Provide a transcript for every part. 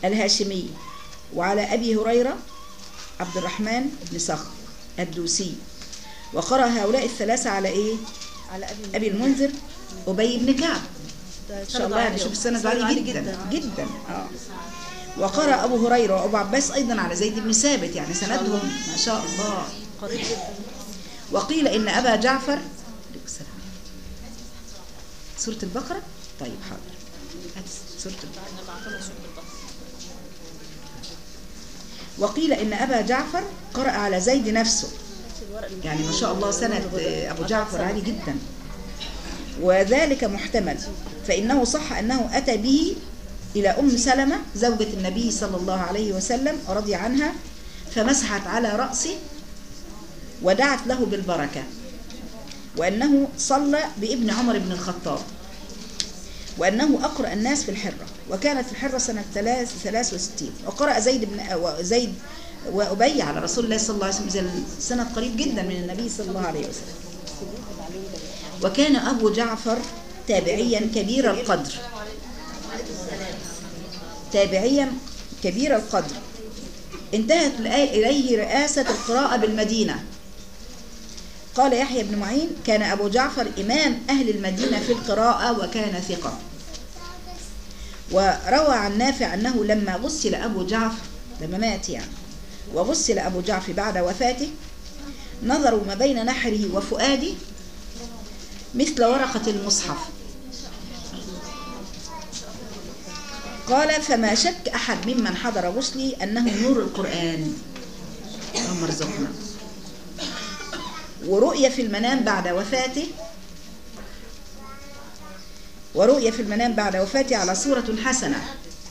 الهاشمي وعلى أبي هريرة عبد الرحمن بن صخر الدوسي وقرأ هؤلاء الثلاثة على إيه؟ على ابي أبي المنذر أبي بن كعب ده إن شاء سند الله يعني عالي. شوف السند سند عالي عالي جدا جدا آه. وقرأ أبو هريرة وأبو عباس أيضا على زيد بن ثابت يعني سندهم ما شاء الله قريب جدا وقيل إن أبا جعفر عليكم السلام. سورة البقرة طيب حاضر هات سورة البقرة وقيل إن أبا جعفر قرأ على زيد نفسه يعني ما شاء الله سنة أبو جعفر عالي جدا وذلك محتمل فإنه صح أنه أتى به إلى أم سلمة زوجة النبي صلى الله عليه وسلم رضي عنها فمسحت على رأسه ودعت له بالبركة وأنه صلى بابن عمر بن الخطاب وأنه أقرأ الناس في الحرة وكانت في الحرة سنة 63 وقرأ زيد بن زيد وأبي على رسول الله صلى الله عليه وسلم سنة قريب جدا من النبي صلى الله عليه وسلم وكان أبو جعفر تابعيا كبير القدر تابعيا كبير القدر انتهت إليه رئاسة القراءة بالمدينة قال يحيى بن معين كان أبو جعفر إمام أهل المدينة في القراءة وكان ثقة وروى عن نافع أنه لما غسل أبو جعفر لما مات يعني وغسل أبو جعفر بعد وفاته نظروا ما بين نحره وفؤاده مثل ورقة المصحف قال فما شك أحد ممن حضر غسلي أنه نور القرآن اللهم ارزقنا ورؤية في المنام بعد وفاته ورؤية في المنام بعد وفاته على صورة حسنة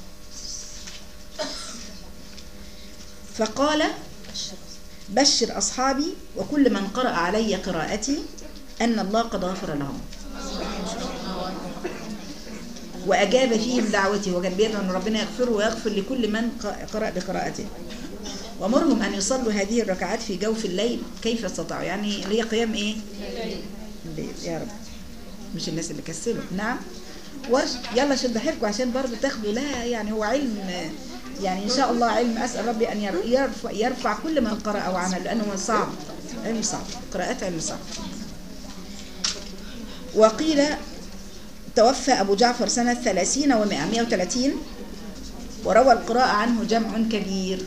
فقال بشر أصحابي وكل من قرأ علي قراءتي أن الله قد غفر لهم وأجاب فيهم دعوتي وكان بيدعو أن ربنا يغفره ويغفر لكل من قرأ بقراءته ومرهم أن يصلوا هذه الركعات في جوف الليل كيف استطاعوا يعني اللي هي قيام إيه الليل يا رب مش الناس اللي كسلوا نعم ورش يلا شد حيلكم عشان برضه تاخدوا لها يعني هو علم يعني إن شاء الله علم أسأل ربي أن يرفع, يرفع كل من قرأ أو عمل لأنه صعب علم صعب قراءات علم صعب وقيل توفى أبو جعفر سنة ثلاثين ومائة مائة وثلاثين وروى القراءة عنه جمع كبير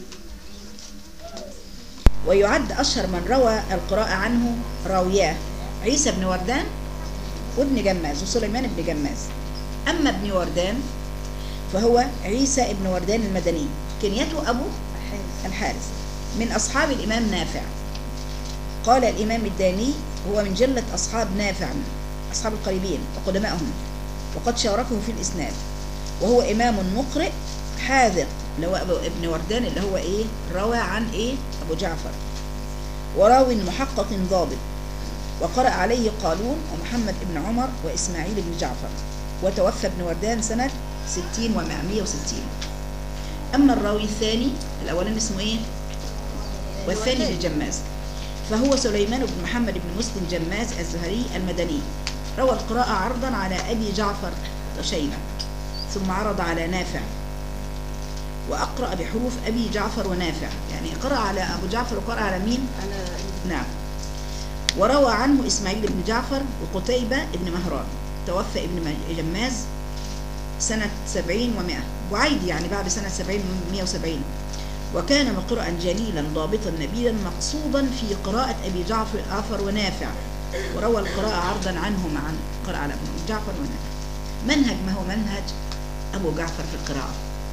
ويعد أشهر من روى القراءة عنه راوياه عيسى بن وردان وابن جماز وسليمان بن جماز أما ابن وردان فهو عيسى ابن وردان المدني كنيته أبو الحارث من أصحاب الإمام نافع قال الإمام الداني هو من جلة أصحاب نافع أصحاب القريبين وقدمائهم وقد شاركه في الإسناد وهو إمام مقرئ حاذق اللي هو أبو ابن وردان اللي هو إيه روى عن إيه أبو جعفر وراو محقق ضابط وقرأ عليه قالون ومحمد بن عمر وإسماعيل بن جعفر وتوفى ابن وردان سنة 60 و160 أما الراوي الثاني الأولاني اسمه إيه والثاني ابن جماز فهو سليمان بن محمد بن مسلم جماز الزهري المدني روى القراءة عرضا على أبي جعفر وشيبة ثم عرض على نافع وأقرأ بحروف أبي جعفر ونافع يعني قرأ على أبو جعفر وقرأ على مين؟ على نعم وروى عنه إسماعيل بن جعفر وقتيبة بن مهران توفى ابن جماز سنة سبعين ومائة وعيد يعني بعد سنة سبعين ومائة وسبعين وكان مقرأ جليلا ضابطا نبيلا مقصودا في قراءة أبي جعفر آفر ونافع وروى القراءة عرضا عنه معا قرأ على ابن جعفر ونافع منهج ما هو منهج أبو جعفر في القراءة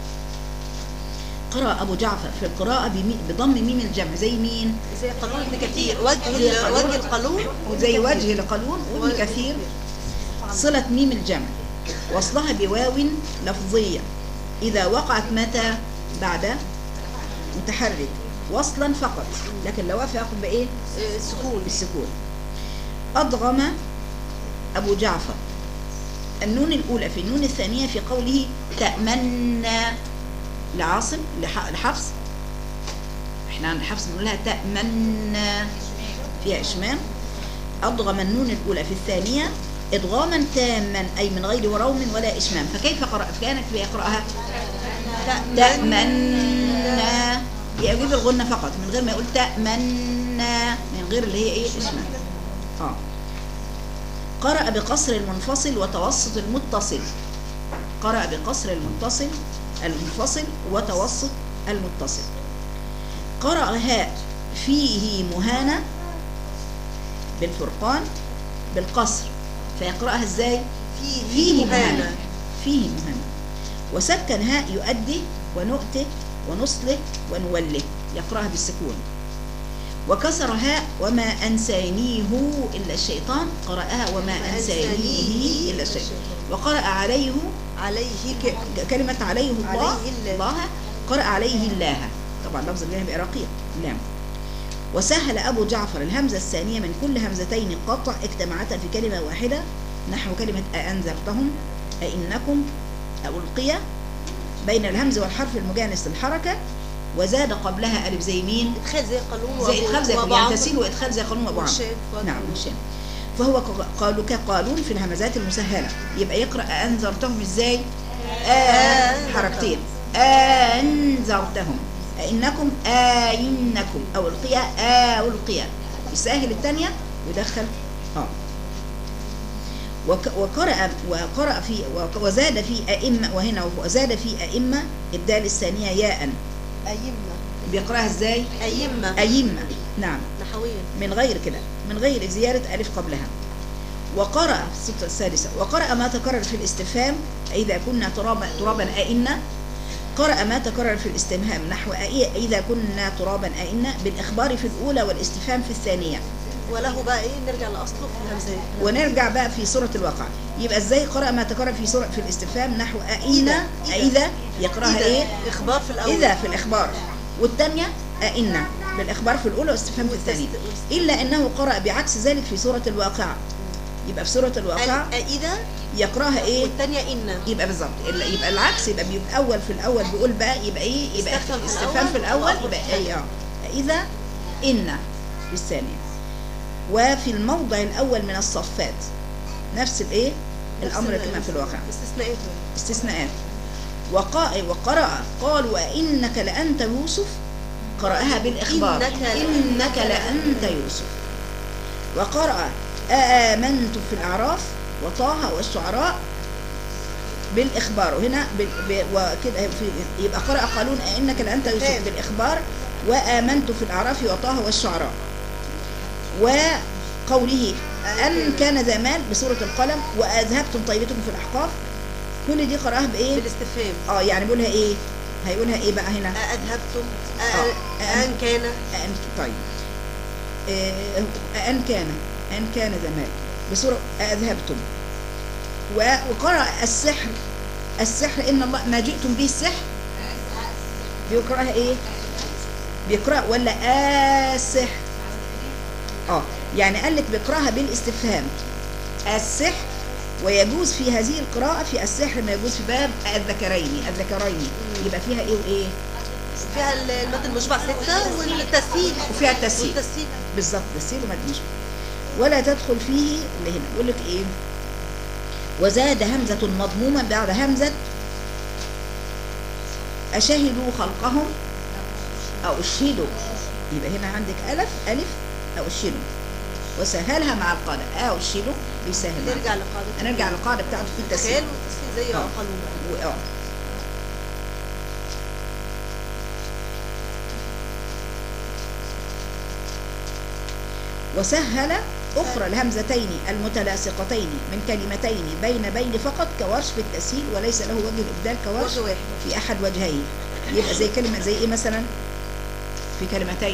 قرأ أبو جعفر في القراءة بمي- بضم ميم الجمع زي مين؟ زي قانون ابن كثير وجه وجه القانون وزي وجه لقانون وابن كثير صلة ميم الجمع وصلها بواو لفظية إذا وقعت متى بعد متحرك وصلا فقط لكن لو وقف ياخد بإيه؟ آه، سكون بالسكون أضغم أبو جعفر النون الأولى في النون الثانية في قوله تأمنى لعاصم لح- لحفص احنا عند حفص بنقولها تأمنى فيها إشمام أضغم النون الأولى في الثانية إضغاما تاما أي من غير وروم ولا إشمام فكيف قرأ كانت يقرأها تأمنا يجيب الغنة فقط من غير ما يقول تأمنا من غير اللي هي ايه اسمها اه قرأ بقصر المنفصل وتوسط المتصل قرأ بقصر المتصل المنفصل وتوسط المتصل قرأ هاء فيه مهانة بالفرقان بالقصر فيقرأها ازاي فيه فيه مهانة مهانة فيه مهانة وسكن هاء يؤدي ونؤته ونصله ونوله يقرأها بالسكون وكسر هاء وما أنسانيه إلا الشيطان قرأها وما أنسانيه إلا الشيطان وقرأ عليه عليه ك- كلمة عليه الله عليه الله. الله قرأ عليه الله طبعا لفظ الله بقى رقيق لام وسهل أبو جعفر الهمزة الثانية من كل همزتين قطع اجتمعتا في كلمة واحدة نحو كلمة أأنذرتهم أئنكم ألقي بين الهمز والحرف المجانس للحركة وزاد قبلها ألف زي مين؟ ادخال زي قانون زي إدخال زي وأبو يعني عمرو. تسهيل وإدخال زي قانون أبو عمرو والشام. نعم والشام فهو ق- قالوا كقالون في الهمزات المسهلة يبقى يقرأ أنذرتهم إزاي؟ آن حركتين أنذرتهم أئنكم آئنكم أو القيا ألقيا يسهل الثانية ويدخل آه وك- وقرأ وقرأ في وك- وزاد في أئمة وهنا وزاد في أئمة الدال الثانية ياء أئمة بيقرأها إزاي؟ أئمة أئمة نعم نحويا من غير كده من غير زيادة ألف قبلها وقرأ في السطة السادسة وقرأ ما تكرر في الاستفهام إذا كنا ترابا ترابا أئنا قرأ ما تكرر في الاستفهام نحو أئ- إذا كنا ترابا أئنا بالإخبار في الأولى والاستفهام في الثانية وله بقى إيه نرجع لأصله في الهمزات ونرجع بقى في سورة الواقع يبقى إزاي قرأ ما تكرر في سورة في الاستفهام نحو أئنا إذا. إذا يقرأها إذا. إيه إخبار في الأول إذا في الإخبار والثانية أئنا بالإخبار في الأولى والاستفهام في الثانية والتست- إلا أنه قرأ بعكس ذلك في سورة الواقعة يبقى في سورة الواقعة ال- إذا يقراها إيه والثانية إن يبقى بالظبط ال- يبقى العكس يبقى بيبقى أول في الأول بيقول بقى يبقى إيه يبقى استفهام في استفهام في الأول الأول وآخر يبقى في إيه آه إذا إن في الثانية وفي الموضع الأول من الصفات نفس الإيه نفس الأمر ال- كما في الواقع استثناءات استثناءات وقا وقرأ قال وإنك لأنت يوسف قرأها بالإخبار إنك لأنت إنك لأنت يوسف وقرأ آمنت في الأعراف وطه والشعراء بالإخبار وهنا بال... ب... وكده في... يبقى قرأ قالون إنك لأنت يوسف تمام. بالإخبار وآمنت في الأعراف وطه والشعراء وقوله أن كان ذا مال بسورة القلم وأذهبتم طيبتكم في الأحقاف كل دي قرأها بإيه؟ بالاستفهام اه يعني بيقولها ايه هيقولها ايه بقى هنا أذهبتم آه. أن كان أن طيب آه، أن كان أن كان زمان بسورة أذهبتم و- وقرأ السحر السحر إن الله ما جئتم به السحر بيقرأها إيه بيقرأ ولا السحر اه يعني قال لك بيقرأها بالاستفهام السحر ويجوز في هذه القراءة في السحر ما يجوز في باب الذكرين الذكرين يبقى فيها ايه وايه فيها المد المشبع ستة والتسهيل وفيها التسهيل والتسهيل بالظبط تسهيل ومد مشبع ولا تدخل فيه اللي هنا يقول لك ايه وزاد همزة مضمومة بعد همزة أشهدوا خلقهم أو أشهدوا يبقى هنا عندك ألف ألف أو أشهدوا وسهلها مع القاعدة أو أشهدوا بيسهل معاك. نرجع لقاعدة هنرجع للقاعدة بتاعته في التسهيل التسهيل والتسهيل زي آه. قانون و- اه وسهل أخرى الهمزتين المتلاصقتين من كلمتين بين بين فقط كورش في التسهيل وليس له وجه الإبدال كورش وجه واحد في أحد وجهيه يبقى زي كلمة زي إيه مثلا في كلمتين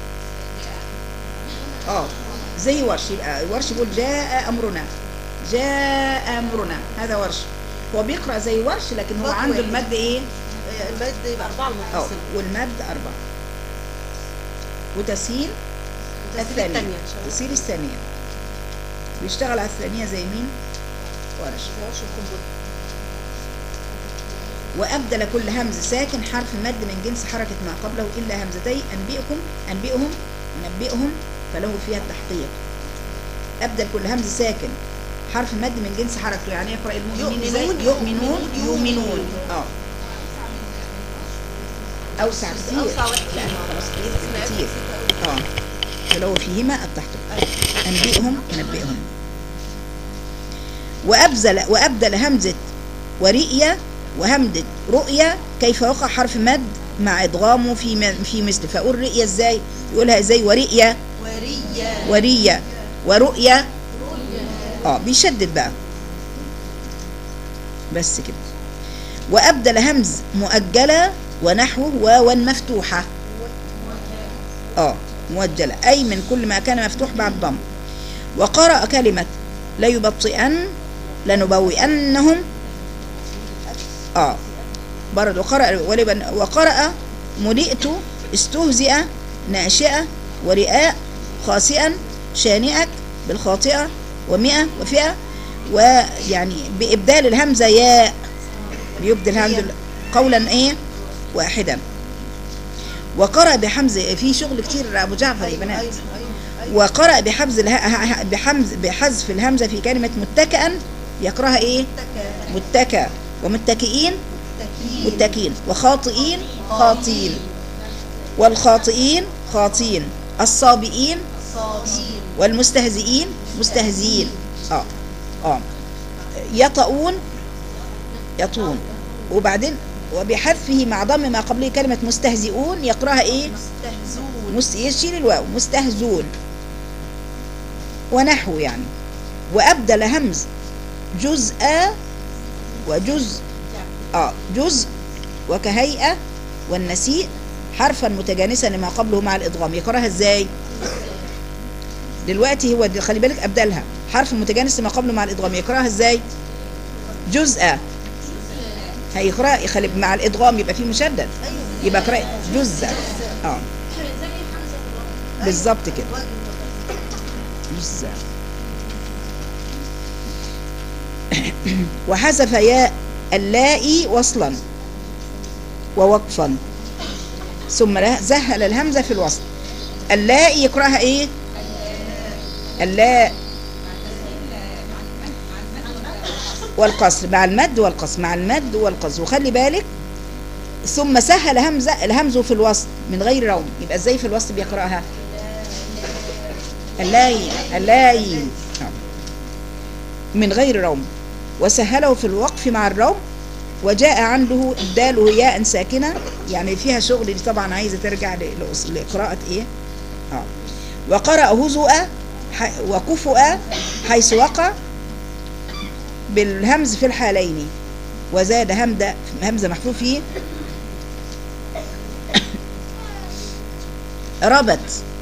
اه زي ورش يبقى ورش يقول جاء أمرنا جاء أمرنا هذا ورش هو بيقرأ زي ورش لكن هو خط عنده واحد. المد إيه آه، المد يبقى أربعة اه المتصل والمد أربعة وتسهيل التسهيل الثانية الثانية إن شاء الله تسهيل الثانية بيشتغل على الثانية زي مين ورش زي ورش القنبلة وأبدل كل همز ساكن حرف مد من جنس حركة ما قبله إلا همزتي أنبئكم أنبئهم ونبئهم فله فيها التحقيق أبدل كل همز ساكن حرف مد من جنس حركته يعني يقرأ المؤمنين ازاي يؤمنون، يؤمنون يؤمنون، يؤمنون يؤمنون. اه اوسع كتير أوسع واحد لا فيهم. خلاص اسمها كتير ستة. اه فلو فيهما ابتحته انبئهم ونبئهم وابذل وابدل همزه ورئيه وهمزه رؤيه كيف وقع حرف مد مع ادغامه في م- في مثل فاقول رئيه ازاي يقولها ازاي ورئيه ورية ورية ورؤية اه بيشدد بقى بس كده وأبدل همز مؤجلة ونحوه واوا مفتوحة اه مؤجلة أي من كل ما كان مفتوح بعد ضم وقرأ كلمة ليبطئن لنبوئنهم اه برضه قرأ ولبن وقرأ ملئت استهزئ ناشئة ورئاء خاسئا شانئك بالخاطئة ومئة وفئة ويعني بإبدال الهمزة ياء بيبدل الهمزة قولا ايه واحدا وقرأ بحمز في شغل كتير أبو جعفر يا بنات أيوة أيوة وقرأ بحفظ اله... بحمز بحذف الهمزة في كلمة متكئا يقرأها ايه متكا متكى ومتكئين تكيين متكئين وخاطئين خاطين والخاطئين خاطين الصابئين صابين والمستهزئين مستهزئين اه اه يطؤون يطون وبعدين وبحذفه مع ضم ما قبله كلمة مستهزئون يقرأها ايه مستهزون مست... يشيل الواو مستهزون ونحو يعني وأبدل همز جزء وجزء اه جزء وكهيئة والنسيء حرفا متجانسا لما قبله مع الإضغام يقراها ازاي دلوقتي هو دي- خلي بالك أبدلها حرف متجانس لما قبله مع الإضغام يقراها ازاي جزء هيقرأ يخلي مع الإضغام يبقى فيه مشدد يبقى اقرأ جزء اه بالظبط كده جزء وحذف ياء اللائي وصلا ووقفا ثم له- زهل الهمزة في الوصل اللائي يقرأها ايه اللاء والقصر مع المد والقصر مع المد والقصر وخلي بالك ثم سهل همزة الهمز في الوسط من غير روم يبقى ازاي في الوسط بيقرأها اللاي اللاي آه. من غير روم وسهله في الوقف مع الروم وجاء عنده ابداله ياء ساكنه يعني فيها شغل دي طبعا عايزه ترجع ل- لأص- لقراءه ايه اه وقرأ هزؤ ح- وكفؤ حيث وقع بالهمز في الحالين وزاد همزه همزه محذوف فيه ربت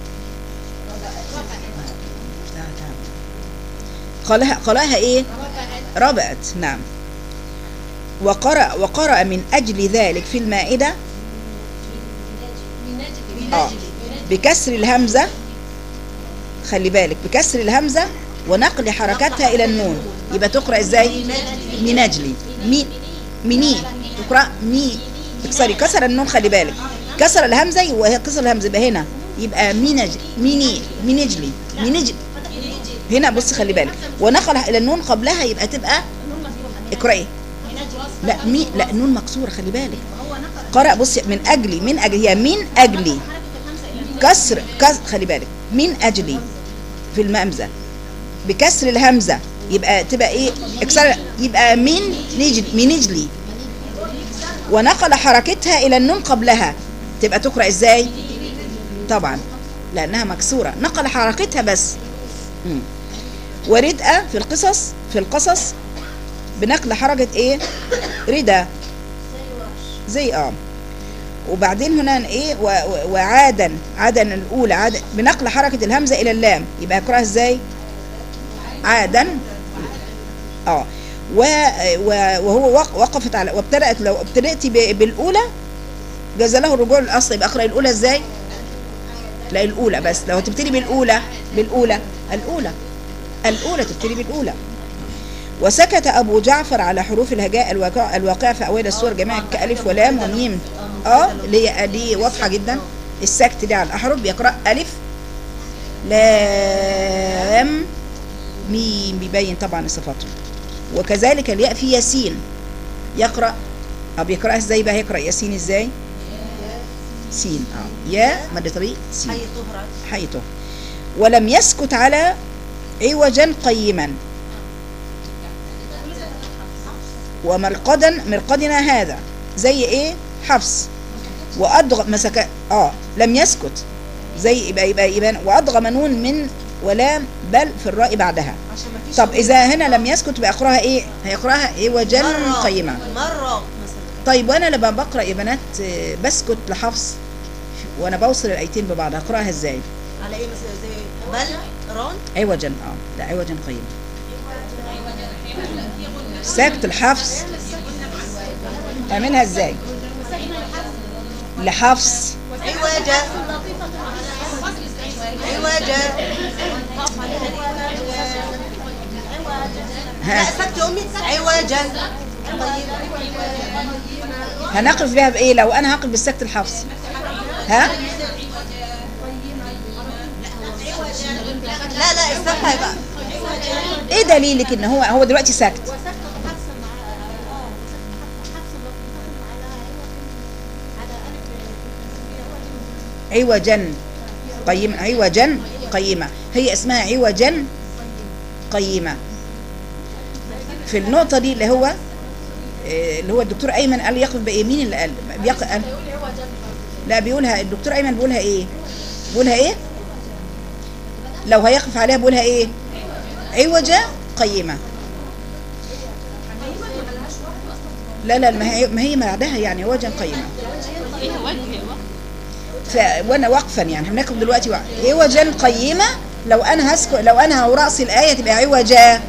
قالها قالها ايه ربأت نعم وقرأ وقرأ من أجل ذلك في المائدة آه بكسر الهمزة خلي بالك بكسر الهمزة ونقل حركتها إلى النون يبقى تقرأ إزاي من أجلي مي مني تقرأ مي اكسري كسر النون خلي بالك كسر الهمزة وهي كسر الهمزة يبقى هنا يبقى منج مني منجلي منجلي هنا بص خلي بالك ونقلها الى النون قبلها يبقى تبقى اقراي لا مي لا نون مكسوره خلي بالك قرأ بص من اجلي من اجلي هي من اجلي كسر كسر خلي بالك من اجلي في المهمزه بكسر الهمزه يبقى تبقى ايه اكسر يبقى من نجلي من نجلي ونقل حركتها الى النون قبلها تبقى تقرا ازاي طبعا لانها مكسوره نقل حركتها بس مم. وردء في القصص في القصص بنقل حركة ايه ردى زي اه وبعدين هنا ايه و- و- وعادا عادا الاولى عادا بنقل حركة الهمزة الى اللام يبقى اقراها ازاي عادا اه و و- وهو وق- وقفت على وابتدأت لو ابتدأت ب- بالاولى جاز له الرجوع للاصل يبقى اقرا الاولى ازاي لا الاولى بس لو تبتدي بالاولى بالاولى الاولى الاولى تبتدي بالاولى وسكت ابو جعفر على حروف الهجاء الواقع الواقعه في اوائل السور جميعا كالف ولام وميم اه اللي هي دي واضحه جدا السكت دي على الاحرف بيقرا الف لام ميم بيبين طبعا صفاته وكذلك الياء في ياسين يقرا او بيقراها ازاي بقى هيقرا ياسين ازاي سين اه يا مد طبيعي سين حي طهرة حيته ولم يسكت على عوجا قيما ومرقدا مرقدنا هذا زي ايه حفص وادغم مسك اه لم يسكت زي يبقى يبقى يبقى وادغم نون من ولام بل في الراء بعدها عشان ما فيش طب اذا هنا لم يسكت يبقى اقراها ايه هيقراها عوجا مرة قيما مرة مثلا طيب وانا لما بقرا يا بنات آه، بسكت لحفص وانا بوصل الايتين ببعض هقراها ازاي على ايه مثلا زي بل ران عوجا اه لا عوجا قيما ساكت الحفص تعملها ازاي لحفص عوجة عوجة لا ها سكت يا امي عوجا هنقف بها بايه لو انا هقف بالسكت الحفص ها لا لا السكت هيبقى ايه دليلك ان هو هو دلوقتي ساكت عوجا قيما عوجا قيمة هي اسمها عوجا قيمة في النقطة دي اللي هو آه، اللي هو الدكتور أيمن قال يقف بإيه مين اللي قال بيق... قال لا بيقولها الدكتور أيمن بيقولها إيه بيقولها إيه لو هيقف عليها بيقولها إيه عوجة قيمة لا لا ما هي ما هي بعدها يعني عوجا قيمة ف... وانا واقفا يعني هناخد دلوقتي وقف. عوجا قيمة لو انا هسكت لو انا ورأس الآية تبقى عوجا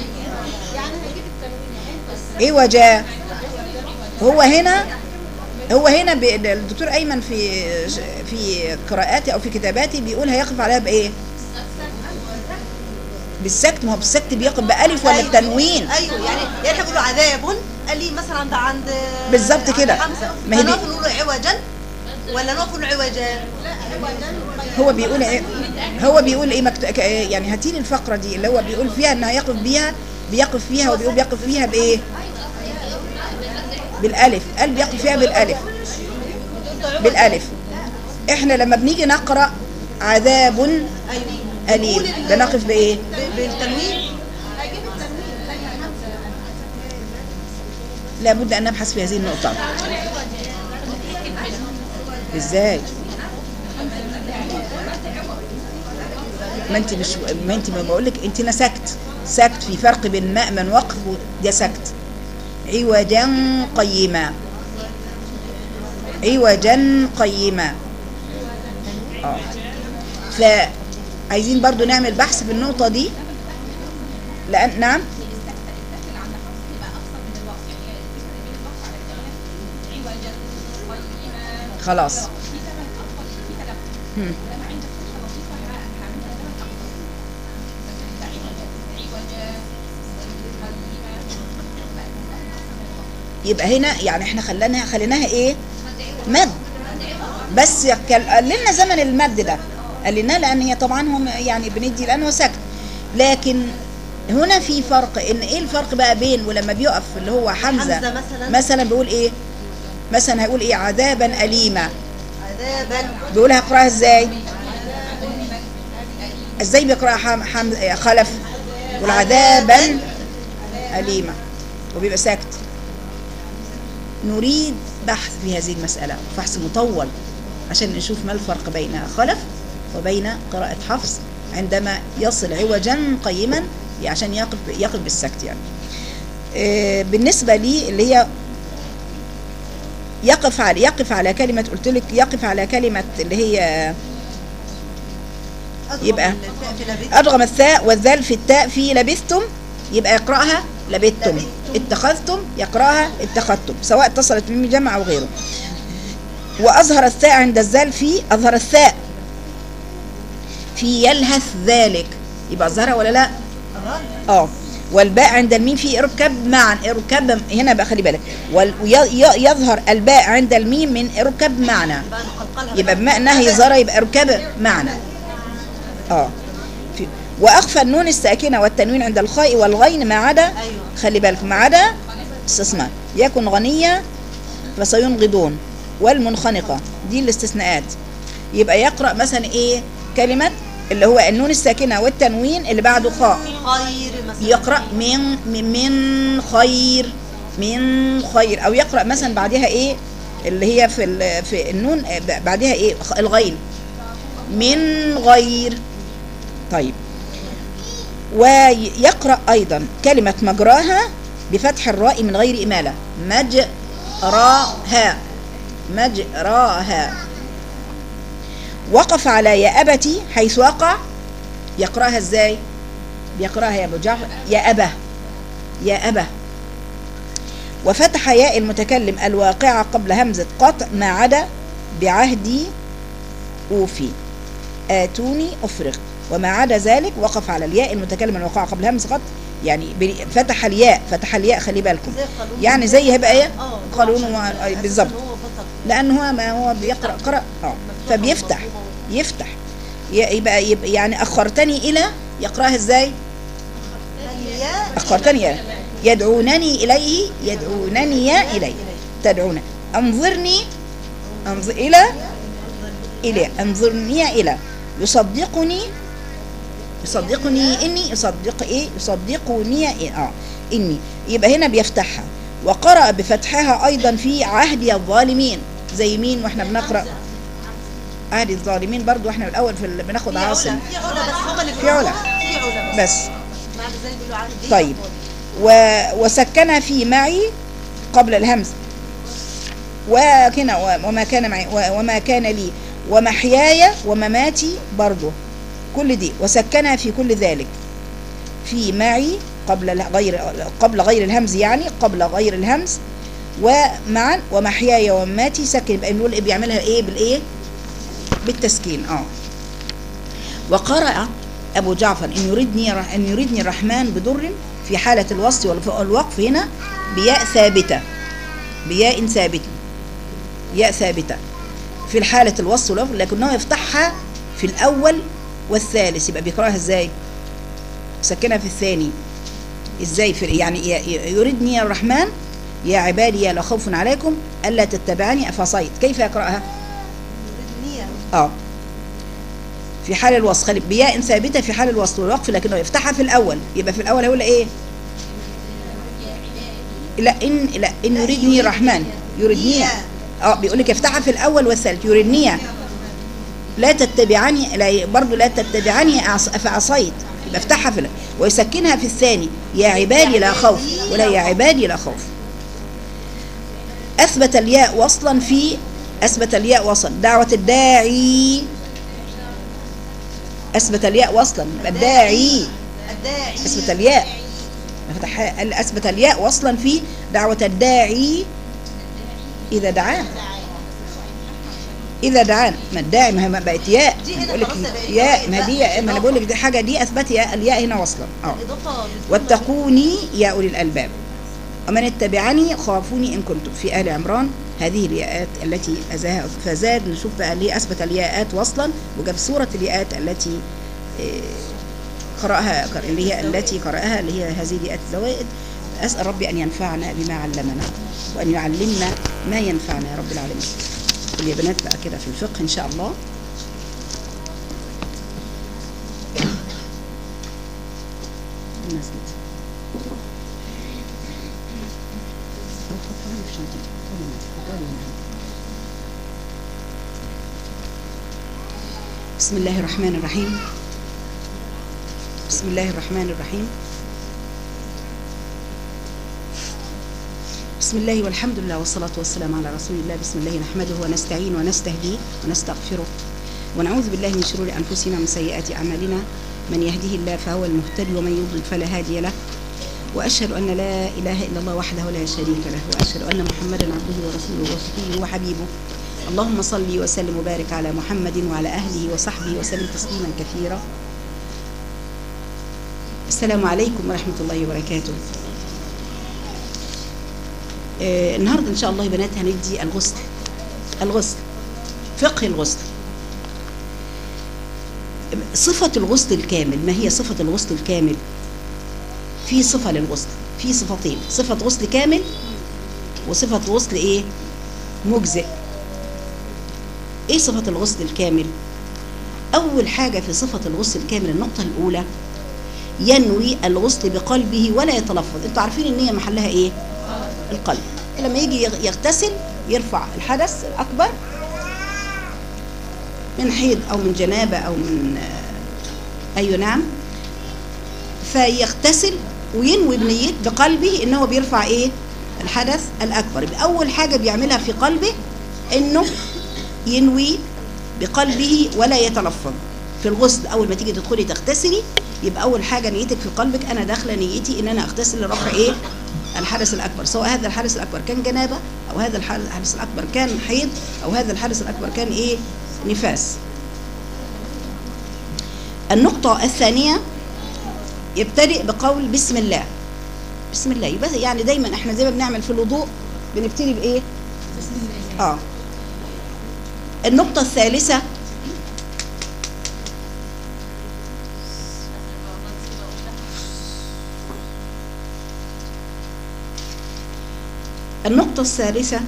عوجا هو هنا هو هنا ب... الدكتور ايمن في في قراءاتي او في كتاباتي بيقول هيقف عليها بايه بالسكت ما هو بالسكت بيقف بألف ولا أيوة. بتنوين ايوه يعني يعني احنا بنقول عذاب قال لي مثلا عند عند بالظبط عند كده. حمزه ما هي دي- فنقف نقول عوجا ولا نقف نقول عوجا هو بيقول ايه هو بيقول ايه مكت... ك- يعني هاتيلي الفقره دي اللي هو بيقول فيها انها يقف بيها بيقف فيها وبيقول بيقف فيها بايه بالالف قال بيقف فيها بالالف بالالف احنا لما بنيجي نقرا عذاب ايوه اليم بنقول ال- بنقف بايه ب- بالتنوين لابد ان نبحث في هذه النقطه ازاي ما انت مش ما انت ما بقول لك انت لا سكت سكت في فرق بين مأمن وقف ده سكت عوجا قيما عوجا قيما اه فعايزين برضو نعمل بحث في النقطة دي لأن نعم خلاص هم. يبقى هنا يعني احنا خليناها خليناها ايه مد بس كال- قال لنا زمن المد ده قال لنا لان هي طبعا هم يعني بندي لان هو سكت لكن هنا في فرق ان ايه الفرق بقى بين ولما بيقف اللي هو حمزه, حمزة مثلاً. مثلا بيقول ايه مثلا هيقول ايه عذابا اليما عذابا بيقولها اقراها ازاي ازاي بيقراها حم... حم... خلف يقول عذابا اليما وبيبقى ساكت نريد بحث في هذه المسألة بحث مطول عشان نشوف ما الفرق بين خلف وبين قراءة حفص عندما يصل عوجا قيما عشان يقف يقف بالسكت يعني آه، بالنسبة لي اللي هي يقف على يقف على كلمة قلت لك يقف على كلمة اللي هي أضرب يبقى الفاء في لبيت أدغم الثاء والذال في التاء في لبثتم يبقى يقرأها لبثتم لبثتم. اتخذتم يقرأها اتخذتم سواء اتصلت بميم جمع أو غيره وأظهر الثاء عند الذال في أظهر الثاء في يلهث ذلك يبقى أظهرها ولا لا أظهر. اه والباء عند الميم في اركب معا اركب هنا بقى خلي بالك وال- وي- ي- يظهر الباء عند الميم من اركب معنا يبقى نقلقلها يبقى بما انها يظهر يبقى اركب معنا اه في واخفى النون الساكنه والتنوين عند الخاء والغين ما عدا أيوة. خلي بالك ما عدا استثناء يكن غنية فسينغضون والمنخنقة دي الاستثناءات يبقى يقرأ مثلا ايه كلمة اللي هو النون الساكنة والتنوين اللي بعده خاء خير مثلا يقرأ من من- من خير من خير أو يقرأ مثلا بعدها إيه اللي هي في ال- في النون آه، ب- بعدها إيه خ- الغين من غير طيب ويقرأ أيضا كلمة مجراها بفتح الراء من غير إمالة مجراها مجراها وقف على يا أبتي حيث وقع يقرأها إزاي بيقرأها يا أبو جعفر يا أبا يا أبا وفتح ياء المتكلم الواقعة قبل همزة قطع ما عدا بعهدي أوفي آتوني أفرغ وما عدا ذلك وقف على الياء المتكلم الواقعة قبل همزة قطع يعني بي- فتح الياء فتح الياء خلي بالكم زي قانون يعني زي هيبقى ايه اه قانون عشان و- أساس إن بالظبط هو بطل. لان هو ما هو بيقرا قرا اه فبيفتح يفتح ي- يبقى, يبقى يعني اخرتني الى يقراها ازاي الياء اخرتني الى يدعونني اليه يدعونني اليه تدعون انظرني انظر الى الى انظرني الى يصدقني يصدقني اني يصدق ايه يصدقني إيه؟ اه اني يبقى هنا بيفتحها وقرأ بفتحها ايضا في عهد الظالمين زي مين واحنا بنقرأ عهد الظالمين برضو احنا الاول في ال- بناخد في علا عاصم في علا بس هم اللي في علا. في علا بس بس مع ذلك بيقولوا عهد دي طيب و... وسكن في معي قبل الهمز وكنا و- وما كان معي و- وما كان لي ومحياي ومماتي برضه كل دي وسكنها في كل ذلك في معي قبل ال- غير قبل غير الهمز يعني قبل غير الهمز ومعا ومحياي ومماتي سكن يبقى نقول إيه بيعملها ايه بالايه بالتسكين اه وقرأ أبو جعفر إن يريدني إن يريدني الرحمن بضر في حالة الوصل والف- والوقف هنا بياء ثابتة بياء ثابتة ياء ثابتة في الحالة الوصل والوقف لكنه يفتحها في الأول والثالث يبقى بيقرأها إزاي؟ سكنها في الثاني إزاي في يعني ي- ي- يريدني الرحمن يا عبادي لا خوف عليكم ألا تتبعني أفصيت كيف يقرأها؟ النية اه في حال الوصل خلي بياء ثابته في حال الوصل والوقف لكنه يفتحها في الاول يبقى في الاول هيقول ايه لا ان لا ان يريدني الرحمن يريدني اه بيقول لك يفتحها في الاول والثالث يريدني لا تتبعني لا برضه لا تتبعني أعص- فعصيت يبقى افتحها في الأول. ويسكنها في الثاني يا عبادي لا خوف ولا يا عبادي لا خوف اثبت الياء وصلا في اثبت الياء وصلا دعوه الداعي اثبت الياء وصلا يبقى الداعي الداعي اثبت الياء فتح قال اثبت الياء وصلا في دعوه الداعي اذا دعاه اذا دعانا ما الداعي ما هي ما بقت ياء دي أنا هنا بقول لك خلاص بقت ياء ما دي بقى ما انا بقول لك دي حاجه دي اثبت ياء الياء هنا وصلا اه الإضافة للجملة. واتقوني يا أولي الألباب ومن اتبعني خافوني إن كنتم في آل عمران هذه الياءات التي أزاها فزاد نشوف بقى ليه أثبت الياءات وصلا وجاب سورة الياءات التي آه، قرأها اللي هي التي قرأها اللي هي هذه الياءات الزوائد أسأل ربي أن ينفعنا بما علمنا وأن يعلمنا ما ينفعنا يا رب العالمين قل يا بنات بقى كده في الفقه إن شاء الله نزلت بسم الله الرحمن الرحيم بسم الله الرحمن الرحيم بسم الله والحمد لله والصلاة والسلام على رسول الله بسم الله نحمده ونستعين ونستهديه ونستغفره ونعوذ بالله من شرور أنفسنا ومن سيئات أعمالنا من يهده الله فهو المهتدي ومن يضلل فلا هادي له وأشهد أن لا إله إلا الله وحده لا شريك له وأشهد أن محمدا عبده ورسوله وصفيه وحبيبه اللهم صل وسلم وبارك على محمد وعلى أهله وصحبه وسلم تسليما كثيرا السلام عليكم ورحمة الله وبركاته آه النهاردة إن شاء الله يا بنات هندي الغسل الغسل فقه الغسل صفة الغسل الكامل ما هي صفة الغسل الكامل في صفة للغسل في صفتين صفة غسل كامل وصفة غسل ايه مجزئ ايه صفة الغسل الكامل اول حاجة في صفة الغسل الكامل النقطة الاولى ينوي الغسل بقلبه ولا يتلفظ انتوا عارفين ان هي محلها ايه القلب لما يجي يغ- يغتسل يرفع الحدث الاكبر من حيض او من جنابه او من آه، ايوه نعم فيغتسل وينوي بنية بقلبه ان هو بيرفع ايه الحدث الاكبر يبقى اول حاجه بيعملها في قلبه انه ينوي بقلبه ولا يتلفظ في الغسل اول ما تيجي تدخلي تغتسلي يبقى اول حاجه نيتك في قلبك انا داخله نيتي ان انا اغتسل لرفع ايه الحدث الاكبر سواء هذا الحدث الاكبر كان جنابه او هذا الحدث الاكبر كان حيض او هذا الحدث الاكبر كان ايه نفاس النقطه الثانيه يبتدئ بقول بسم الله بسم الله يبقى يعني دايما احنا زي ما بنعمل في الوضوء بنبتدي بايه اه النقطة الثالثة النقطة الثالثة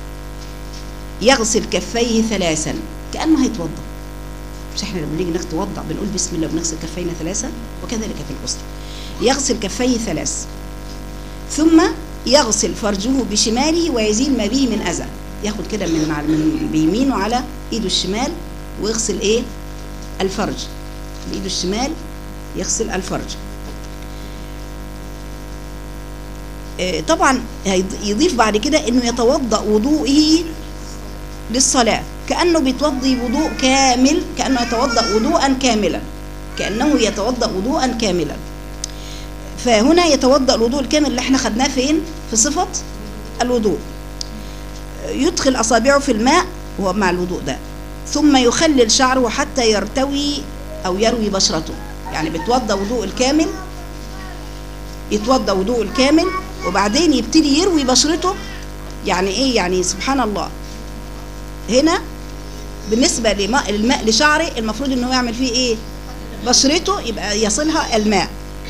يغسل كفيه ثلاثا كأنه هيتوضأ مش احنا لما نيجي نتوضأ بنقول بسم الله وبنغسل كفينا ثلاثا وكذلك في الغسل يغسل كفيه ثلاث ثم يغسل فرجه بشماله ويزيل ما به من أذى ياخد كده من مع- من بيمينه على ايده الشمال ويغسل ايه الفرج بايده الشمال يغسل الفرج آه، طبعا هيض- يضيف بعد كده انه يتوضا وضوئه للصلاه كانه بيتوضي وضوء كامل كانه يتوضا وضوءا كاملا كانه يتوضا وضوءا كاملا فهنا يتوضا الوضوء الكامل اللي احنا خدناه فين في صفه الوضوء يدخل أصابعه في الماء وهو مع الوضوء ده ثم يخلل شعره حتى يرتوي أو يروي بشرته يعني بيتوضى وضوء الكامل يتوضى وضوء الكامل وبعدين يبتدي يروي بشرته يعني ايه يعني سبحان الله هنا بالنسبة لماء الماء لشعره المفروض انه يعمل فيه ايه بشرته يبقى يصلها الماء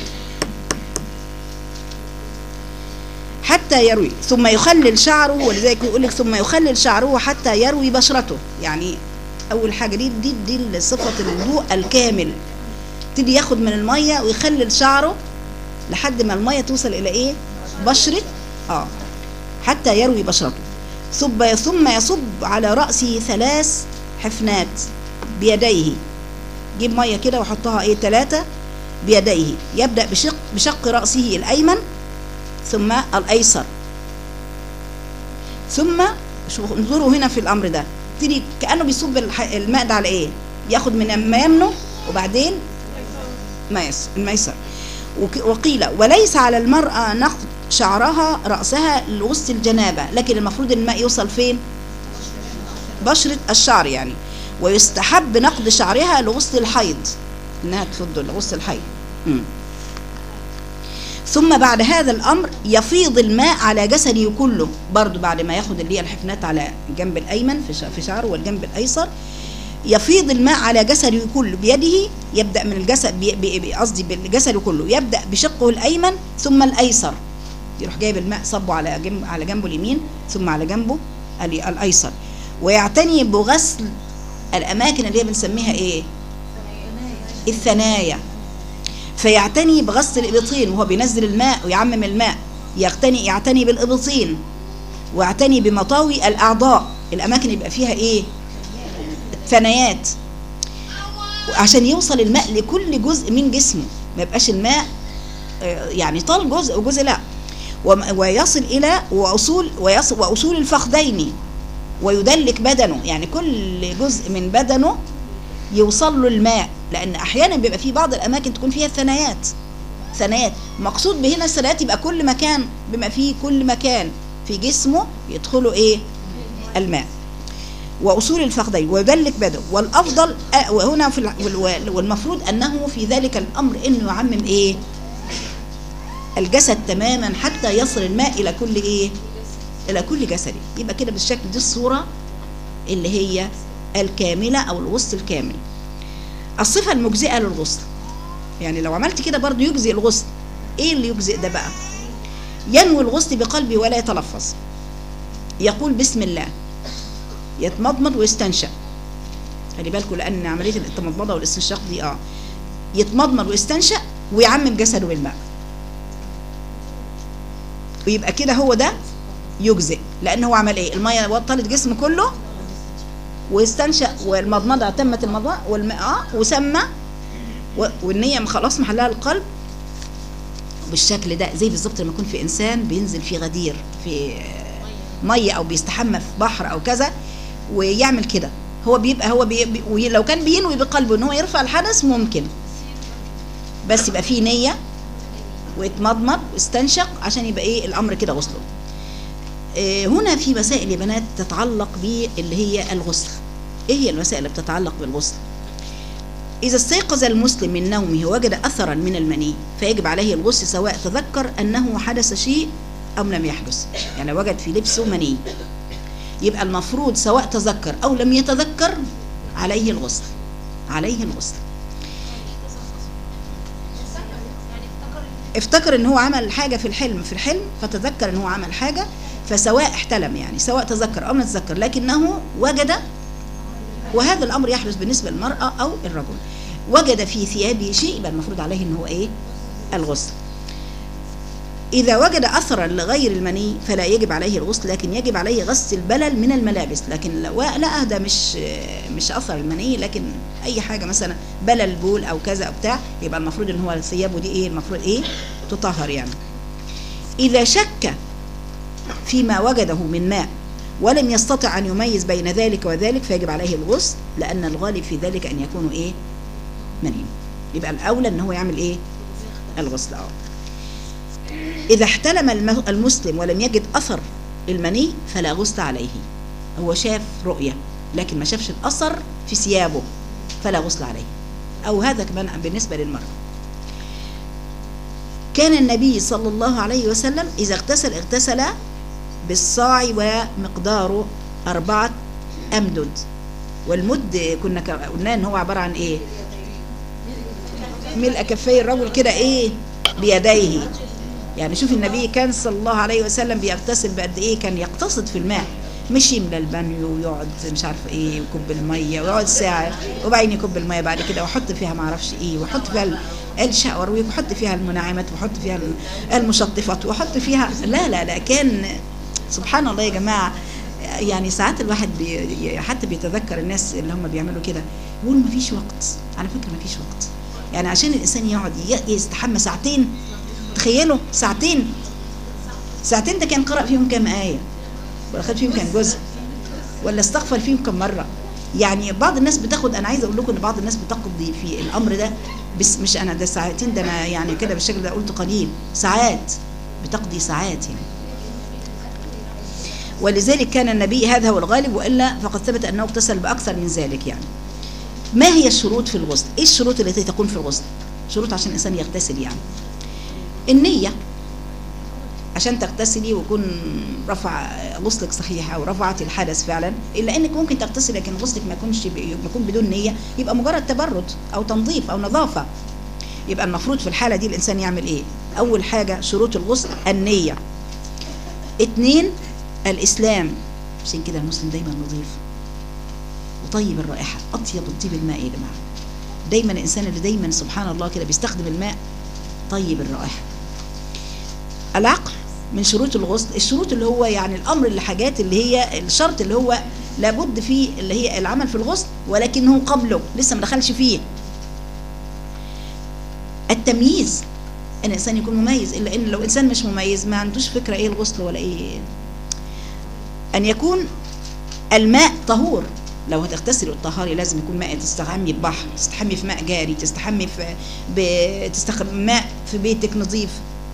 حتى يروي ثم يخلل شعره ولذلك يقول لك ثم يخلل شعره حتى يروي بشرته يعني اول حاجه دي دي دي صفه الوضوء الكامل يبتدي ياخد من الميه ويخلل شعره لحد ما الميه توصل الى ايه بشره اه حتى يروي بشرته ثم ثم يصب على راسه ثلاث حفنات بيديه جيب ميه كده وحطها ايه ثلاثه بيديه يبدا بشق بشق راسه الايمن ثم الايسر ثم شوفوا انظروا هنا في الامر ده تيجي كانه بيصب الح- الماء ده على ايه ياخد من ما يمنه وبعدين ميس الميسر وك- وقيل وليس على المرأة نقض شعرها رأسها لغسل الجنابة لكن المفروض الماء يوصل فين بشرة الشعر يعني ويستحب نقض شعرها لغسل الحيض انها تفض لغسل الحيض مم. ثم بعد هذا الامر يفيض الماء على جسده كله برضو بعد ما ياخد اللي هي الحفنات على الجنب الايمن في شع- في شعره والجنب الايسر يفيض الماء على جسده كله بيده يبدا من الجسد بي- بي- بي- قصدي بالجسد كله يبدا بشقه الايمن ثم الايسر يروح جايب الماء صبه على جنب على جنبه اليمين ثم على جنبه ال- الايسر ويعتني بغسل الاماكن اللي هي بنسميها ايه الثنايا فيعتني بغسل الابطين وهو بينزل الماء ويعمم الماء يعتني يعتني بالابطين ويعتني بمطاوي الاعضاء الاماكن يبقى فيها ايه ثنايات عشان يوصل الماء لكل جزء من جسمه ما يبقاش الماء آه، يعني طال جزء وجزء لا وم- ويصل الى واصول ويصل واصول الفخذين ويدلك بدنه يعني كل جزء من بدنه يوصل له الماء لان احيانا بيبقى في بعض الاماكن تكون فيها ثنايات ثنايات مقصود بهنا الثنايات يبقى كل مكان بما فيه كل مكان في جسمه يدخله ايه الماء واصول الفخذين ويدلك بدنه والافضل آه، وهنا في الع- وال- والمفروض انه في ذلك الامر انه يعمم ايه الجسد تماما حتى يصل الماء الى كل ايه الى كل جسده يبقى كده بالشكل دي الصوره اللي هي الكامله او الغسل الكامل الصفه المجزئه للغسل يعني لو عملت كده برضو يجزئ الغسل ايه اللي يجزئ ده بقى ينوي الغسل بقلبه ولا يتلفظ يقول بسم الله يتمضمض ويستنشق خلي بالكم لان عمليه التمضمضه والاستنشاق دي اه يتمضمض ويستنشق ويعمم جسده بالماء ويبقى كده هو ده يجزئ لان هو عمل ايه الميه وطلت جسمه كله واستنشق والمضمضه تمت المضمضه والماء آه وسمى و- والنيه خلاص محلها القلب بالشكل ده زي بالظبط لما يكون في انسان بينزل في غدير في ميه او بيستحمى في بحر او كذا ويعمل كده هو بيبقى هو بي بي وي- لو كان بينوي بقلبه ان هو يرفع الحدث ممكن بس يبقى فيه نيه ويتمضمض واستنشق عشان يبقى ايه الامر كده وصله آه، هنا في مسائل يا بنات تتعلق باللي هي الغسل ايه هي المسائل اللي بتتعلق بالغسل إذا استيقظ المسلم من نومه وجد أثرا من المني فيجب عليه الغسل سواء تذكر أنه حدث شيء أم لم يحدث يعني لو وجد في لبسه مني يبقى المفروض سواء تذكر أو لم يتذكر عليه الغسل عليه الغسل افتكر ان هو عمل حاجه في الحلم في الحلم فتذكر ان هو عمل حاجه فسواء احتلم يعني سواء تذكر او لم يتذكر لكنه وجد وهذا الامر يحدث بالنسبه للمراه او الرجل وجد في ثيابه شيء يبقى المفروض عليه ان هو ايه الغسل إذا وجد أثرا لغير المني فلا يجب عليه الغسل لكن يجب عليه غسل البلل من الملابس لكن لو لا ده مش مش أثر المني لكن أي حاجة مثلا بلل بول أو كذا أو بتاع يبقى المفروض إن هو ثيابه دي إيه المفروض إيه تطهر يعني إذا شك فيما وجده من ماء ولم يستطع أن يميز بين ذلك وذلك فيجب عليه الغسل لأن الغالب في ذلك أن يكون إيه مني يبقى الأولى أن هو يعمل إيه الغسل أه إذا احتلم الم- المسلم ولم يجد أثر المني فلا غسل عليه هو شاف رؤية لكن ما شافش الأثر في ثيابه فلا غسل عليه أو هذا كمان بالنسبة للمرأة كان النبي صلى الله عليه وسلم إذا اغتسل اغتسل بالصاع ومقداره أربعة أمدد والمد كنا ك- قلنا إن هو عبارة عن إيه ملء كفي الرجل كده إيه بيديه يعني شوف النبي كان صلى الله عليه وسلم بيغتسل بقد ايه كان يقتصد في الماء مش يملى البانيو ويقعد مش عارفه ايه ويكب الميه ويقعد ساعه وبعدين يكب الميه بعد كده ويحط فيها ما اعرفش ايه ويحط فيها ال- الشاور ويحط فيها المنعمات ويحط فيها ال- المشطفات ويحط فيها لا لا لا كان سبحان الله يا جماعه يعني ساعات الواحد بي حتى بيتذكر الناس اللي هم بيعملوا كده يقول ما فيش وقت على فكره ما فيش وقت يعني عشان الانسان يقعد ي- يستحمى ساعتين تخيلوا ساعتين ساعتين ده كان قرأ فيهم كام آية ولا خد فيهم كام جزء ولا استغفر فيهم كم مرة يعني بعض الناس بتاخد انا عايزه اقول لكم ان بعض الناس بتقضي في الامر ده بس مش انا ده ساعتين ده انا يعني كده بالشكل ده قلت قليل ساعات بتقضي ساعات يعني ولذلك كان النبي هذا هو الغالب والا فقد ثبت انه اغتسل باكثر من ذلك يعني ما هي الشروط في الغسل ايه الشروط التي تكون في الغسل شروط عشان الانسان يغتسل يعني النية عشان تغتسلي ويكون رفع غسلك صحيح او رفعت الحدث فعلا الا انك ممكن تغتسلي لكن غسلك ما يكونش ما يكون بدون نيه يبقى مجرد تبرد او تنظيف او نظافه يبقى المفروض في الحاله دي الانسان يعمل ايه اول حاجه شروط الغسل النيه اتنين الاسلام عشان كده المسلم دايما نظيف وطيب الرائحه اطيب الطيب الماء يا جماعه دايما الانسان اللي دايما سبحان الله كده بيستخدم الماء طيب الرائحه العقل من شروط الغسل الشروط اللي هو يعني الامر اللي حاجات اللي هي الشرط اللي هو لابد فيه اللي هي العمل في الغسل ولكنه قبله لسه ما دخلش فيه التمييز ان الانسان يكون مميز الا ان لو انسان مش مميز ما عندوش فكره ايه الغسل ولا ايه ان يكون الماء طهور لو هتغتسلي وتطهري لازم يكون ماء تستحمي ببحر تستحمي في ماء جاري تستحمي في ب... تستخدم ماء في بيتك نظيف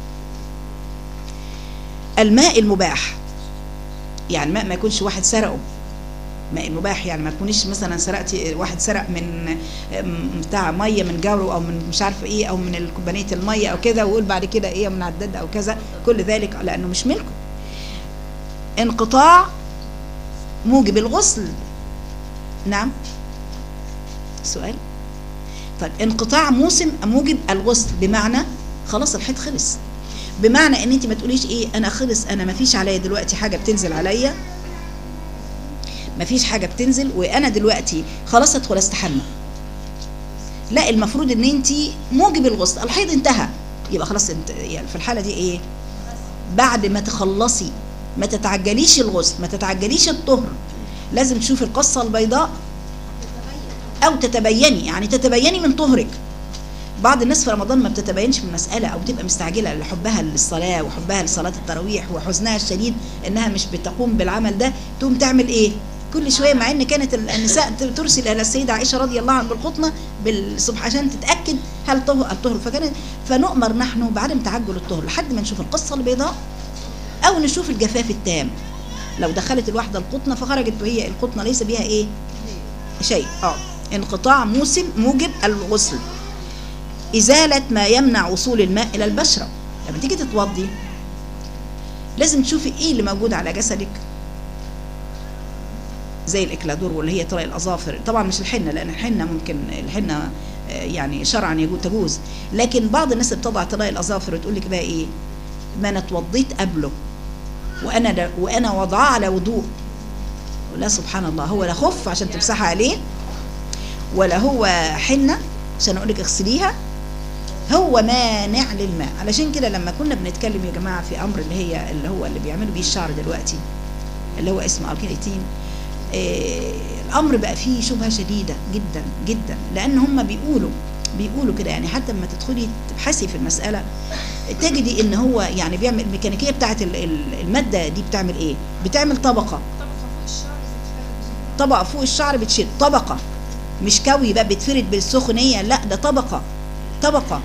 الماء المباح يعني الماء ما يكونش واحد سرقه ماء المباح يعني ما تكونيش مثلا سرقتي واحد سرق من بتاع ميه من جاره او من مش عارفه ايه او من كوبانيه الميه او كده ويقول بعد كده ايه من عداد او كذا كل ذلك لانه مش ملكه انقطاع موجب الغسل نعم سؤال طيب انقطاع موسم موجب الغسل بمعنى خلاص الحيض خلص بمعنى ان انت ما تقوليش ايه انا خلص انا ما فيش عليا دلوقتي حاجه بتنزل عليا مفيش حاجه بتنزل وانا دلوقتي خلاص ادخل استحمى لا المفروض ان انت موجب الغسل الحيض انتهى يبقى خلاص انت يعني في الحاله دي ايه بعد ما تخلصي ما تتعجليش الغسل ما تتعجليش الطهر لازم تشوفي القصه البيضاء او تتبيني يعني تتبيني من طهرك بعض الناس في رمضان ما بتتبينش من مسألة أو بتبقى مستعجلة لحبها للصلاة وحبها لصلاة التراويح وحزنها الشديد إنها مش بتقوم بالعمل ده تقوم تعمل إيه؟ كل شوية مع إن كانت النساء ترسل إلى السيدة عائشة رضي الله عنها بالقطنة بالصبح عشان تتأكد هل طهر الطهر فكانت فنؤمر نحن بعدم تعجل الطهر لحد ما نشوف القصة البيضاء أو نشوف الجفاف التام لو دخلت الواحدة القطنة فخرجت وهي القطنة ليس بها إيه؟ شيء اه انقطاع موسم موجب الغسل إزالة ما يمنع وصول الماء إلى البشرة لما تيجي تتوضي لازم تشوفي إيه اللي موجود على جسدك زي الإكلادور واللي هي طرق الأظافر طبعا مش الحنة لأن الحنة ممكن الحنة آه، يعني شرعا يجوز تجوز لكن بعض الناس بتضع طرق الأظافر وتقول لك بقى إيه ما أنا اتوضيت قبله وأنا ده وأنا وضعاه على وضوء لا سبحان الله هو لا خف عشان تمسحها عليه ولا هو حنة عشان أقول لك اغسليها هو مانع للماء علشان كده لما كنا بنتكلم يا جماعه في امر اللي هي اللي هو اللي بيعملوا بيه الشعر دلوقتي اللي هو اسمه الكيراتين آه الامر بقى فيه شبهه شديده جدا جدا لان هم بيقولوا بيقولوا كده يعني حتى لما تدخلي تبحثي في المساله تجدي ان هو يعني بيعمل الميكانيكيه بتاعت ال- ال- الماده دي بتعمل ايه بتعمل طبقه طبقه فوق الشعر بتشد طبقه مش كوي بقى بتفرد بالسخونيه لا ده طبقه طبقه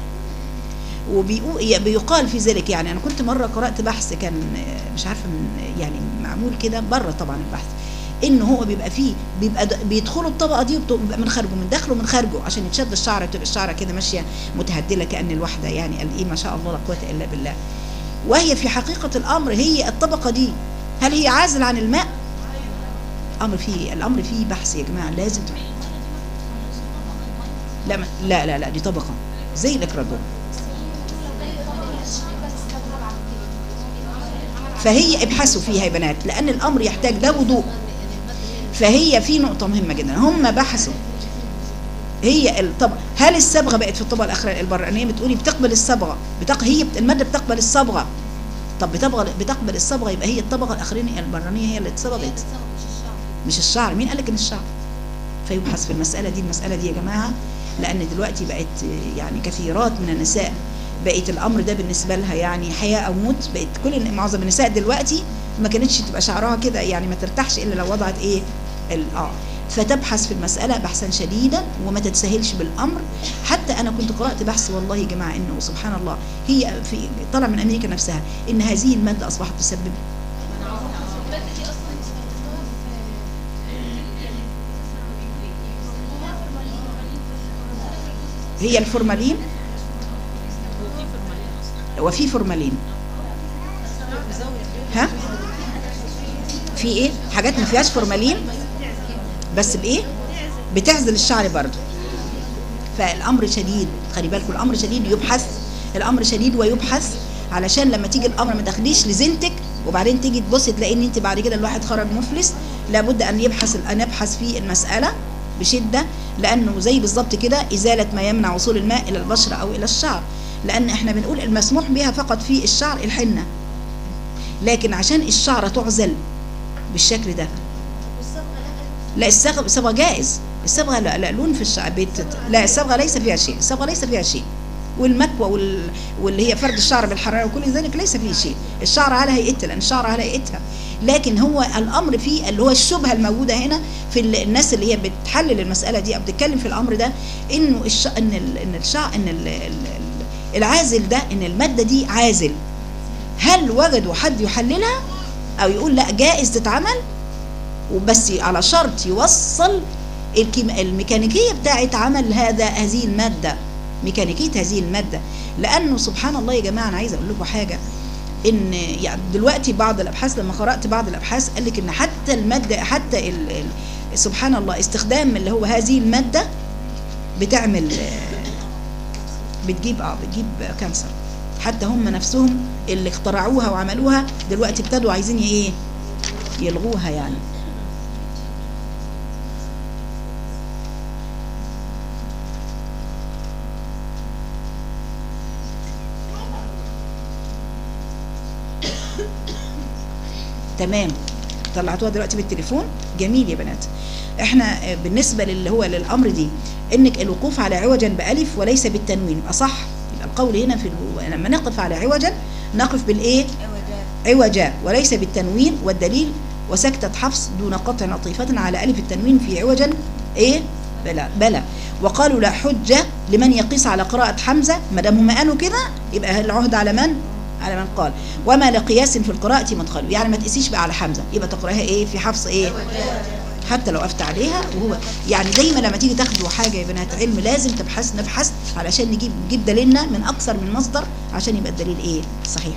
وبيقال في ذلك يعني انا كنت مره قرات بحث كان آه، مش عارفه من يعني معمول كده بره طبعا البحث ان هو بيبقى فيه بيبقى د- بيدخلوا الطبقه دي وبتبقى من خارجه من داخله ومن خارجه عشان يتشد الشعر تبقى الشعره كده ماشيه متهدله كان الواحده يعني قال ايه ما شاء الله لا قوه الا بالله وهي في حقيقه الامر هي الطبقه دي هل هي عازل عن الماء امر فيه الامر فيه بحث يا جماعه لازم تروح لا ما- لا لا لا دي طبقه زي الاكرادون فهي ابحثوا فيها يا بنات لان الامر يحتاج ده وضوء فهي في نقطه مهمه جدا هم بحثوا هي الطبقه هل الصبغه بقت في الطبقه الاخرى البرانيه بتقولي بتقبل الصبغه بتق... هي بت... الماده بتقبل الصبغه طب بتقبل بتقبل الصبغه يبقى هي الطبقه الاخرانيه البرانيه هي اللي اتصبغت مش الشعر مين قال لك ان الشعر فيبحث في المساله دي المساله دي يا جماعه لان دلوقتي بقت يعني كثيرات من النساء بقت الامر ده بالنسبه لها يعني حياه او موت بقت كل معظم النساء دلوقتي ما كانتش تبقى شعرها كده يعني ما ترتاحش الا لو وضعت ايه ال- اه فتبحث في المسألة بحثا شديدا وما تتساهلش بالأمر حتى أنا كنت قرأت بحث والله يا جماعة إنه سبحان الله هي في طلع من أمريكا نفسها إن هذه المادة أصبحت تسبب هي الفورمالين وفي فورمالين ها في ايه حاجات ما فيهاش فورمالين بس بايه بتعزل الشعر برضو فالامر شديد خلي بالكم الامر شديد يبحث الامر شديد ويبحث علشان لما تيجي الامر ما تاخديش لزنتك وبعدين تيجي تبصي تلاقي ان انت بعد كده الواحد خرج مفلس لابد ان يبحث ان يبحث في المساله بشده لانه زي بالظبط كده ازاله ما يمنع وصول الماء الى البشره او الى الشعر لان احنا بنقول المسموح بها فقط في الشعر الحنه لكن عشان الشعره تعزل بالشكل ده لا الصبغه الصبغه جائز الصبغه لا, لا لون في الشعر بيت لا الصبغه ليس فيها شيء الصبغه ليس فيها شيء والمكوى وال... واللي هي فرد الشعر بالحراره وكل ذلك ليس فيه شيء الشعر على هيئتها لان الشعر على هيئتها لكن هو الامر فيه اللي هو الشبهه الموجوده هنا في ال- الناس اللي هي بتحلل المساله دي او بتتكلم في الامر ده انه الش... ان ال... ان الشعر ان ال... ال... ال- العازل ده ان الماده دي عازل هل وجدوا حد يحللها او يقول لا جائز تتعمل وبس على شرط يوصل الكيم... الميكانيكيه بتاعت عمل هذا هذه الماده ميكانيكيه هذه الماده لانه سبحان الله يا جماعه انا عايزه اقول لكم حاجه ان يعني دلوقتي بعض الابحاث لما قرات بعض الابحاث قال لك ان حتى الماده حتى ال... ال... سبحان الله استخدام اللي هو هذه الماده بتعمل آه، بتجيب اه بتجيب كانسر حتى هم نفسهم اللي اخترعوها وعملوها دلوقتي ابتدوا عايزين ايه يلغوها يعني تمام طلعتوها دلوقتي بالتليفون جميل يا بنات احنا آه، بالنسبه للي هو للامر دي انك الوقوف على عوجا بالف وليس بالتنوين يبقى صح يبقى القول هنا في ال- لما نقف على عوجا نقف بالايه عوجا وليس بالتنوين والدليل وسكتة حفص دون قطع لطيفة على ألف التنوين في عوجا إيه بلى بلى وقالوا لا حجة لمن يقيس على قراءة حمزة ما دام هم قالوا كده يبقى العهد على من؟ على من قال وما لقياس في القراءة مدخل يعني ما تقيسيش بقى على حمزة يبقى تقراها إيه في حفص إيه حتى لو وقفت عليها وهو يعني دايما لما تيجي تاخدوا حاجه يا بنات علم لازم تبحث نبحث علشان نجيب نجيب دليلنا من اكثر من مصدر عشان يبقى الدليل ايه صحيح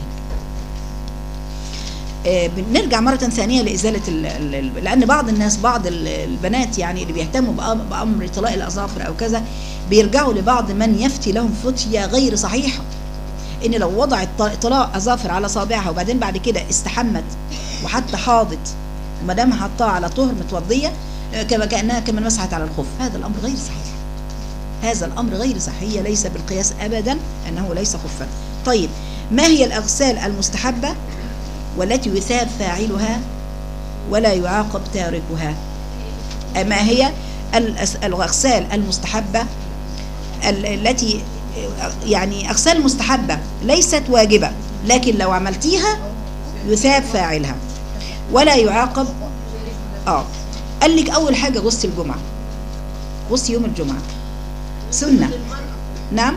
آه، بنرجع مرة ثانية لإزالة ال ال لأن بعض الناس بعض ال- البنات يعني اللي بيهتموا بأم- بأمر طلاق الأظافر أو كذا بيرجعوا لبعض من يفتي لهم فتية غير صحيحة إن لو وضعت ط- طلاق أظافر على صابعها وبعدين بعد كده استحمت وحتى حاضت وما دام حطها على طهر متوضية آه، كما كأنها كما مسحت على الخف هذا الأمر غير صحيح هذا الأمر غير صحيح ليس بالقياس أبدا أنه ليس خفا طيب ما هي الأغسال المستحبة والتي يثاب فاعلها ولا يعاقب تاركها ما هي الأس- الأغسال المستحبة ال- التي يعني أغسال مستحبة ليست واجبة لكن لو عملتيها يثاب فاعلها ولا يعاقب اه قال لك أول حاجة غسل الجمعة غسل يوم الجمعة سنة نعم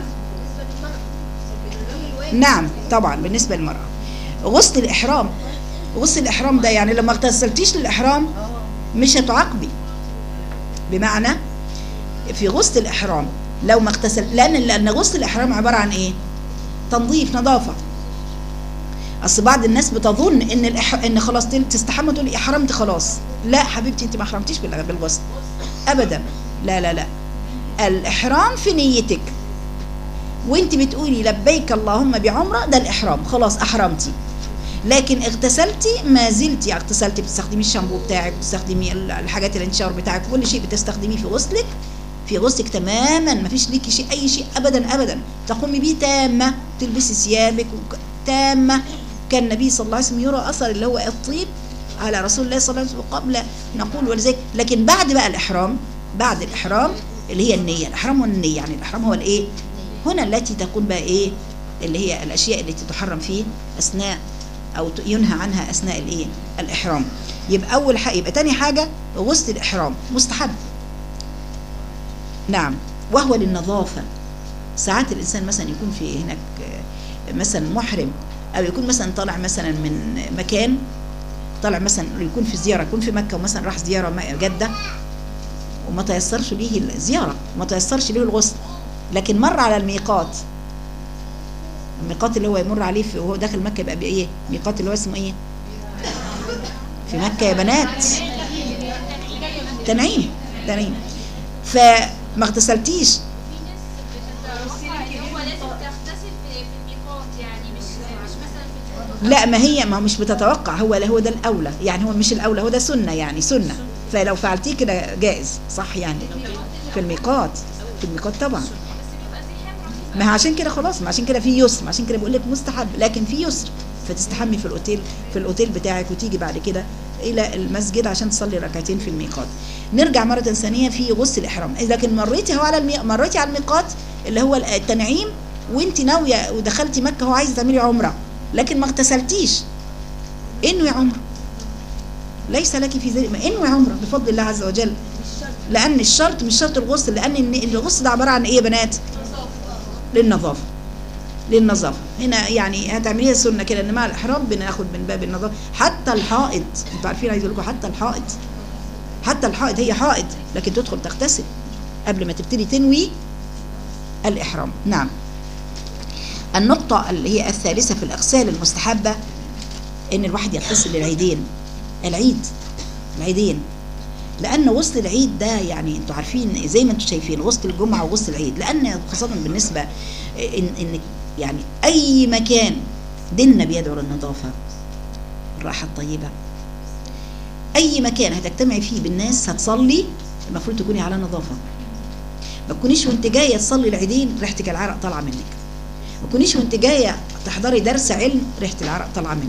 نعم طبعا بالنسبة للمرأة غسل الإحرام غسل الإحرام ده يعني لما اغتسلتيش للإحرام مش هتعاقبي بمعنى في غسل الإحرام لو ما اغتسل لأن لأن غسل الإحرام عبارة عن إيه؟ تنظيف نظافة أصل بعض الناس بتظن إن الإح... إن خلاص تل- تستحمى تقولي أحرمت خلاص لا حبيبتي أنت ما أحرمتيش بال- بالغسل أبدا لا لا لا الإحرام في نيتك وانت بتقولي لبيك اللهم بعمره ده الاحرام خلاص احرمتي لكن اغتسلتي ما زلتي اغتسلتي بتستخدمي الشامبو بتاعك بتستخدمي ال- الحاجات الانشار بتاعك كل شيء بتستخدميه في غسلك في غسلك تماما ما فيش ليكي شيء اي شيء ابدا ابدا تقومي بيه تامه تلبسي ثيابك وك- تامه كان النبي صلى الله عليه وسلم يرى اثر اللي هو الطيب على رسول الله صلى الله عليه وسلم قبل نقول ولذلك لكن بعد بقى الاحرام بعد الاحرام اللي هي النيه الاحرام والنيه يعني الاحرام هو الايه هنا التي تكون بقى ايه اللي هي الاشياء التي تحرم فيه اثناء او ت- ينهى عنها اثناء الايه الاحرام يبقى اول حاجه يبقى تاني حاجه غسل الاحرام مستحب نعم وهو للنظافه ساعات الانسان مثلا يكون في هناك آه، مثلا محرم او يكون مثلا طالع مثلا من مكان طالع مثلا يكون في زياره يكون في مكه ومثلا راح زياره م- جده وما تيسرش ليه الزياره ما تيسرش ليه الغسل لكن مر على الميقات الميقات اللي هو يمر عليه في وهو داخل مكه يبقى بايه ميقات اللي هو اسمه ايه في مكه يا بنات تنعيم تنعيم فما اغتسلتيش هو لازم تغتسل في في الميقات يعني مش مش مثلا في الفندق لا ما هي ما هو مش بتتوقع هو هو ده الاولى يعني هو مش الاولى هو ده سنه يعني سنه فلو فعلتيه كده جائز صح يعني في الميقات في الميقات طبعا ما هو عشان كده خلاص ما عشان كده في يسر ما عشان كده بقول لك مستحب لكن في يسر فتستحمي في الاوتيل في الاوتيل بتاعك وتيجي بعد كده الى المسجد عشان تصلي ركعتين في الميقات نرجع مره ثانيه في غسل الاحرام لكن مريتي هو على المي... مريتي على الميقات اللي هو التنعيم وانت ناويه ودخلتي مكه هو عايزه تعملي عمره لكن ما اغتسلتيش انوي عمره ليس لك في ذلك انوي عمره بفضل الله عز وجل لان الشرط مش شرط الغسل لان إن الغسل ده عباره عن ايه يا بنات للنظافه للنظافه هنا يعني هتعمليها سنه كده ان مع الاحرام بناخد من باب النظافه حتى الحائض انتوا عارفين عايز اقول لكم حتى الحائض حتى الحائض هي حائض لكن تدخل تغتسل قبل ما تبتدي تنوي الاحرام نعم النقطة اللي هي الثالثة في الأغسال المستحبة إن الواحد يغتسل للعيدين العيد العيدين لأن غسل العيد ده يعني أنتوا عارفين زي ما أنتوا شايفين غسل الجمعة وغسل العيد لأن خاصة بالنسبة إن, إن يعني أي مكان ديننا بيدعو للنظافة الراحة الطيبة أي مكان هتجتمعي فيه بالناس هتصلي المفروض تكوني على نظافة ما تكونيش وانت جايه تصلي العيدين ريحتك العرق طالعه منك ما تكونيش وانت جايه تحضري درس علم ريحه العرق طالعه منك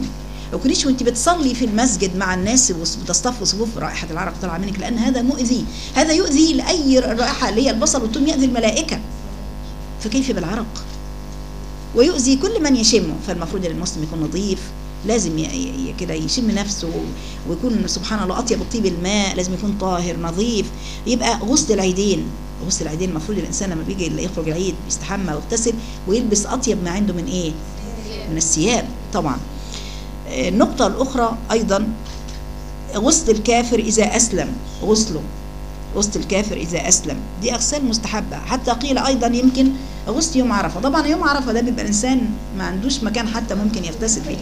لو كنتش وانت بتصلي في المسجد مع الناس وتصطفوا صفوف رائحه العرق طالعه منك لان هذا مؤذي هذا يؤذي لاي رائحه اللي هي البصل والثوم يؤذي الملائكه فكيف بالعرق ويؤذي كل من يشمه فالمفروض ان المسلم يكون نظيف لازم ي- ي- كده يشم نفسه ويكون سبحان الله اطيب الطيب الماء لازم يكون طاهر نظيف يبقى غسل العيدين غسل العيدين المفروض الانسان لما بيجي يخرج العيد بيستحمى ويغتسل ويلبس اطيب ما عنده من ايه من الثياب طبعا آه، النقطة الأخرى أيضا غسل الكافر إذا أسلم غسله غسل الكافر إذا أسلم دي أغسال مستحبة حتى قيل أيضا يمكن غسل يوم عرفة طبعا يوم عرفة ده بيبقى الإنسان ما عندوش مكان حتى ممكن يغتسل فيه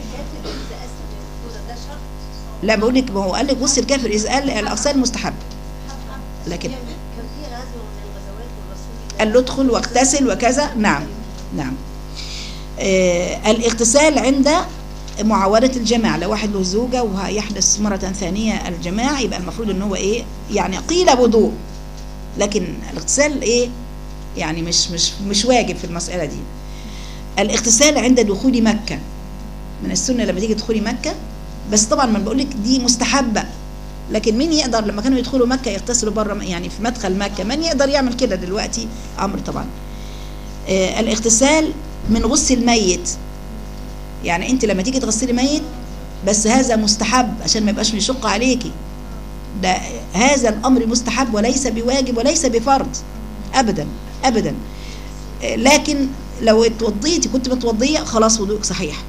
لا بقول لك ما هو قال لك غسل الكافر إذا قال الأغسال مستحبة لكن كان في غزوه من الغزوات والرسول قال له ادخل واغتسل وكذا نعم نعم آه الاغتسال عند معاودة الجماع لو واحد له زوجة وهيحدث مرة ثانية الجماع يبقى المفروض ان هو ايه يعني قيل وضوء لكن الاغتسال ايه يعني مش مش مش واجب في المسألة دي الاغتسال عند دخول مكة من السنة لما تيجي تدخلي مكة بس طبعا ما بقول لك دي مستحبة لكن مين يقدر لما كانوا يدخلوا مكة يغتسلوا بره يعني في مدخل مكة من يقدر يعمل كده دلوقتي أمر طبعا آه الاغتسال من غسل الميت يعني انت لما تيجي تغسلي ميت بس هذا مستحب عشان ما يبقاش يشق عليكي ده هذا الامر مستحب وليس بواجب وليس بفرض ابدا ابدا آه، لكن لو اتوضيتي كنت متوضيه خلاص وضوءك صحيح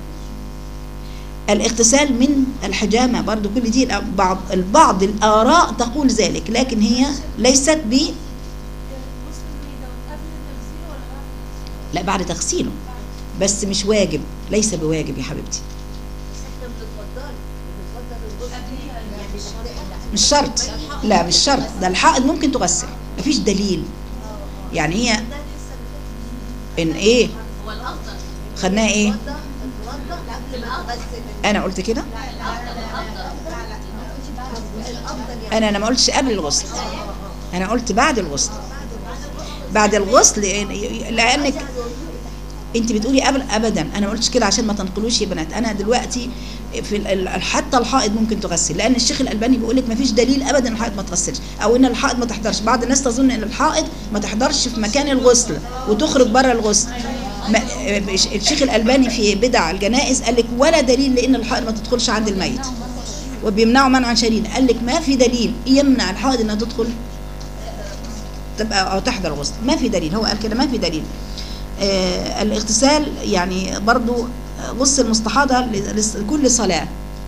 الاغتسال من الحجامه برضو كل دي بعض البعض الاراء تقول ذلك لكن هي ليست ب لا بعد تغسيله بس مش واجب ليس بواجب يا حبيبتي احنا بنتفضل بنتفضل الغسل يعني مش شرط لا مش شرط ده الحائض ممكن تغسل مفيش دليل يعني هي ان ايه خدناها ايه الفضه قبل ما تغسل انا قلت كده الافضل يعني انا انا ما قلتش قبل الغسل انا قلت بعد الغسل بعد الغسل لانك انت بتقولي قبل ابدا انا ما قلتش كده عشان ما تنقلوش يا بنات انا دلوقتي في ال- ال- حتى الحائض ممكن تغسل لان الشيخ الالباني بيقول لك ما فيش دليل ابدا ان الحائض ما تغسلش او ان الحائض ما تحضرش بعض الناس تظن ان الحائض ما تحضرش في مكان الغسل وتخرج بره الغسل ما الشيخ الالباني في بدع الجنائز قال لك ولا دليل لان الحائض ما تدخلش عند الميت وبيمنعوا منعا شديدا قال لك ما في دليل يمنع الحائض انها تدخل تبقى او تحضر غسل ما في دليل هو قال كده ما في دليل آه الاغتسال يعني برضو غسل المستحاضة ل- لكل صلاة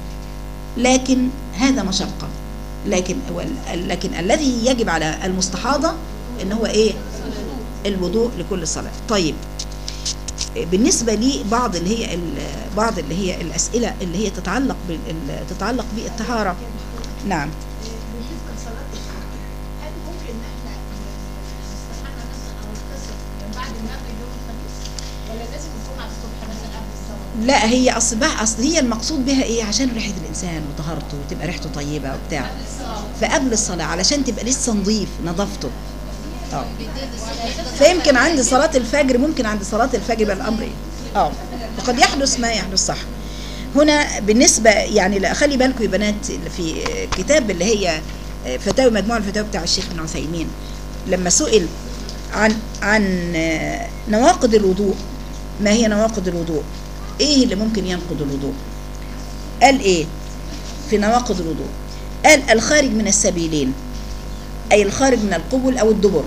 لكن هذا مشقة لكن وال- لكن الذي يجب على المستحاضة ان هو ايه الوضوء لكل صلاة طيب بالنسبة لي بعض اللي هي ال- بعض اللي هي الأسئلة اللي هي تتعلق بال ال- تتعلق بالطهارة نعم بالنسبه لصلاه الشعب هل ممكن ان احنا نستحمى مثلا او نغتسل من بعد المغرب يوم الخميس ولا لازم نكون على الصبح مثلا قبل الصلاه؟ لا هي اصل بقى اصل هي المقصود بها ايه عشان ريحه الانسان وطهارته وتبقى ريحته طيبه وبتاع فقبل الصلاه علشان تبقى لسه نظيف نظافته اه فيمكن عند صلاه الفجر ممكن عند صلاه الفجر يبقى الامر ايه اه وقد يحدث ما يحدث صح هنا بالنسبه يعني لا خلي بالكم يا بنات في كتاب اللي هي فتاوي مجموعه الفتاوي بتاع الشيخ ابن عثيمين لما سئل عن عن نواقض الوضوء ما هي نواقض الوضوء ايه اللي ممكن ينقض الوضوء قال ايه في نواقض الوضوء قال الخارج من السبيلين اي الخارج من القبل او الدبر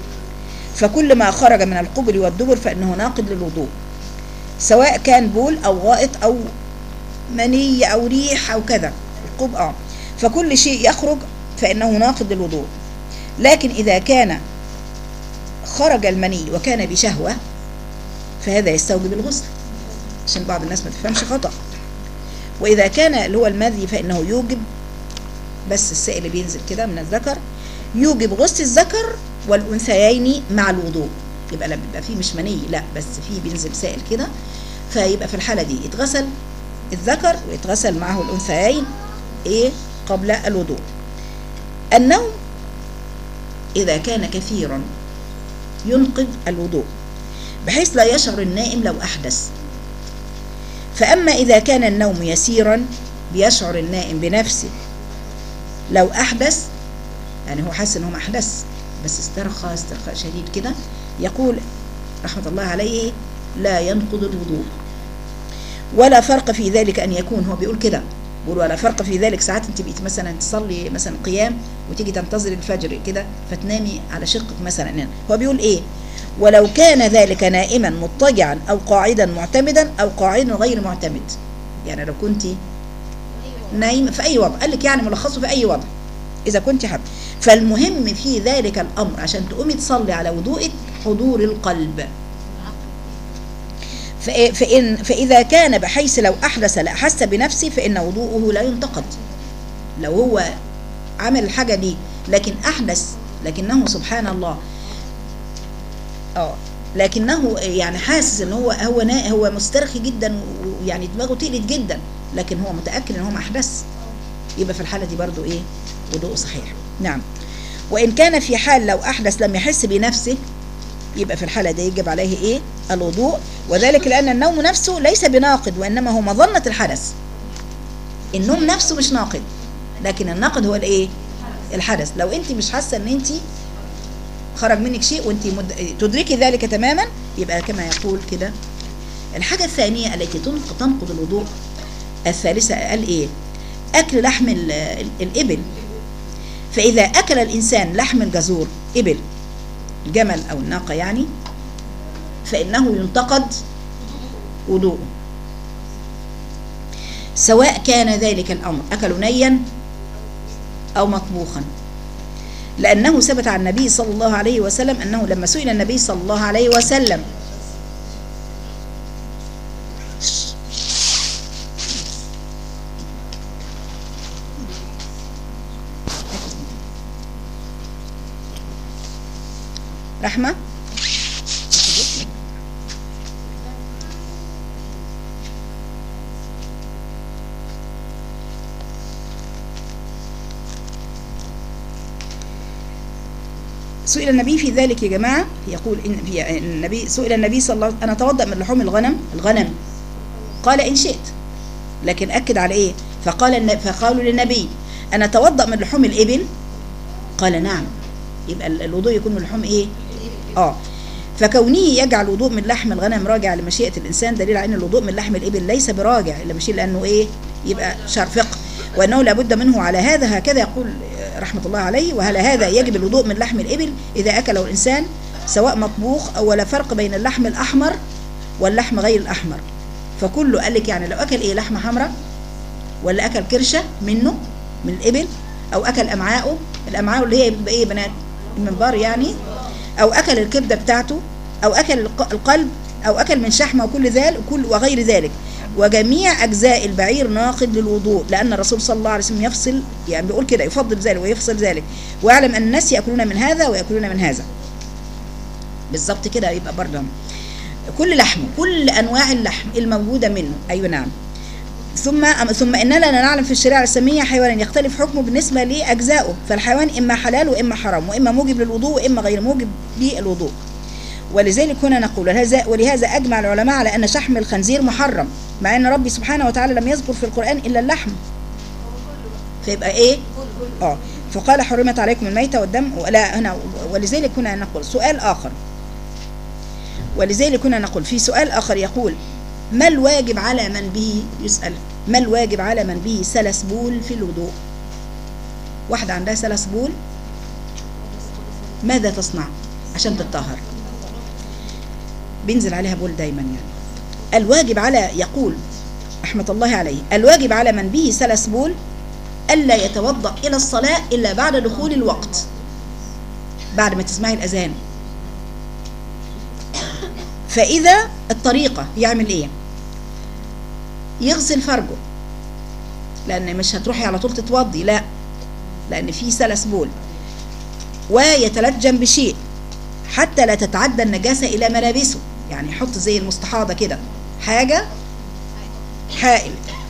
فكل ما خرج من القبل والدبر فانه ناقض للوضوء سواء كان بول او غائط او مني او ريح او كذا القب اه فكل شيء يخرج فانه ناقض للوضوء لكن اذا كان خرج المني وكان بشهوه فهذا يستوجب الغسل عشان بعض الناس ما تفهمش خطأ وإذا كان اللي هو المذي فإنه يوجب بس السائل اللي بينزل كده من الذكر يوجب غسل الذكر والأنثيين مع الوضوء يبقى لما يبقى فيه مش مني لا بس فيه بينزل سائل كده فيبقى في الحالة دي يتغسل الذكر ويتغسل معه الأنثيين إيه قبل الوضوء النوم إذا كان كثيرا ينقض الوضوء بحيث لا يشعر النائم لو أحدث فأما إذا كان النوم يسيرا بيشعر النائم بنفسه لو أحدث يعني هو حاسس إن هو ما أحدث بس استرخى استرخاء شديد كده يقول رحمة الله عليه لا ينقض الوضوء ولا فرق في ذلك أن يكون هو بيقول كده بيقول ولا فرق في ذلك ساعات انت بقيت مثلا تصلي مثلا قيام وتيجي تنتظر الفجر كده فتنامي على شقك مثلا هو بيقول ايه ولو كان ذلك نائما مضطجعا او قاعدا معتمدا او قاعدا غير معتمد يعني لو كنت نايم في اي وضع قال لك يعني ملخصه في اي وضع اذا كنت حابه فالمهم في ذلك الامر عشان تقومي تصلي على وضوءك حضور القلب فإ- فإن فإذا كان بحيث لو أحدث لأحس بنفسه فإن وضوءه لا ينتقد لو هو عمل الحاجة دي لكن أحدث لكنه سبحان الله اه لكنه يعني حاسس ان هو هو نا هو مسترخي جدا ويعني دماغه تقلت جدا لكن هو متاكد ان هو ما احدث يبقى في الحاله دي برضو ايه وضوء صحيح نعم وان كان في حال لو احدث لم يحس بنفسه يبقى في الحاله دي يجب عليه ايه الوضوء وذلك لان النوم نفسه ليس بناقض وانما هو مظنه الحدث النوم نفسه مش ناقض لكن الناقض هو الايه الحدث لو انت مش حاسه ان انت خرج منك شيء وانت مد... تدركي ذلك تماما يبقى كما يقول كده الحاجة الثانية التي تنق- تنقض الوضوء الثالثة قال ايه اكل لحم ال- ال- الابل فاذا اكل الانسان لحم الجزور ابل الجمل او الناقة يعني فانه ينتقد وضوءه سواء كان ذلك الامر اكل نيا او مطبوخا لأنه ثبت عن النبي صلى الله عليه وسلم أنه لما سئل النبي صلى الله عليه وسلم رحمة سئل النبي في ذلك يا جماعة يقول إن في النبي سئل النبي صلى الله عليه وسلم أنا أتوضأ من لحوم الغنم الغنم قال إن شئت لكن أكد على إيه فقال الن- فقالوا للنبي أنا أتوضأ من لحوم الإبل قال نعم يبقى ال- الوضوء يكون من لحوم إيه آه فكونه يجعل الوضوء من لحم الغنم راجع لمشيئة الإنسان دليل على أن الوضوء من لحم الإبل ليس براجع إلا مشيئة لأنه إيه يبقى شرع فقه وأنه لابد منه على هذا هكذا يقول رحمة الله عليه وعلى هذا يجب الوضوء من لحم الإبل إذا أكله الإنسان سواء مطبوخ أو ولا فرق بين اللحم الأحمر واللحم غير الأحمر فكله قال لك يعني لو أكل إيه لحمة حمراء ولا أكل كرشة منه من الإبل أو أكل أمعاءه الأمعاء اللي هي بتبقى إيه بنات المنبار يعني أو أكل الكبدة بتاعته أو أكل الق- القلب أو أكل من شحمه وكل ذلك وكل وغير ذلك وجميع أجزاء البعير ناقض للوضوء لأن الرسول صلى الله عليه وسلم يفصل يعني بيقول كده يفضل ذلك ويفصل ذلك ويعلم أن الناس يأكلون من هذا ويأكلون من هذا بالظبط كده يبقى برضه كل لحمه كل أنواع اللحم الموجودة منه أيوة نعم ثم ثم اننا لا نعلم في الشريعه الاسلاميه حيوانا يختلف حكمه بالنسبه لاجزائه فالحيوان اما حلال واما حرام واما موجب للوضوء واما غير موجب للوضوء ولذلك هنا نقول ولهذا, ولهذا اجمع العلماء على ان شحم الخنزير محرم مع ان ربي سبحانه وتعالى لم يذكر في القران الا اللحم فيبقى ايه اه فقال حرمت عليكم الميتة والدم ولا هنا ولذلك هنا نقول سؤال آخر ولذلك هنا نقول في سؤال آخر يقول ما الواجب على من به يسأل ما الواجب على من به سلس بول في الوضوء واحدة عندها سلس بول ماذا تصنع عشان تتطهر بينزل عليها بول دايما يعني الواجب على يقول رحمة الله عليه الواجب على من به سلس بول ألا يتوضأ إلى الصلاة إلا بعد دخول الوقت بعد ما تسمعي الأذان فإذا الطريقة يعمل إيه يغسل فرجه لأن مش هتروحي على طول تتوضي لا لأن في سلس بول ويتلجم بشيء حتى لا تتعدى النجاسة إلى ملابسه يعني يحط زي المستحاضة كده حاجة حائل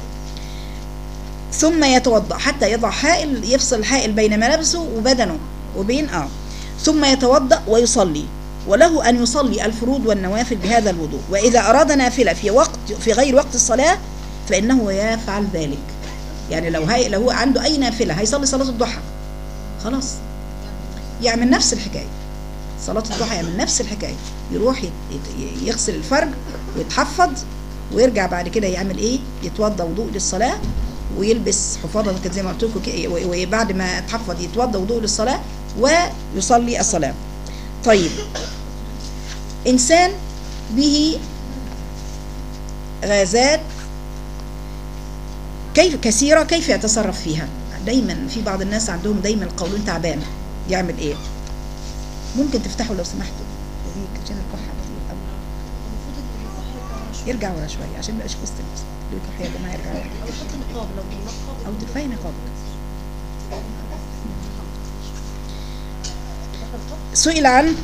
ثم يتوضأ حتى يضع حائل يفصل الحائل بين ملابسه وبدنه وبين اه ثم يتوضأ ويصلي وله أن يصلي الفروض والنوافل بهذا الوضوء وإذا أراد نافلة في وقت في غير وقت الصلاة فإنه يفعل ذلك يعني لو هي لو هو عنده أي نافلة هيصلي صلاة الضحى خلاص يعمل نفس الحكاية صلاة الضحى يعمل نفس الحكاية يروح يت- يت- يغسل الفرج ويتحفظ ويرجع بعد كده يعمل ايه يتوضى وضوء للصلاة ويلبس حفاضة كده زي ما قلت لكم كده، و- وبعد ما يتحفظ يتوضى وضوء للصلاة ويصلي الصلاة طيب إنسان به غازات كيف كثيرة كيف يتصرف فيها دايما في بعض الناس عندهم دايما القولون تعبان يعمل ايه ممكن تفتحوا لو سمحتوا وديك عشان الكحة كتير قوي. يرجع ورا شوية عشان ما يبقاش في وسط الناس اللي الكحة يا جماعة يرجع ورا او يحط نقاب لو بنقاب أو ترفعي نقابك سئل عن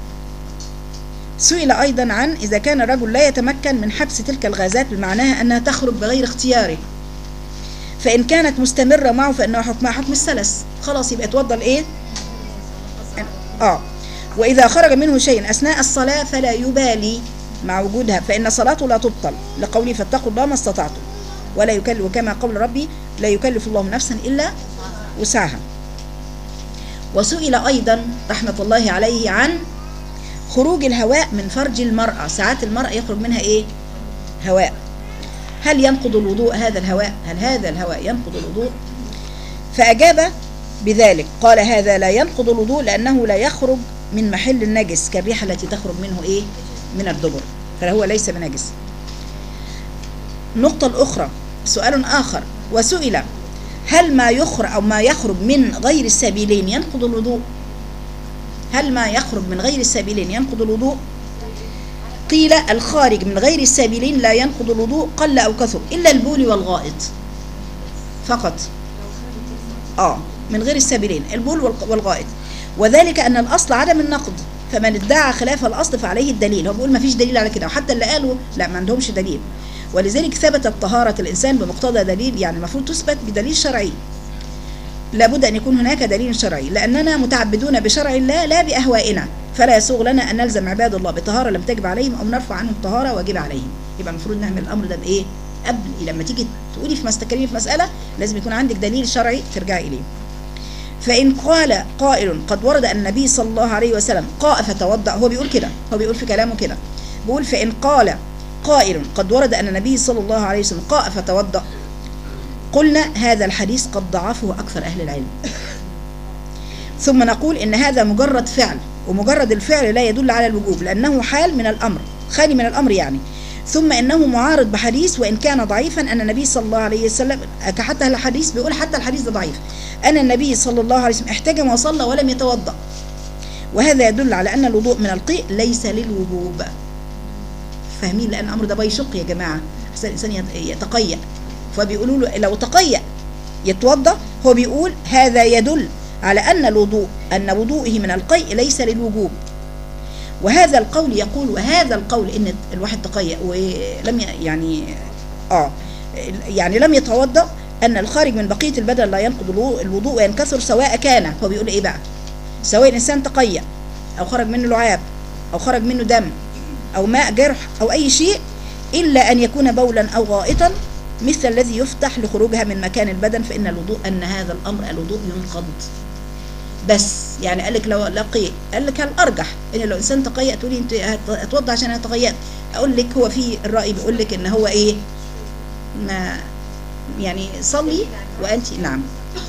سئل أيضا عن إذا كان الرجل لا يتمكن من حبس تلك الغازات بمعناها أنها تخرج بغير اختياره فإن كانت مستمرة معه فإنه حكمها حكم السلس خلاص يبقى يتوضى الإيه؟ آه وإذا خرج منه شيء أثناء الصلاة فلا يبالي مع وجودها فإن صلاته لا تبطل لقوله فاتقوا الله ما استطعتم ولا يكلف كما قول ربي لا يكلف الله نفسا إلا وسعها وسئل أيضا رحمة الله عليه عن خروج الهواء من فرج المرأة ساعات المرأة يخرج منها إيه هواء هل ينقض الوضوء هذا الهواء هل هذا الهواء ينقض الوضوء فأجاب بذلك قال هذا لا ينقض الوضوء لأنه لا يخرج من محل النجس كالريحة التي تخرج منه إيه من الدبر فهو ليس بنجس النقطة الأخرى سؤال آخر وسئل هل ما يخرج أو ما يخرج من غير السبيلين ينقض الوضوء هل ما يخرج من غير السبيلين ينقض الوضوء قيل الخارج من غير السبيلين لا ينقض الوضوء قل أو كثر إلا البول والغائط فقط آه من غير السبيلين البول والق- والغائط وذلك أن الأصل عدم النقض فمن ادعى خلاف الأصل فعليه الدليل هو بيقول ما فيش دليل على كده وحتى اللي قالوا لا ما عندهمش دليل ولذلك ثبتت طهارة الإنسان بمقتضى دليل يعني المفروض تثبت بدليل شرعي لابد أن يكون هناك دليل شرعي لأننا متعبدون بشرع الله لا بأهوائنا فلا يسوغ لنا أن نلزم عباد الله بطهارة لم تجب عليهم أو نرفع عنهم طهارة واجب عليهم يبقى المفروض نعمل الأمر ده بإيه قبل لما تيجي تقولي في مستكلمي في مسألة لازم يكون عندك دليل شرعي ترجعي إليه فإن قال قائل قد ورد أن النبي صلى الله عليه وسلم قاء فتوضأ هو بيقول كده هو بيقول في كلامه كده بيقول فإن قال قائل قد ورد أن النبي صلى الله عليه وسلم قاء فتوضأ قلنا هذا الحديث قد ضعفه أكثر أهل العلم ثم نقول إن هذا مجرد فعل ومجرد الفعل لا يدل على الوجوب لأنه حال من الأمر خالي من الأمر يعني ثم إنه معارض بحديث وإن كان ضعيفا أن النبي صلى الله عليه وسلم حتى الحديث بيقول حتى الحديث ده ضعيف أن النبي صلى الله عليه وسلم احتجم وصلى ولم يتوضأ وهذا يدل على أن الوضوء من القيء ليس للوجوب فاهمين لأن الأمر ده بيشق يا جماعة أحسن الإنسان يت- يتقيأ فبيقولوا له لو تقيأ يتوضأ هو بيقول هذا يدل على أن الوضوء أن وضوئه من القيء ليس للوجوب وهذا القول يقول وهذا القول ان الواحد تقيأ ولم ي- يعني اه يعني لم يتوضا ان الخارج من بقيه البدن لا ينقض الوضوء- الوضوء وينكسر سواء كان هو بيقول ايه بقى سواء الانسان تقيأ او خرج منه لعاب او خرج منه دم او ماء جرح او اي شيء الا ان يكون بولا او غائطا مثل الذي يفتح لخروجها من مكان البدن فان الوضوء ان هذا الامر الوضوء ينقض بس يعني قال لك لو لقي قال لك الارجح ان لو انسان تقيأ تقولي انت هت- هتوضى عشان انا تقيأت اقول لك هو في الراي بيقول لك ان هو ايه ما يعني صلي وانت نعم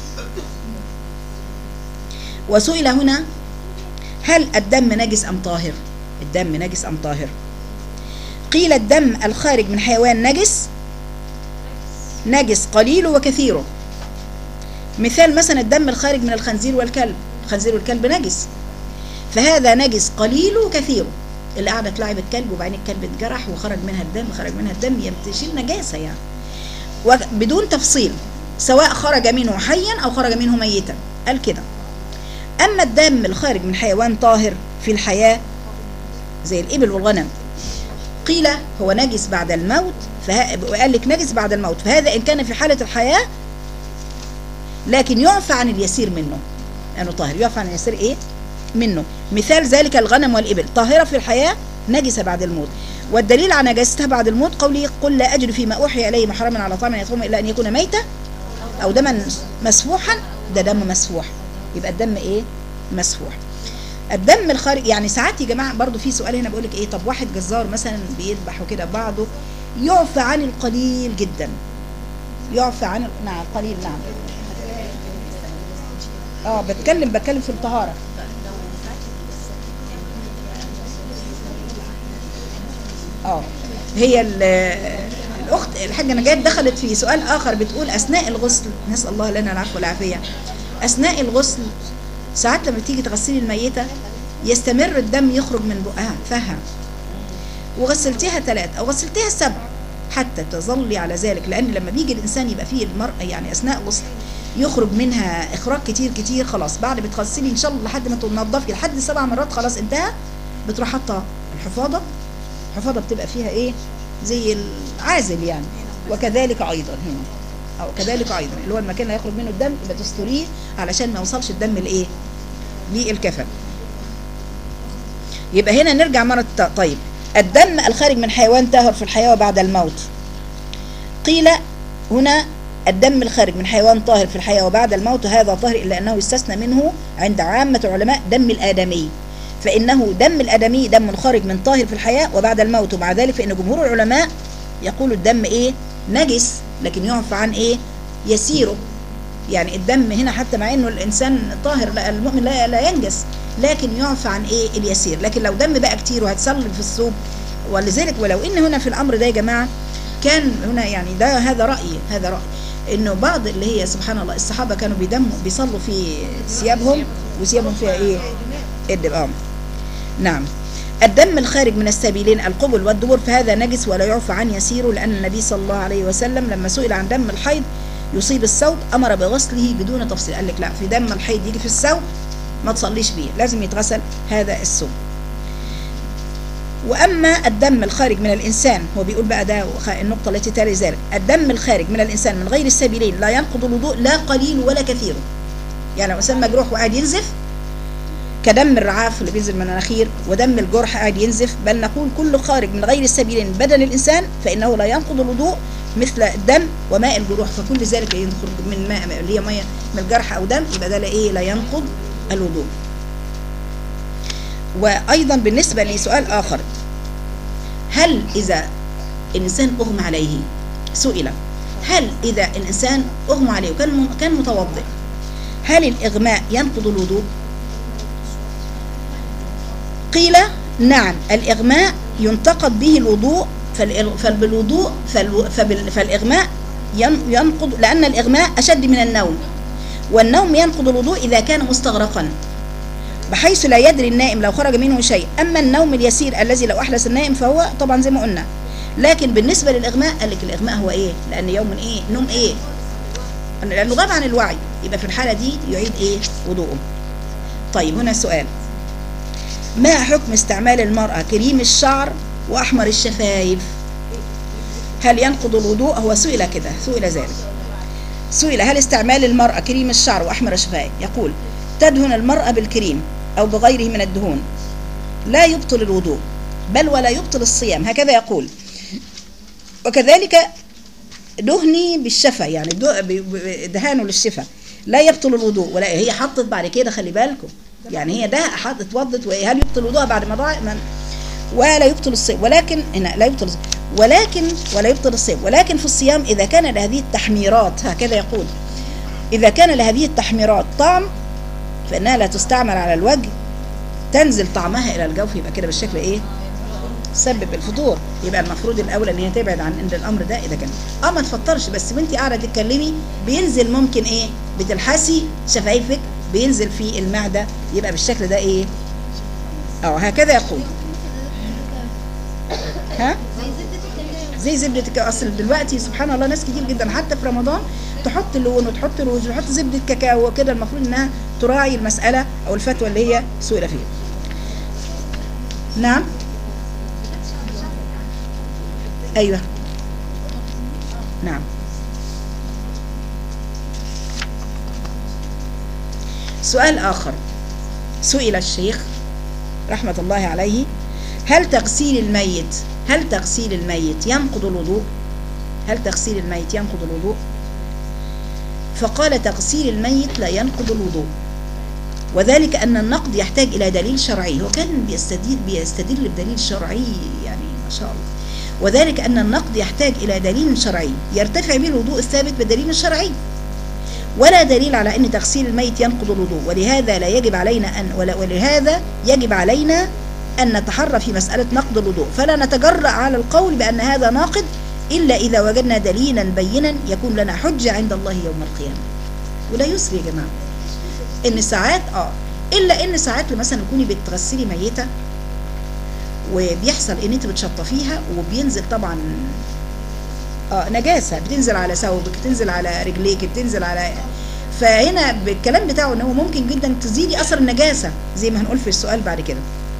وسئل هنا هل الدم نجس ام طاهر الدم نجس ام طاهر قيل الدم الخارج من حيوان نجس نجس قليله وكثيره مثال مثلا الدم الخارج من الخنزير والكلب الخنزير والكلب نجس فهذا نجس قليله وكثيره اللي قاعده تلعب الكلب وبعدين الكلب اتجرح وخرج منها الدم خرج منها الدم هي بتشيل نجاسه يعني وبدون تفصيل سواء خرج منه حيا او خرج منه ميتا قال كده اما الدم الخارج من حيوان طاهر في الحياه زي الابل والغنم قيل هو نجس بعد الموت فه... وقال لك نجس بعد الموت فهذا ان كان في حاله الحياه لكن يعفى عن اليسير منه لانه طاهر يعفى عن اليسير ايه منه مثال ذلك الغنم والإبل طاهرة في الحياة نجسة بعد الموت والدليل على نجاستها بعد الموت قوله قل لا أجد فيما أوحي إليه محرما على طعام يطعمه إلا أن يكون ميتا أو دما مسفوحا ده دم مسفوح يبقى الدم إيه مسفوح الدم الخارج يعني ساعات يا جماعه برضو في سؤال هنا بيقول لك ايه طب واحد جزار مثلا بيذبح وكده بعضه يعفى عن القليل جدا يعفى عن نعم قليل نعم اه بتكلم بتكلم في الطهاره اه هي ال- الاخت الحاجه نجاة دخلت في سؤال اخر بتقول اثناء الغسل نسال الله لنا العفو والعافيه اثناء الغسل ساعات لما تيجي تغسلي الميته يستمر الدم يخرج من بقها فها وغسلتيها ثلاث او غسلتيها سبع حتى تظلي على ذلك لان لما بيجي الانسان يبقى فيه المرأة يعني اثناء غسل يخرج منها اخراج كتير كتير خلاص بعد بتغسلي ان شاء الله لحد ما تنضفي لحد سبع مرات خلاص انتهى بتروح حاطه الحفاضه الحفاضه بتبقى فيها ايه زي العازل يعني وكذلك ايضا هنا او كذلك ايضا اللي هو المكان اللي هيخرج منه الدم يبقى تستريه علشان ما يوصلش الدم لايه للكفن يبقى هنا نرجع مرة تا- طيب الدم الخارج من حيوان طاهر في الحياة وبعد الموت قيل هنا الدم الخارج من حيوان طاهر في الحياة وبعد الموت هذا طاهر إلا أنه يستثنى منه عند عامة العلماء دم الآدمي فإنه دم الآدمي دم خارج من طاهر في الحياة وبعد الموت ومع ذلك فإن جمهور العلماء يقولوا الدم إيه نجس لكن يعفى عن إيه يسيره يعني الدم هنا حتى مع انه الانسان طاهر لا المؤمن لا, لا ينجس لكن يعفى عن ايه اليسير لكن لو دم بقى كتير وهتصلب في الثوب ولذلك ولو ان هنا في الامر ده يا جماعه كان هنا يعني ده هذا رايي هذا رايي انه بعض اللي هي سبحان الله الصحابه كانوا بيدموا بيصلوا في ثيابهم وثيابهم فيها ايه الدم آه. نعم الدم الخارج من السبيلين القبل والدبر فهذا نجس ولا يعفى عن يسيره لأن النبي صلى الله عليه وسلم لما سئل عن دم الحيض يصيب الثوب أمر بغسله بدون تفصيل قال لك لا في دم الحيض يجي في الثوب ما تصليش بيه لازم يتغسل هذا الثوب وأما الدم الخارج من الإنسان هو بيقول بقى ده خ- النقطة التي تلي ذلك الدم الخارج من الإنسان من غير السبيلين لا ينقض الوضوء لا قليل ولا كثير يعني لو إنسان مجروح وقاعد ينزف كدم الرعاف اللي بينزل من المناخير ودم الجرح قاعد ينزف بل نقول كل خارج من غير السبيلين بدن الإنسان فإنه لا ينقض الوضوء مثل الدم وماء الجروح فكل ذلك يخرج من ماء اللي هي ميه من الجرح أو دم يبقى ده لا إيه لا ينقض الوضوء وأيضا بالنسبة لسؤال آخر هل إذا الإنسان أغمى عليه سئل هل إذا الإنسان أغمى عليه وكان كان متوضئ هل الإغماء ينقض الوضوء؟ قيل نعم الإغماء ينتقد به الوضوء فالإغ- فبالوضوء فالو- فبال- فالإغماء ين- ينقض لأن الإغماء أشد من النوم والنوم ينقض الوضوء إذا كان مستغرقا بحيث لا يدري النائم لو خرج منه شيء أما النوم اليسير الذي لو أحدث النائم فهو طبعا زي ما قلنا لكن بالنسبة للإغماء قال لك الإغماء هو إيه لأن يوم إيه نوم إيه لأنه غاب عن الوعي يبقى في الحالة دي يعيد إيه وضوءه طيب هنا سؤال ما حكم استعمال المرأة كريم الشعر وأحمر الشفايف هل ينقض الوضوء هو سئل كده سئل ذلك سئل هل استعمال المرأة كريم الشعر وأحمر الشفايف يقول تدهن المرأة بالكريم أو بغيره من الدهون لا يبطل الوضوء بل ولا يبطل الصيام هكذا يقول وكذلك دهني بالشفا يعني الدو- ب- ب- دهانه للشفا لا يبطل الوضوء ولا هي حطت بعد كده خلي بالكم يعني هي ده حط اتوضت وهل يبطل الوضوء بعد ما ضاع من ولا يبطل الصيام ولكن هنا لا يبطل الصيام ولكن ولا يبطل الصيام ولكن في الصيام اذا كان لهذه التحميرات هكذا يقول اذا كان لهذه التحميرات طعم فانها لا تستعمل على الوجه تنزل طعمها الى الجوف يبقى كده بالشكل ايه سبب الفطور يبقى المفروض الاولى ان هي تبعد عن عند الامر ده اذا كان اه ما تفطرش بس وانت قاعده تتكلمي بينزل ممكن ايه بتلحسي شفايفك بينزل في المعده يبقى بالشكل ده ايه اه هكذا يقول ها زي زبدة الكاكاو اصل دلوقتي سبحان الله ناس كتير جدا حتى في رمضان تحط اللون وتحط الروج وتحط زبدة كاكاو وكده المفروض انها تراعي المسألة او الفتوى اللي هي سئل فيها نعم ايوه نعم سؤال اخر سئل الشيخ رحمة الله عليه هل تغسيل الميت هل تغسيل الميت ينقض الوضوء هل تغسيل الميت ينقض الوضوء فقال تغسيل الميت لا ينقض الوضوء وذلك أن النقد يحتاج إلى دليل شرعي هو كان بيستدل, بيستدل بدليل شرعي يعني ما شاء الله وذلك أن النقد يحتاج إلى دليل شرعي يرتفع به الوضوء الثابت بدليل شرعي ولا دليل على أن تغسيل الميت ينقض الوضوء ولهذا لا يجب علينا أن ولا ولهذا يجب علينا أن نتحرى في مسألة نقض الوضوء فلا نتجرأ على القول بأن هذا ناقض إلا إذا وجدنا دليلا بينا يكون لنا حجة عند الله يوم القيامة ولا يسري يا جماعة إن ساعات آه إلا إن ساعات مثلا تكوني بتغسلي ميتة وبيحصل إن أنت بتشطفيها وبينزل طبعا اه نجاسة بتنزل على ثوبك بتنزل على رجليك بتنزل على فهنا بالكلام بتاعه ان هو ممكن جدا تزيدي اثر النجاسة زي ما هنقول في السؤال بعد كده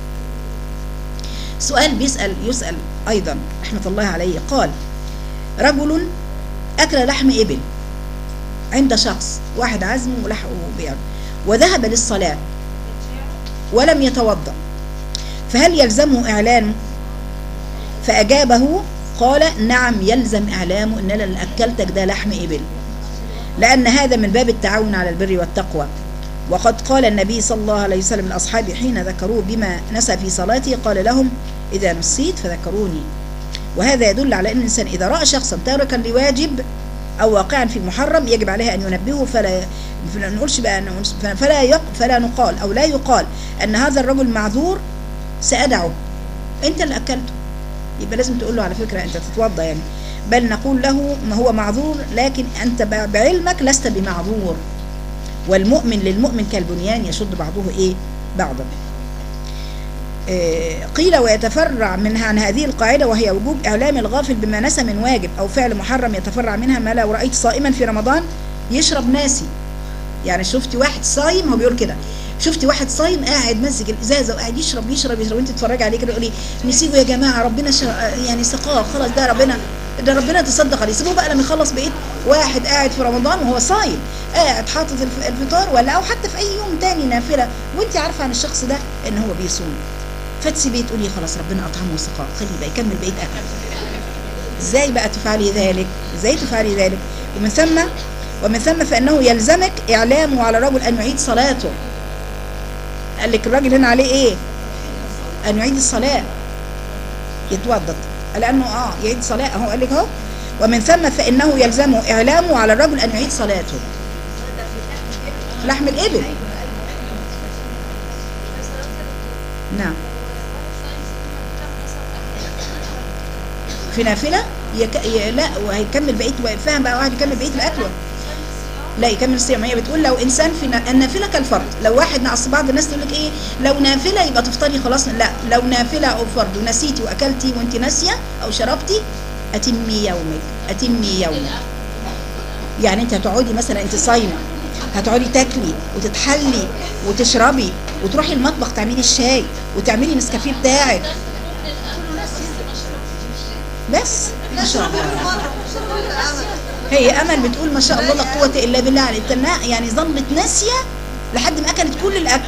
سؤال بيسأل يسأل ايضا رحمة الله عليه قال رجل اكل لحم ابل عند شخص واحد عزم ولحم وبيعه وذهب للصلاة ولم يتوضأ فهل يلزمه اعلانه فاجابه قال نعم يلزم إعلامه إن أنا اللي أكلتك ده لحم إبل لأن هذا من باب التعاون على البر والتقوى وقد قال النبي صلى الله عليه وسلم لأصحابه حين ذكروه بما نسى في صلاته قال لهم إذا نسيت فذكروني وهذا يدل على أن الإنسان إذا رأى شخصا تاركا لواجب أو واقعا في محرم يجب عليه أن ينبهه فلا فلا نقولش بقى أنه فلا يق فلا نقال أو لا يقال أن هذا الرجل معذور سأدعه أنت اللي أكلته يبقى لازم تقول له على فكرة أنت تتوضى يعني بل نقول له ما هو معذور لكن أنت بعلمك لست بمعذور والمؤمن للمؤمن كالبنيان يشد بعضه إيه بعضا إيه قيل ويتفرع منها عن هذه القاعدة وهي وجوب إعلام الغافل بما نسى من واجب أو فعل محرم يتفرع منها ما لو رأيت صائما في رمضان يشرب ناسي يعني شفتي واحد صايم هو بيقول كده شفتي واحد صايم قاعد ماسك الازازه وقاعد يشرب يشرب يشرب وانت تتفرجي عليه كده يقولي نسيبه يا جماعه ربنا يعني سقاه خلاص ده ربنا ده ربنا تصدق عليه سيبوه بقى لما يخلص بقيت واحد قاعد في رمضان وهو صايم قاعد حاطط الفطار ولا او حتى في اي يوم تاني نافله وانت عارفه عن الشخص ده ان هو بيصوم فتسيبيه تقولي خلاص ربنا اطعمه وسقاه خليه بقى يكمل بقيه اكل ازاي بقى تفعلي ذلك ازاي تفعلي ذلك ومن ثم ومن ثم فانه يلزمك اعلامه على الرجل ان يعيد صلاته قال لك الراجل هنا عليه ايه ان يعيد الصلاه يتوضا لانه اه يعيد صلاه اهو قال لك اهو ومن ثم فانه يلزمه اعلامه على الرجل ان يعيد صلاته لحم الابل نعم في نافله يك... ي... لا وهيكمل بقيه فاهم بقى واحد يكمل بقيه الاكل لا يكمل الصيام هي بتقول لو انسان في نا... النافله كالفرض لو واحد نقص بعض الناس تقول لك ايه لو نافله يبقى تفطري خلاص لا لو نافله او فرض ونسيتي واكلتي وانت ناسيه او شربتي اتمي يومك اتمي يومك يعني انت هتقعدي مثلا انت صايمه هتقعدي تاكلي وتتحلي وتشربي وتروحي المطبخ تعملي الشاي وتعملي نسكافيه بتاعك بس ما شاء الله هي امل بتقول ما شاء الله لا قوه الا بالله عليك يعني ظلت ناسيه لحد ما اكلت كل الاكل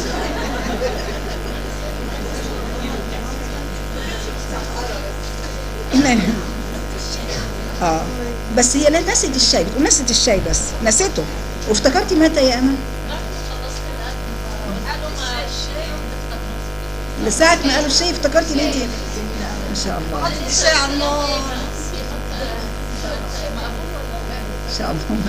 اه بس هي لا نسيت الشاي بتقول نسيت الشاي بس نسيته وافتكرتي متى يا امل لساعة ما قالوا الشاي افتكرتي ان انت ما شاء الله حطت الشاي على النار ان شاء الله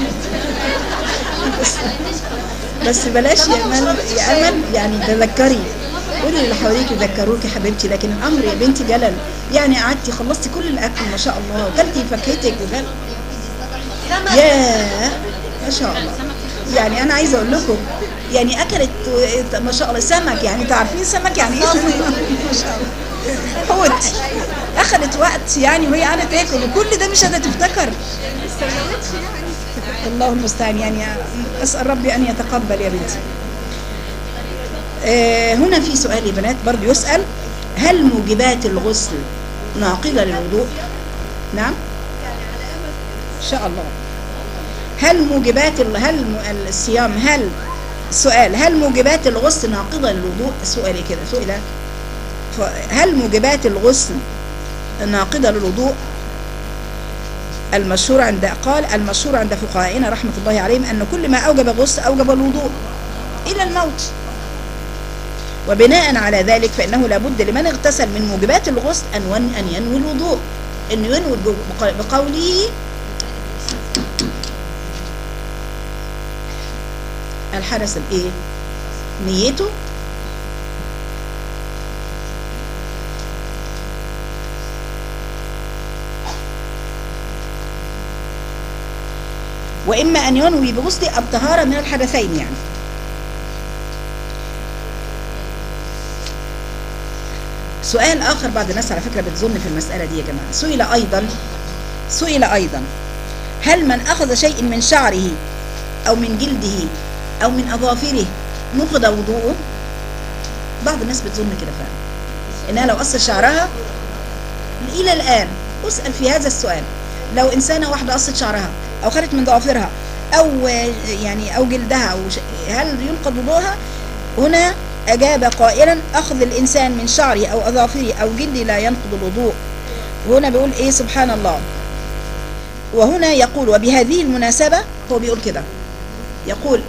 بس, بس بلاش يا امل يا امل يعني تذكري قولي اللي حواليك يذكروك يا حبيبتي لكن الامر يا بنتي جلل يعني قعدتي خلصتي كل الاكل ما شاء الله وكلتي فاكهتك وكل ياه ما شاء الله يعني انا عايزه اقول لكم يعني اكلت ما شاء الله سمك يعني انتوا عارفين سمك يعني ايه ما شاء الله حوت اخذت وقت يعني وهي قاعده تاكل وكل ده مش هتفتكر الله المستعان يعني اسال ربي ان يتقبل يا بنتي آه هنا في سؤال يا بنات برضه يسال هل موجبات الغسل ناقضه للوضوء نعم ان شاء الله هل موجبات هل الصيام هل السؤال هل موجبات الغسل ناقضة للوضوء سؤالي كده سئل ف- هل موجبات الغسل ناقضة للوضوء المشهور عند قال المشهور عند فقهائنا رحمة الله عليهم أن كل ما أوجب الغسل أوجب الوضوء إلى الموت وبناء على ذلك فإنه لابد لمن اغتسل من موجبات الغسل أن ون- أن ينوي الوضوء أن ينوي بق- بقوله الحدث الإيه نيته وإما أن ينوي بغسل الطهارة من الحدثين يعني سؤال آخر بعض الناس على فكرة بتظن في المسألة دي يا جماعة سئل أيضا سئل أيضا هل من أخذ شيء من شعره أو من جلده أو من أظافره نقض وضوءه بعض الناس بتظن كده فعلا إنها لو قصت شعرها إلى الآن أسأل في هذا السؤال لو إنسانة واحدة قصت شعرها أو خدت من ضوافرها أو يعني أو جلدها أو ش- هل ينقض وضوءها هنا أجاب قائلا أخذ الإنسان من شعره أو أظافره أو جلده لا ينقض الوضوء وهنا بيقول إيه سبحان الله وهنا يقول وبهذه المناسبة هو بيقول كده يقول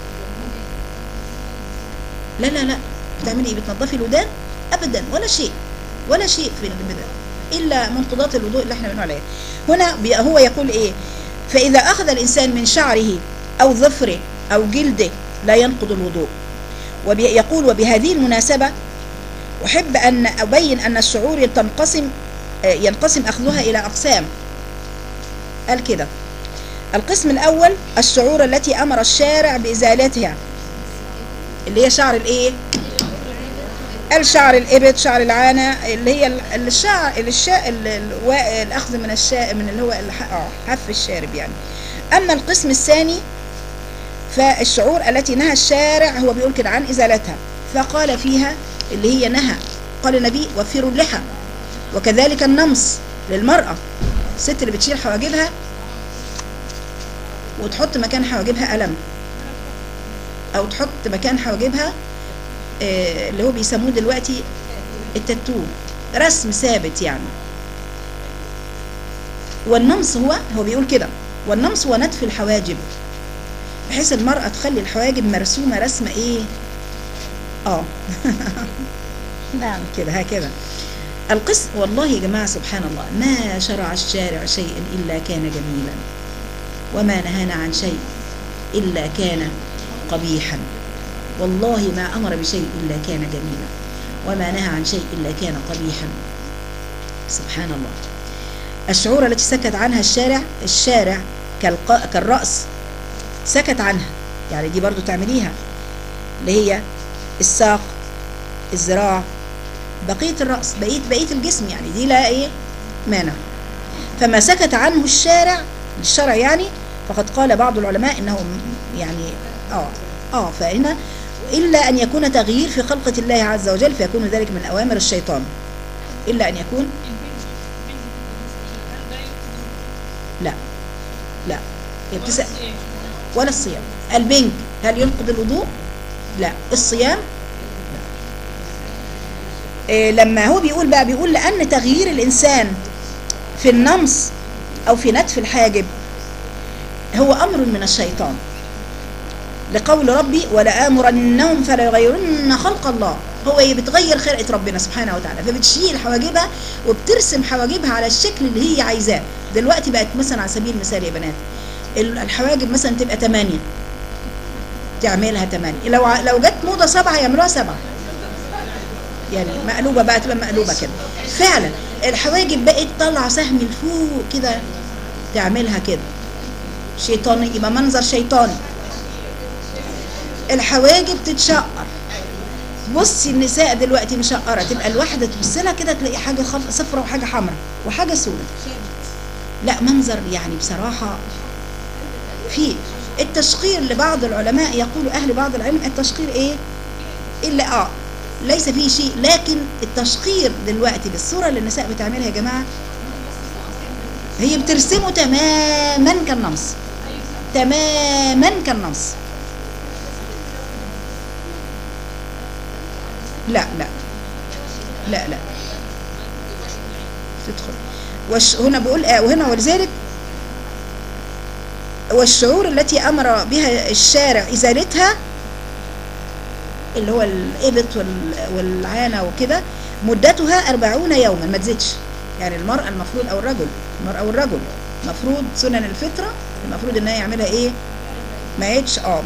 لا لا لا بتعملي ايه بتنظفي الودان ابدا ولا شيء ولا شيء في البدء الا منقضات الوضوء اللي احنا بنقول عليها هنا بي- هو يقول ايه فاذا اخذ الانسان من شعره او ظفره او جلده لا ينقض الوضوء ويقول وبهذه المناسبة أحب أن أبين أن الشعور تنقسم آه، ينقسم أخذها إلى أقسام قال كده القسم الأول الشعور التي أمر الشارع بإزالتها اللي هي شعر الإيه؟ الشعر الإبط شعر العانة اللي هي ال- الشعر الشا ال- ال- وا- الأخذ من الشا من اللي هو الح- آه، حف الشارب يعني أما القسم الثاني فالشعور التي نهى الشارع هو بيقول كده عن إزالتها فقال فيها اللي هي نهى قال النبي وفروا اللحى وكذلك النمص للمرأة الست اللي بتشيل حواجبها وتحط مكان حواجبها قلم او تحط مكان حواجبها آه، اللي هو بيسموه دلوقتي التاتو رسم ثابت يعني والنمص هو هو بيقول كده والنمص هو نتف الحواجب بحيث المرأة تخلي الحواجب مرسومة رسمة ايه اه نعم كده هكذا القسم والله يا جماعة سبحان الله ما شرع الشارع شيئا إلا كان جميلا وما نهانا عن شيء إلا كان قبيحا والله ما أمر بشيء إلا كان جميلا وما نهى عن شيء إلا كان قبيحا سبحان الله الشعور التي سكت عنها الشارع الشارع كالق... كالرأس سكت عنها يعني دي برضو تعمليها اللي هي الساق الذراع بقية الرأس بقية بقية الجسم يعني دي لا ايه مانع فما سكت عنه الشارع الشرع يعني فقد قال بعض العلماء انه م- يعني اه اه فهنا الا ان يكون تغيير في خلقة الله عز وجل فيكون ذلك من اوامر الشيطان الا ان يكون لا لا هي بتسأل ولا الصيام البنج هل ينقض الوضوء لا الصيام لا. إيه لما هو بيقول بقى بيقول لأن تغيير الإنسان في النمص أو في نتف الحاجب هو أمر من الشيطان لقول ربي ولآمرنهم فلا يغيرن خلق الله هو هي بتغير خلقة ربنا سبحانه وتعالى فبتشيل حواجبها وبترسم حواجبها على الشكل اللي هي عايزاه دلوقتي بقت مثلا على سبيل المثال يا بنات ال- الحواجب مثلا تبقى 8 تعملها 8 لو ع- لو جت موضه سبعه يعملوها سبعه يعني مقلوبه بقى تبقى مقلوبه كده فعلا الحواجب بقت طالعه سهم لفوق كده تعملها كده شيطاني يبقى منظر شيطاني الحواجب تتشقر بصي النساء دلوقتي مشقره تبقى الواحده تبص لها كده تلاقي حاجه خض- صفرا وحاجه حمراء وحاجه سوداء لا منظر يعني بصراحه في التشقير لبعض العلماء يقول اهل بعض العلم التشقير ايه الا اه ليس فيه شيء لكن التشقير دلوقتي بالصوره اللي النساء بتعملها يا جماعه هي بترسمه تماما كالنمص تماما كالنمص لا لا لا لا تدخل وش هنا بقول آه وهنا ولذلك والشعور التي أمر بها الشارع إزالتها اللي هو الإبط وال- والعانة وكده مدتها أربعون يوما ما تزيدش يعني المرأة المفروض أو الرجل المرأة أو الرجل المفروض سنن الفطرة المفروض إنها يعملها إيه ما يعيدش اه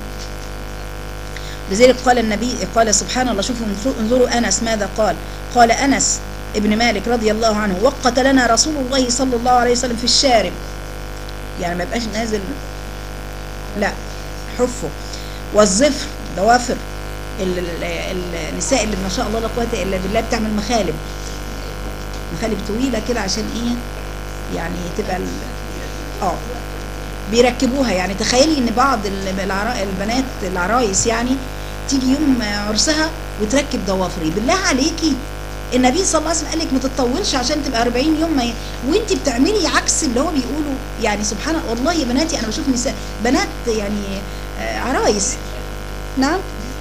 لذلك قال النبي قال سبحان الله شوفوا انظروا- انظروا أنس ماذا قال قال أنس ابن مالك رضي الله عنه وقت لنا رسول الله صلى الله عليه وسلم في الشارب يعني ما يبقاش نازل لا حفه والظفر ضوافر ال- ال- ال- النساء اللي ما شاء الله لا قوه الا بالله بتعمل مخالب مخالب طويله كده عشان ايه يعني تبقى ال- اه بيركبوها يعني تخيلي ان بعض ال- العرا- البنات العرايس يعني تيجي يوم عرسها وتركب ضوافري بالله عليكي النبي صلى الله عليه وسلم قال لك ما تتطولش عشان تبقى 40 يوم ما ي... وانت بتعملي عكس اللي هو بيقوله يعني سبحان الله والله يا بناتي انا بشوف نساء بنات يعني آه، عرايس نعم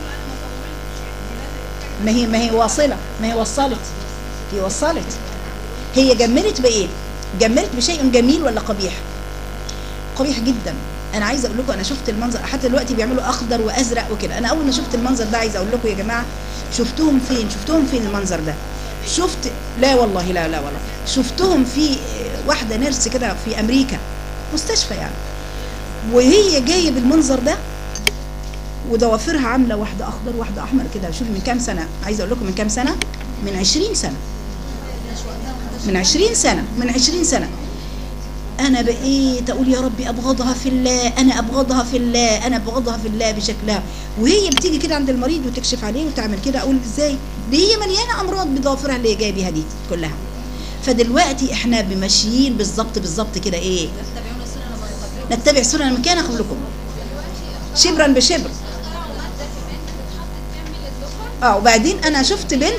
ما هي ما هي واصله ما هي وصلت هي وصلت هي جملت بايه جملت بشيء جميل ولا قبيح قبيح جدا انا عايزه اقول لكم انا شفت المنظر حتى دلوقتي بيعملوا اخضر وازرق وكده انا اول ما شفت المنظر ده عايزه اقول لكم يا جماعه شفتهم فين شفتهم فين المنظر ده شفت لا والله لا لا والله شفتهم في آه، واحده نيرس كده في امريكا مستشفى يعني وهي جايه بالمنظر ده وضوافرها عامله واحده اخضر واحده احمر كده شوفي من كام سنه عايزه اقول لكم من كام سنه من 20 سنه من 20 سنه من 20 سنه انا بقيت اقول يا ربي ابغضها في الله انا ابغضها في الله انا ابغضها في الله بشكلها وهي بتيجي كده عند المريض وتكشف عليه وتعمل كده اقول ازاي دي هي مليانه امراض بضوافرها اللي هي جايه بيها دي كلها فدلوقتي احنا ماشيين بالظبط بالظبط كده ايه نتبع سنن من كان قبلكم شبرا بشبر اه وبعدين انا شفت بنت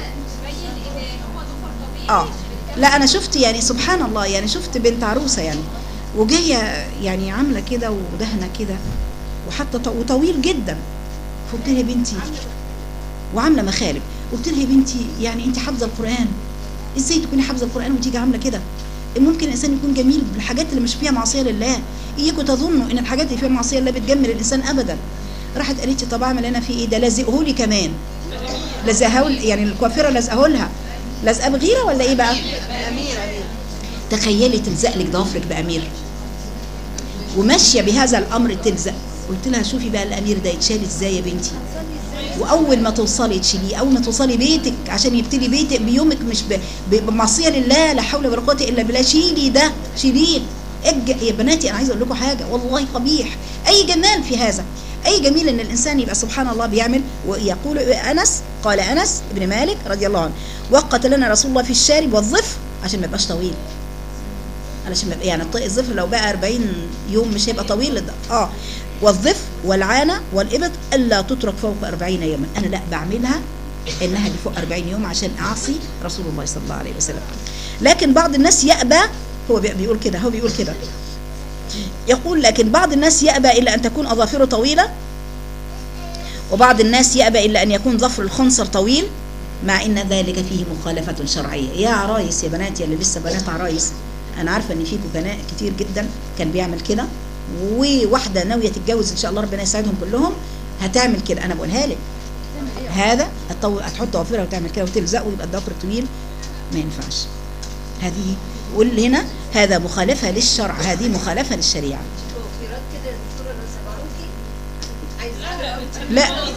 اه لا انا شفت يعني سبحان الله يعني شفت بنت عروسه يعني وجايه يعني عامله كده ودهنه كده وحتى ط- وطويل جدا فقلت لها يا بنتي وعامله مخالب قلت لها يا بنتي يعني انت حافظه القران ازاي تكوني حافظه القران وتيجي عامله كده ممكن الانسان يكون جميل بالحاجات اللي مش فيها معصيه لله اياكم تظنوا ان الحاجات اللي فيها معصيه لله بتجمل الانسان ابدا راحت قالت لي طب اعمل انا في ايه ده لازقه لي كمان لزقه لي- يعني الكوافيره لازقه لها لازقه بغيره ولا ايه بقى امير امير تخيلي تلزق لك ضوافرك بامير وماشيه بهذا الامر تلزق قلت لها شوفي بقى الامير ده يتشال ازاي يا بنتي واول ما توصلي تشيليه اول ما توصلي بيتك عشان يبتدي بيتك بيومك مش ب- ب- بمعصيه لله لا حول ولا قوه الا بالله شيلي ده شيليه اج يا بناتي انا عايزه اقول لكم حاجه والله قبيح اي جمال في هذا اي جميل ان الانسان يبقى سبحان الله بيعمل ويقول انس قال انس ابن مالك رضي الله عنه وقت لنا رسول الله في الشارب والظفر عشان ما يبقاش طويل علشان ما يبقى يعني الط- الظفر لو بقى 40 يوم مش هيبقى طويل ده اه والظفر والعانه والابط الا تترك فوق 40 يوما انا لا بعملها انها اللي فوق 40 يوم عشان اعصي رسول الله صلى الله عليه وسلم لكن بعض الناس يأبى هو بي- بيقول كده هو بيقول كده يقول لكن بعض الناس يأبى إلا أن تكون أظافره طويلة وبعض الناس يأبى إلا أن يكون ظفر الخنصر طويل مع ان ذلك فيه مخالفه شرعيه يا عرايس يا بنات يا اللي لسه بنات عرايس انا عارفه ان فيكم بنات كتير جدا كان بيعمل كده وواحده ناويه تتجوز ان شاء الله ربنا يسعدهم كلهم هتعمل كده انا بقولها لك هذا هتطو- هتحط ضوافرها وتعمل كده وتلزق ويبقى الضفر طويل ما ينفعش هذه واللي هنا هذا مخالفه للشرع هذه مخالفه للشريعه في رد كده الدكتوره اللي سمعوكي عايزه لا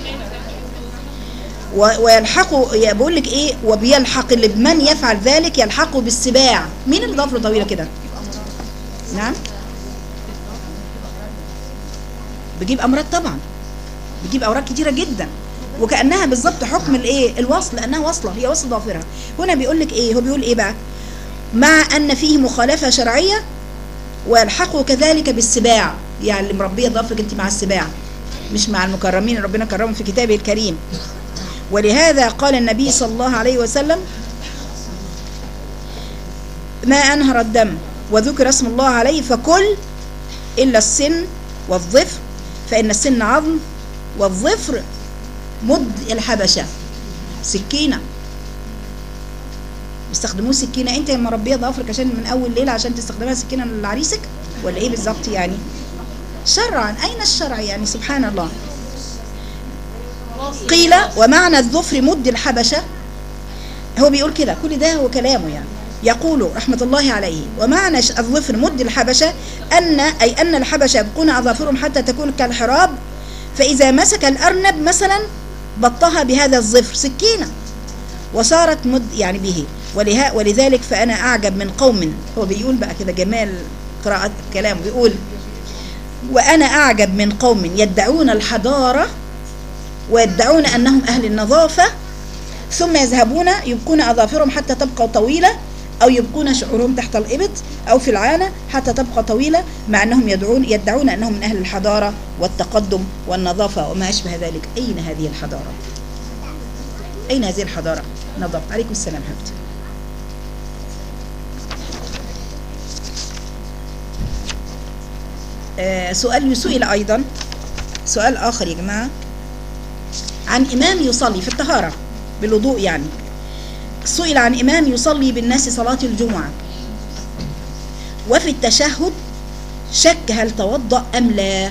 و- ويلحق بقول لك ايه وبيلحق اللي بمن يفعل ذلك يلحقه بالسباع مين اللي ضفره طويله كده نعم بجيب امراض طبعا بتجيب اوراق كتيره جدا وكانها بالظبط حكم الايه الوصل لانها واصله هي وصل ضافرها هنا بيقول لك ايه هو بيقول ايه بقى مع ان فيه مخالفه شرعيه ويلحقه كذلك بالسباع يعني اللي مربيه ضفرك انت مع السباع مش مع المكرمين اللي ربنا كرمهم في كتابه الكريم ولهذا قال النبي صلى الله عليه وسلم ما أنهر الدم وذكر اسم الله عليه فكل إلا السن والظفر فإن السن عظم والظفر مد الحبشة سكينة يستخدموه سكينة انت يا مربية ضوافرك عشان من اول ليلة عشان تستخدمها سكينة لعريسك ولا ايه بالظبط يعني شرعا اين الشرع يعني سبحان الله قيل ومعنى الظفر مد الحبشة هو بيقول كده كل ده هو كلامه يعني يقول رحمة الله عليه ومعنى ش- الظفر مد الحبشة أن أي أن الحبشة يبقون أظافرهم حتى تكون كالحراب فإذا مسك الأرنب مثلا بطها بهذا الظفر سكينة وصارت مد يعني به ولها ولذلك فأنا أعجب من قوم هو بيقول بقى كده جمال قراءة كلامه بيقول وأنا أعجب من قوم يدعون الحضارة ويدعون أنهم أهل النظافة ثم يذهبون يبقون أظافرهم حتى تبقى طويلة أو يبقون شعورهم تحت الإبط أو في العانة حتى تبقى طويلة مع أنهم يدعون يدعون أنهم من أهل الحضارة والتقدم والنظافة وما أشبه ذلك أين هذه الحضارة؟ أين هذه الحضارة؟ نظافة عليكم السلام حبيبتي آه سؤال سئل أيضا سؤال آخر يا جماعة عن إمام يصلي في الطهارة بالوضوء يعني سئل عن إمام يصلي بالناس صلاة الجمعة وفي التشهد شك هل توضأ أم لا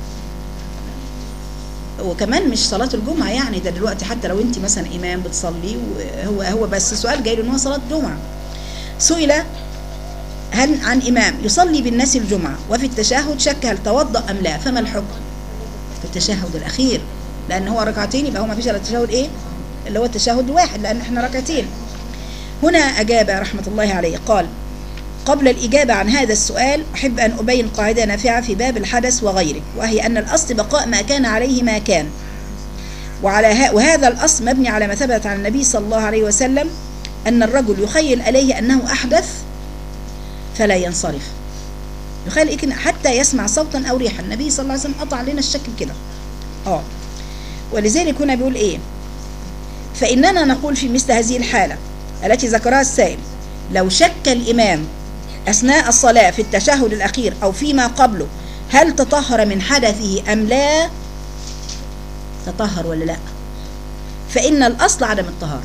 وكمان مش صلاة الجمعة يعني ده دلوقتي حتى لو انت مثلا إمام بتصلي وهو هو بس سؤال جاي له ان هو صلاة جمعة سئل هل عن إمام يصلي بالناس الجمعة وفي التشهد شك هل توضأ أم لا فما الحكم في التشهد الأخير لأن هو ركعتين يبقى هو ما فيش إلا التشهد إيه اللي هو التشهد الواحد لأن احنا ركعتين هنا أجاب رحمة الله عليه قال قبل الإجابة عن هذا السؤال أحب أن أبين قاعدة نافعة في باب الحدث وغيره وهي أن الأصل بقاء ما كان عليه ما كان وعلى ه... وهذا الأصل مبني على ما ثبت عن النبي صلى الله عليه وسلم أن الرجل يخيل إليه أنه أحدث فلا ينصرف يخيل إيه كده حتى يسمع صوتا أو ريحا النبي صلى الله عليه وسلم قطع علينا الشك كده اه ولذلك هنا بيقول إيه فإننا نقول في مثل هذه الحالة التي ذكرها السائل لو شك الإمام أثناء الصلاة في التشهد الأخير أو فيما قبله هل تطهر من حدثه أم لا تطهر ولا لا فإن الأصل عدم الطهارة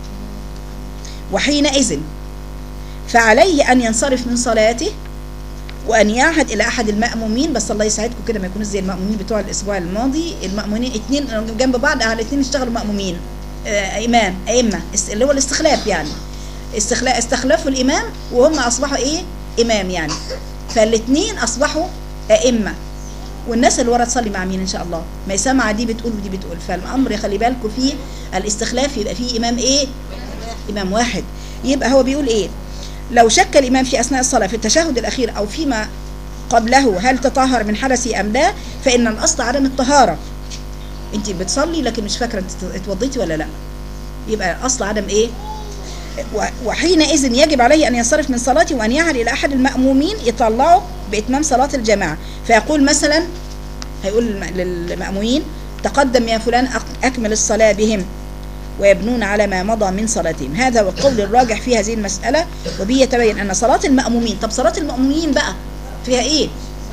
وحينئذ فعليه أن ينصرف من صلاته وأن يعهد إلى أحد المأمومين بس الله يساعدكم كده ما يكونوش زي المأمومين بتوع الأسبوع الماضي المأمومين اتنين جنب بعض أهل اتنين اشتغلوا مأمومين آه إمام أئمة است- اللي هو الاستخلاف يعني استخلاف استخلفوا الإمام وهم أصبحوا إيه إمام يعني فالاثنين أصبحوا أئمة والناس اللي ورا تصلي مع مين إن شاء الله ما سامعة دي بتقول ودي بتقول فالأمر خلي بالكم فيه الاستخلاف يبقى فيه إمام إيه إمام واحد يبقى هو بيقول إيه لو شك الإمام في أثناء الصلاة في التشهد الأخير أو فيما قبله هل تطهر من حدثي أم لا فإن الأصل عدم الطهارة أنت بتصلي لكن مش فاكرة أنت اتوضيتي ولا لا يبقى الأصل عدم إيه و- وحينئذ يجب عليه أن ينصرف من صلاته وأن يعهد إلى أحد المأمومين يطلعه بإتمام صلاة الجماعة فيقول مثلا هيقول للم- للمأمومين تقدم يا فلان أق- أكمل الصلاة بهم ويبنون على ما مضى من صلاتهم هذا هو القول الراجح في هذه المسألة وبه يتبين أن صلاة المأمومين طب صلاة المأمومين بقى فيها إيه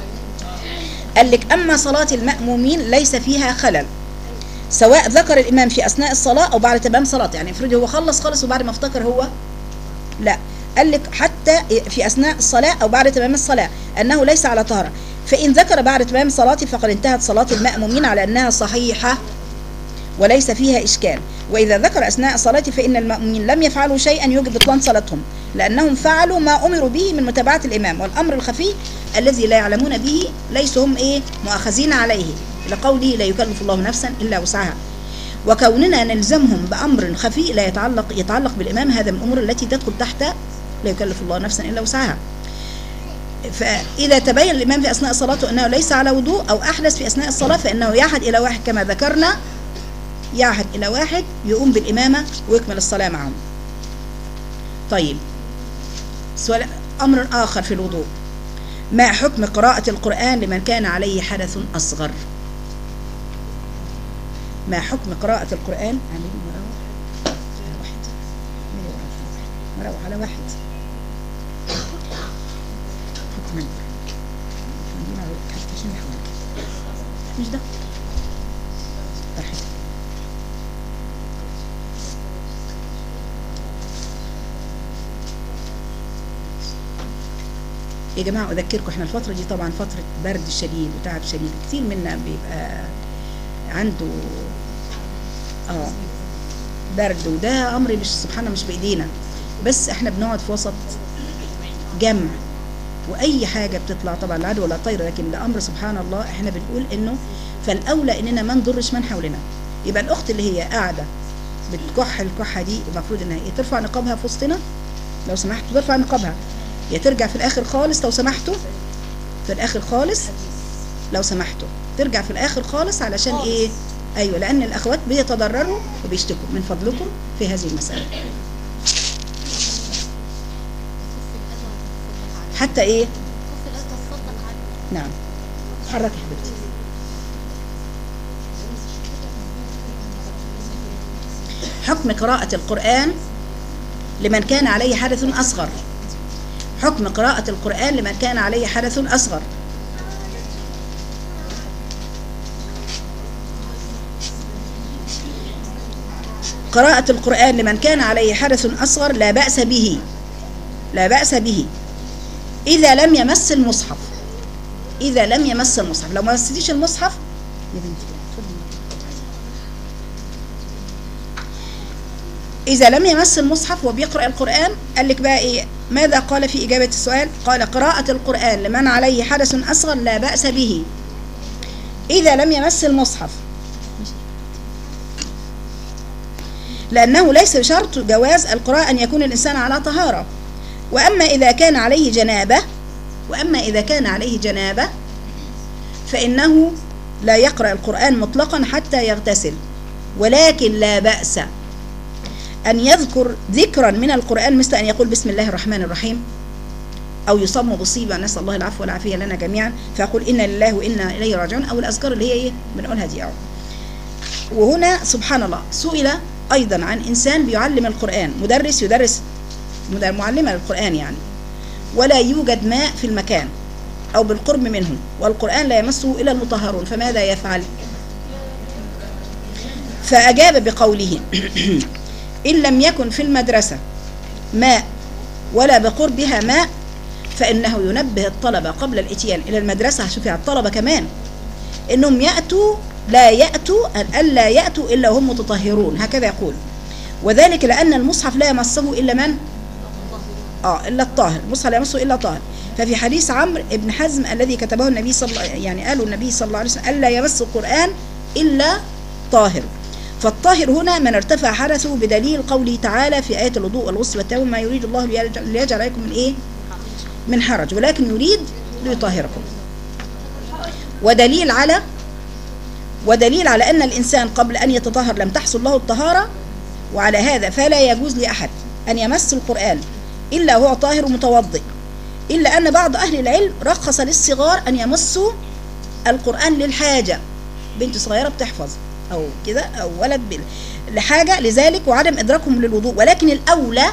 قال لك أما صلاة المأمومين ليس فيها خلل سواء ذكر الإمام في أثناء الصلاة أو بعد تمام صلاته يعني افرضي هو خلص خلص وبعد ما افتكر هو لا قال لك حتى في أثناء الصلاة أو بعد تمام الصلاة أنه ليس على طهرة فإن ذكر بعد تمام صلاته فقد انتهت صلاة المأمومين على أنها صحيحة وليس فيها إشكال وإذا ذكر أثناء الصلاة فإن المأمومين لم يفعلوا شيئا يوجب بطلان صلاتهم لأنهم فعلوا ما أمروا به من متابعة الإمام والأمر الخفي الذي لا يعلمون به ليسوا هم إيه مؤاخذين عليه لقوله لا يكلف الله نفسا إلا وسعها وكوننا نلزمهم بأمر خفي لا يتعلق يتعلق بالإمام هذا من الأمور التي تدخل تحت لا يكلف الله نفسا إلا وسعها فإذا تبين الإمام في أثناء صلاته أنه ليس على وضوء أو أحدث في أثناء الصلاة فإنه يعهد إلى واحد كما ذكرنا يعهد إلى واحد يقوم بالإمامة ويكمل الصلاة معهم طيب سؤال أمر آخر في الوضوء ما حكم قراءة القرآن لمن كان عليه حدث أصغر ما حكم قراءة القرآن اعملي مراوح على واحد اعملي واحد. مراوح على واحد حكما عندنا حرفتين حوالي مش ده واحد يا جماعة أذكركم احنا الفترة دي طبعا فترة برد شديد وتعب شديد كتير منا بيبقى عنده اه برد وده أمر مش سبحانه مش بإيدينا بس احنا بنقعد في وسط جمع واي حاجه بتطلع طبعا لا عدوى ولا طير لكن ده امر سبحان الله احنا بنقول انه فالاولى اننا ما نضرش من حولنا يبقى الاخت اللي هي قاعده بتكح الكحه دي المفروض انها ايه ترفع نقابها في وسطنا لو سمحتوا ترفع نقابها يا ترجع في الاخر خالص لو سمحتوا في الاخر خالص لو سمحتوا ترجع في الاخر خالص علشان ايه ايوه لان الاخوات بيتضرروا وبيشتكوا من فضلكم في هذه المساله حتى ايه نعم حركي يا حبيبتي حكم قراءة القرآن لمن كان عليه حدث أصغر حكم قراءة القرآن لمن كان عليه حدث أصغر قراءة القرآن لمن كان عليه حدث أصغر لا بأس به لا بأس به إذا لم يمس المصحف إذا لم يمس المصحف لو ما مسيتيش المصحف يا بنتي اتفضلي. إذا لم يمس المصحف وبيقرأ القرآن قال لك بقى إيه ماذا قال في إجابة السؤال قال قراءة القرآن لمن عليه حدث أصغر لا بأس به إذا لم يمس المصحف لأنه ليس شرط جواز القراءة أن يكون الإنسان على طهارة وأما إذا كان عليه جنابة وأما إذا كان عليه جنابة فإنه لا يقرأ القرآن مطلقا حتى يغتسل ولكن لا بأس أن يذكر ذكرا من القرآن مثل أن يقول بسم الله الرحمن الرحيم أو يصاب مصيبة نسأل الله العفو والعافية لنا جميعا فيقول إنا لله وإنا إليه راجعون أو الأذكار اللي هي إيه بنقولها دي أهو وهنا سبحان الله سئل أيضا عن إنسان بيعلم القرآن مدرس يدرس مدر- معلمة للقرآن يعني ولا يوجد ماء في المكان أو بالقرب منه والقرآن لا يمسه إلا المطهرون فماذا يفعل فأجاب بقوله إن لم يكن في المدرسة ماء ولا بقربها ماء فإنه ينبه الطلبة قبل الإتيان إلى المدرسة شوفي على الطلبة كمان إنهم يأتوا لا يأتوا ألا يأتوا إلا وهم متطهرون هكذا يقول وذلك لأن المصحف لا يمسه إلا من اه الا الطاهر المصحف لا يمسه الا طاهر ففي حديث عمرو بن حزم الذي كتبه النبي صلى الله يعني قاله النبي صلى الله عليه وسلم الا يمس القران الا طاهر فالطاهر هنا من ارتفع حدثه بدليل قوله تعالى في آية الوضوء والغسل والتيمم ما يريد الله ليجعل ليجعل عليكم من إيه؟ من حرج ولكن يريد ليطهركم ودليل على ودليل على أن الإنسان قبل أن يتطهر لم تحصل له الطهارة وعلى هذا فلا يجوز لأحد أن يمس القرآن إلا هو طاهر متوضئ إلا أن بعض أهل العلم رخص للصغار أن يمسوا القرآن للحاجة بنت صغيرة بتحفظ أو كده أو ولد بال- لحاجة لذلك وعدم إدراكهم للوضوء ولكن الأولى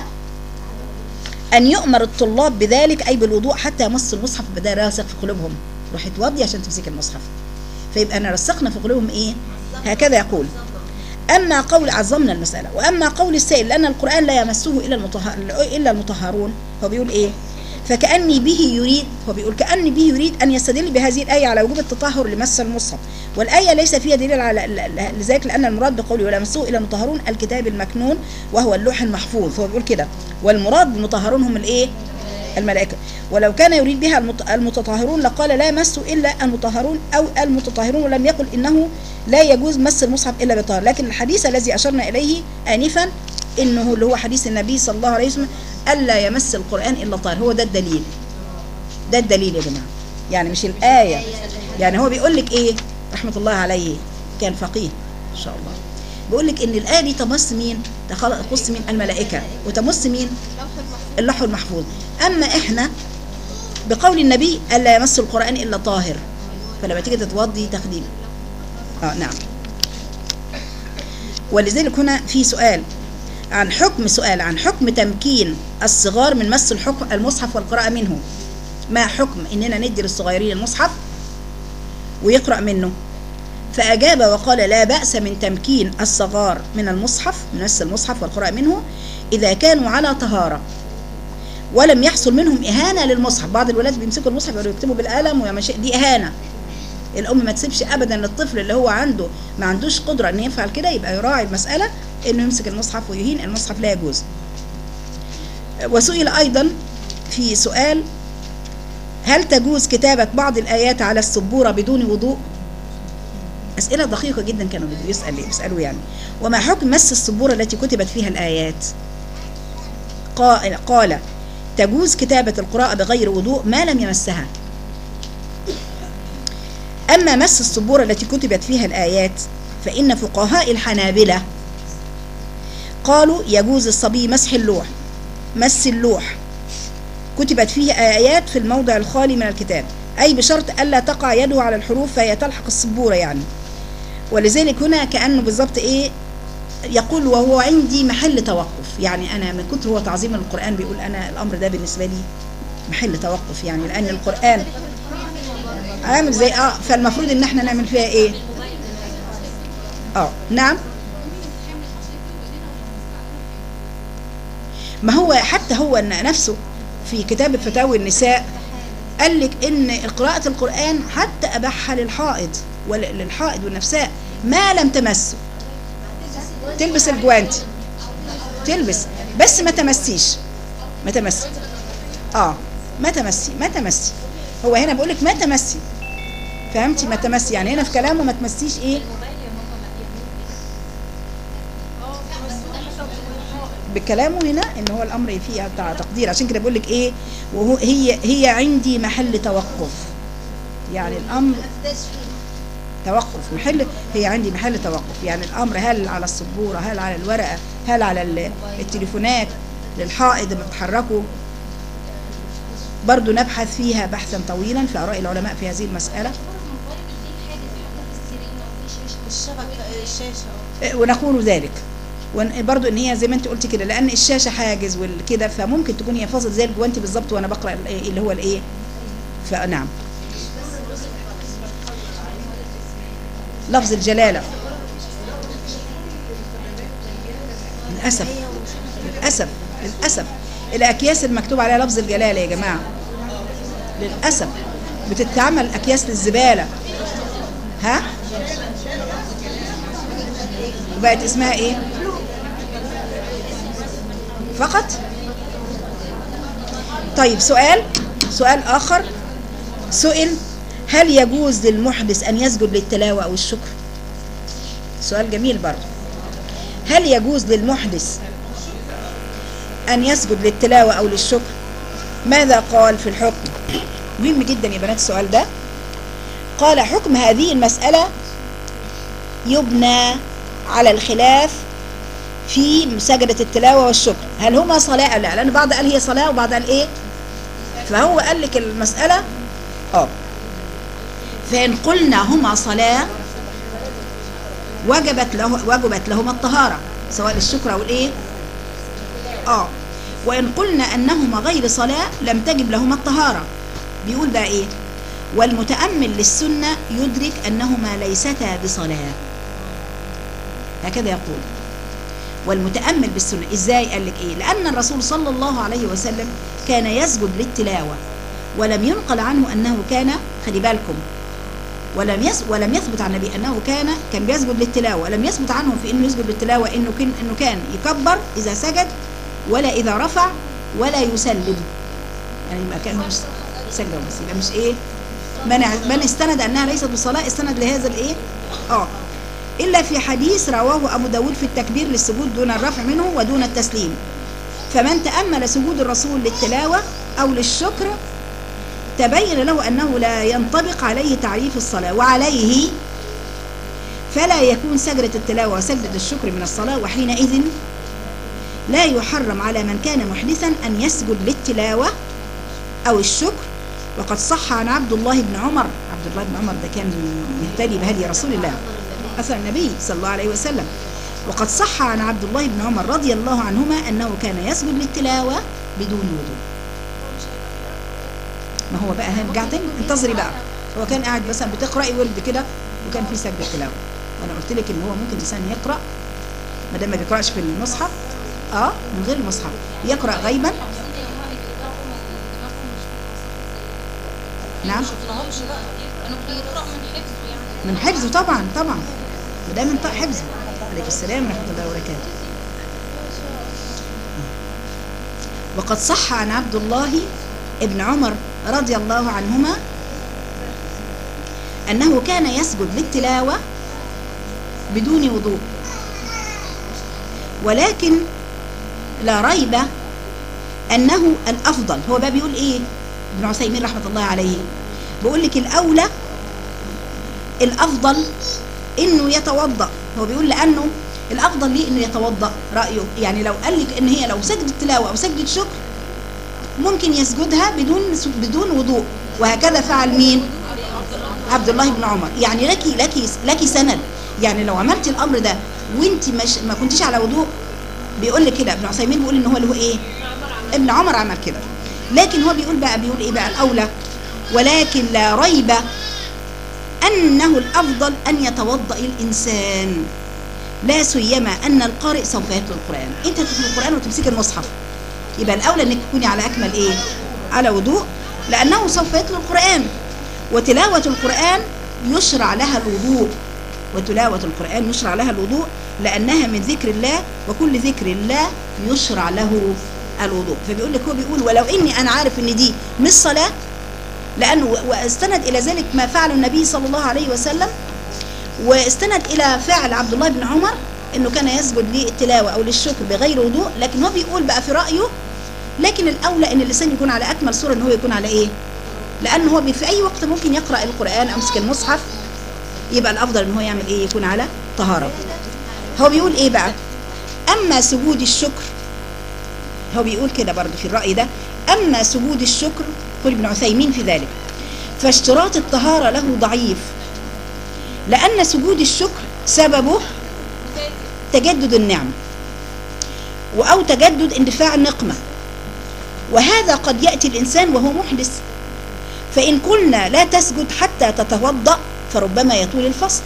أن يؤمر الطلاب بذلك أي بالوضوء حتى يمس المصحف بدأ راسخ في قلوبهم روح اتوضي عشان تمسك المصحف فيبقى أنا رسخنا في قلوبهم إيه هكذا يقول أما قول عظمنا المسألة وأما قول السائل لأن القرآن لا يمسه إلا المطهر إلا المطهرون هو بيقول إيه فكأني به يريد هو بيقول كأني به يريد أن يستدل بهذه الآية على وجوب التطهر لمس المصحف والآية ليس فيها دليل على لذلك لأن المراد بقوله ولا يمسه إلا المطهرون الكتاب المكنون وهو اللوح المحفوظ فهو بيقول كده والمراد بالمطهرون هم الإيه الملائكة ولو كان يريد بها المت- المتطهرون لقال لا يمس إلا المطهرون أو المتطهرون ولم يقل إنه لا يجوز مس المصحف إلا بطهر لكن الحديث الذي أشرنا إليه آنفا إنه اللي هو حديث النبي صلى الله عليه وسلم ألا يمس القرآن إلا طاهر هو ده الدليل ده الدليل يا جماعة يعني مش الآية يعني هو بيقول لك إيه رحمة الله عليه كان فقيه إن شاء الله بيقول لك إن الآية دي تمس مين تخل- تخص مين الملائكة وتمس مين اللوح المحفوظ أما إحنا بقول النبي ألا يمس القرآن إلا طاهر فلما تيجي تتوضي تاخدين اه نعم ولذلك هنا في سؤال عن حكم سؤال عن حكم تمكين الصغار من مس الحكم المصحف والقراءة منه ما حكم إننا ندي للصغيرين المصحف ويقرأ منه فأجاب وقال لا بأس من تمكين الصغار من المصحف من مس المصحف والقراءة منه إذا كانوا على طهارة ولم يحصل منهم إهانة للمصحف بعض الولاد بيمسكوا المصحف يقعدوا يكتبوا بالقلم ويا ماشي دي إهانة الأم ما تسيبش أبدا الطفل اللي هو عنده ما عندوش قدرة إنه يفعل كده يبقى يراعي المسألة إنه يمسك المصحف ويهين المصحف لا يجوز وسئل أيضا في سؤال هل تجوز كتابة بعض الآيات على السبورة بدون وضوء؟ أسئلة دقيقة جدا كانوا بيسأل بيسألوا يعني وما حكم مس السبورة التي كتبت فيها الآيات؟ قال, قال تجوز كتابة القراءة بغير وضوء ما لم يمسها أما مس السبورة التي كتبت فيها الآيات فإن فقهاء الحنابلة قالوا يجوز الصبي مسح اللوح مس اللوح كتبت فيه آيات في الموضع الخالي من الكتاب أي بشرط ألا تقع يده على الحروف فهي تلحق السبورة يعني ولذلك هنا كأنه بالظبط إيه يقول وهو عندي محل توقف يعني أنا من كتر هو تعظيم القرآن بيقول أنا الأمر ده بالنسبة لي محل توقف يعني لأن القرآن عامل زي اه فالمفروض ان احنا نعمل فيها ايه اه نعم ما هو حتى هو إن نفسه في كتاب فتاوي النساء قال لك ان قراءة القرآن حتى اباحها للحائض وللحائض والنفساء ما لم تمسه تلبس الجوانتي تلبس بس ما تمسيش ما تمسي اه ما تمسي ما تمسي هو هنا بيقول لك ما تمسي فهمتي ما تمسي يعني هنا في كلامه ما تمسيش ايه بكلامه هنا ان هو الامر فيه تع- تقدير عشان كده بقول لك ايه وهو هي هي عندي محل توقف يعني الامر توقف محل هي عندي محل توقف يعني الامر هل على السبوره هل على الورقه هل على ال- التليفونات للحائض اللي بتحركه برضو نبحث فيها بحثا طويلا في اراء العلماء في هذه المساله الشبكة الشاشة إيه، ونقول ذلك ون- برضو ان هي زي ما انت قلتي كده لان الشاشه حاجز والكده فممكن تكون هي فاصل زي الجوانتي بالظبط وانا بقرا ال- اللي هو الايه فنعم لفظ الجلاله للاسف للاسف للاسف الاكياس المكتوب عليها لفظ الجلاله يا جماعه للاسف بتتعمل اكياس للزباله ها وبقت اسمها ايه فقط طيب سؤال سؤال اخر سئل هل يجوز للمحدث ان يسجد للتلاوه او الشكر سؤال جميل برضه هل يجوز للمحدث ان يسجد للتلاوه او للشكر ماذا قال في الحكم مهم جدا يا بنات السؤال ده قال حكم هذه المساله يبنى على الخلاف في سجدة التلاوة والشكر هل هما صلاة أو لا لأن بعض قال هي صلاة وبعض قال إيه فهو قال لك المسألة اه فإن قلنا هما صلاة وجبت له وجبت لهما الطهارة سواء الشكر أو الإيه اه وإن قلنا أنهما غير صلاة لم تجب لهما الطهارة بيقول بقى إيه والمتأمل للسنة يدرك أنهما ليستا بصلاة هكذا يقول والمتأمل بالسنة إزاي قال لك إيه لأن الرسول صلى الله عليه وسلم كان يسجد للتلاوة ولم ينقل عنه أنه كان خلي بالكم ولم يس ولم يثبت عن النبي أنه كان كان بيسجد للتلاوة ولم يثبت عنه في أنه يسجد للتلاوة إنه كان إنه كان يكبر إذا سجد ولا إذا رفع ولا يسلم يعني يبقى كأنه مش سجد بس يبقى مش إيه من من استند أنها ليست بصلاة استند لهذا الإيه آه إلا في حديث رواه أبو داود في التكبير للسجود دون الرفع منه ودون التسليم فمن تأمل سجود الرسول للتلاوة أو للشكر تبين له أنه لا ينطبق عليه تعريف الصلاة وعليه فلا يكون سجدة التلاوة وسجدة الشكر من الصلاة وحينئذ لا يحرم على من كان محدثا أن يسجد للتلاوة أو الشكر وقد صح عن عبد الله بن عمر عبد الله بن عمر ده كان يهتدي بهدي رسول الله أثر النبي صلى الله عليه وسلم وقد صح عن عبد الله بن عمر رضي الله عنهما أنه كان يسجد للتلاوة بدون وضوء ما هو بقى هنرجع تاني انتظري بقى هو كان قاعد مثلا بتقرأي ورد كده وكان في سجدة تلاوة وانا قلت لك ان هو ممكن الانسان يقرأ ما دام ما بيقرأش في المصحف اه من غير المصحف يقرأ غيبا نعم شفناهمش بقى كانوا بيقرأوا من حفظه يعني من حفظه طبعا طبعا وده من طاق حفظه عليكم السلام ورحمة الله وبركاته وقد صح عن عبد الله ابن عمر رضي الله عنهما أنه كان يسجد للتلاوة بدون وضوء ولكن لا ريب أنه الأفضل هو بقى بيقول إيه ابن عثيمين رحمة الله عليه بيقول لك الأولى الافضل انه يتوضا هو بيقول لانه الافضل ليه انه يتوضا رايه يعني لو قال لك ان هي لو سجدت تلاوه او سجدت شكر ممكن يسجدها بدون بدون وضوء وهكذا فعل مين عبد الله بن عمر يعني لك لك لك سند يعني لو عملت الامر ده وانت مش ما كنتيش على وضوء بيقول لك كده ابن عثيمين بيقول ان هو اللي هو ايه ابن عمر عمل كده لكن هو بيقول بقى بيقول ايه بقى الاولى ولكن لا ريب أنه الأفضل أن يتوضأ الإنسان لا سيما أن القارئ سوف يتلو القرآن أنت تتلو القرآن وتمسك المصحف يبقى الأولى أنك تكوني على أكمل إيه على وضوء لأنه سوف يتلو القرآن وتلاوة القرآن يشرع لها الوضوء وتلاوة القرآن يشرع لها الوضوء لأنها من ذكر الله وكل ذكر الله يشرع له الوضوء فبيقول لك هو بيقول ولو إني أنا عارف إن دي مش صلاة لأنه واستند إلى ذلك ما فعله النبي صلى الله عليه وسلم واستند إلى فعل عبد الله بن عمر إنه كان يسجد للتلاوة أو للشكر بغير وضوء لكن هو بيقول بقى في رأيه لكن الأولى إن اللسان يكون على أكمل صورة إن هو يكون على إيه؟ لأن هو في أي وقت ممكن يقرأ القرآن أو يمسك المصحف يبقى الأفضل إن هو يعمل إيه؟ يكون على طهارة هو بيقول إيه بقى؟ أما سجود الشكر هو بيقول كده برضه في الرأي ده أما سجود الشكر يقول ابن عثيمين في ذلك فاشتراط الطهارة له ضعيف لأن سجود الشكر سببه تجدد النعم أو تجدد اندفاع النقمة وهذا قد يأتي الإنسان وهو محدث فإن قلنا لا تسجد حتى تتوضأ فربما يطول الفصل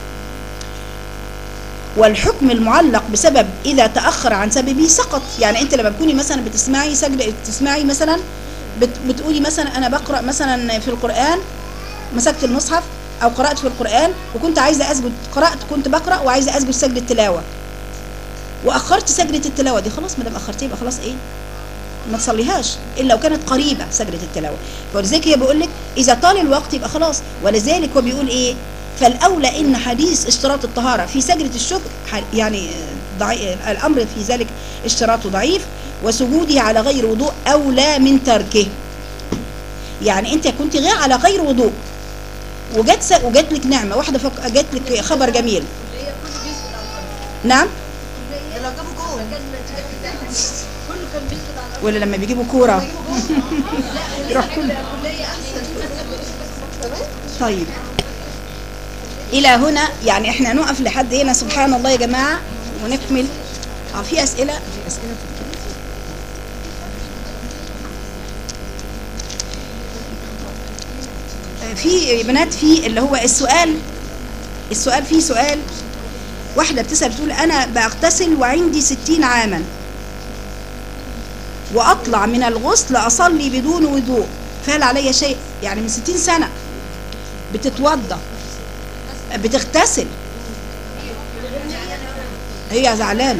والحكم المعلق بسبب إذا تأخر عن سببه سقط يعني أنت لما تكوني مثلا بتسمعي سجد تسمعي مثلا بت بتقولي مثلا أنا بقرأ مثلا في القرآن مسكت المصحف أو قرأت في القرآن وكنت عايزة أسجد قرأت كنت بقرأ وعايزة أسجد سجد التلاوة وأخرت سجدة التلاوة دي خلاص ما دام أخرتيها يبقى خلاص إيه ما تصليهاش الا لو كانت قريبه سجده التلاوه فلذلك هي بيقول لك اذا طال الوقت يبقى خلاص ولذلك هو بيقول ايه فالاولى ان حديث اشتراط الطهاره في سجده الشكر يعني ضعي... الامر في ذلك اشتراطه ضعيف وسجوده على غير وضوء اولى من تركه يعني انت كنت غير على غير وضوء وجت س... وجت لك نعمه واحده فك... جت لك خبر جميل اللي هي كله بيسكت على الأرض. نعم ده لو جابوا جول كان كله كان بيسكت على الأرض. ولا لما بيجيبوا كوره لا يروح لسه كله. الكلية أحسن طيب الى هنا يعني احنا نقف لحد هنا سبحان الله يا جماعه ونكمل اه في اسئله في اسئله في الكلام. آه، في يا بنات في اللي هو السؤال السؤال فيه سؤال واحده بتسال بتقول انا بغتسل وعندي ستين عاما واطلع من الغسل اصلي بدون وضوء فهل علي شيء يعني من ستين سنه بتتوضى بتغتسل هي زعلانه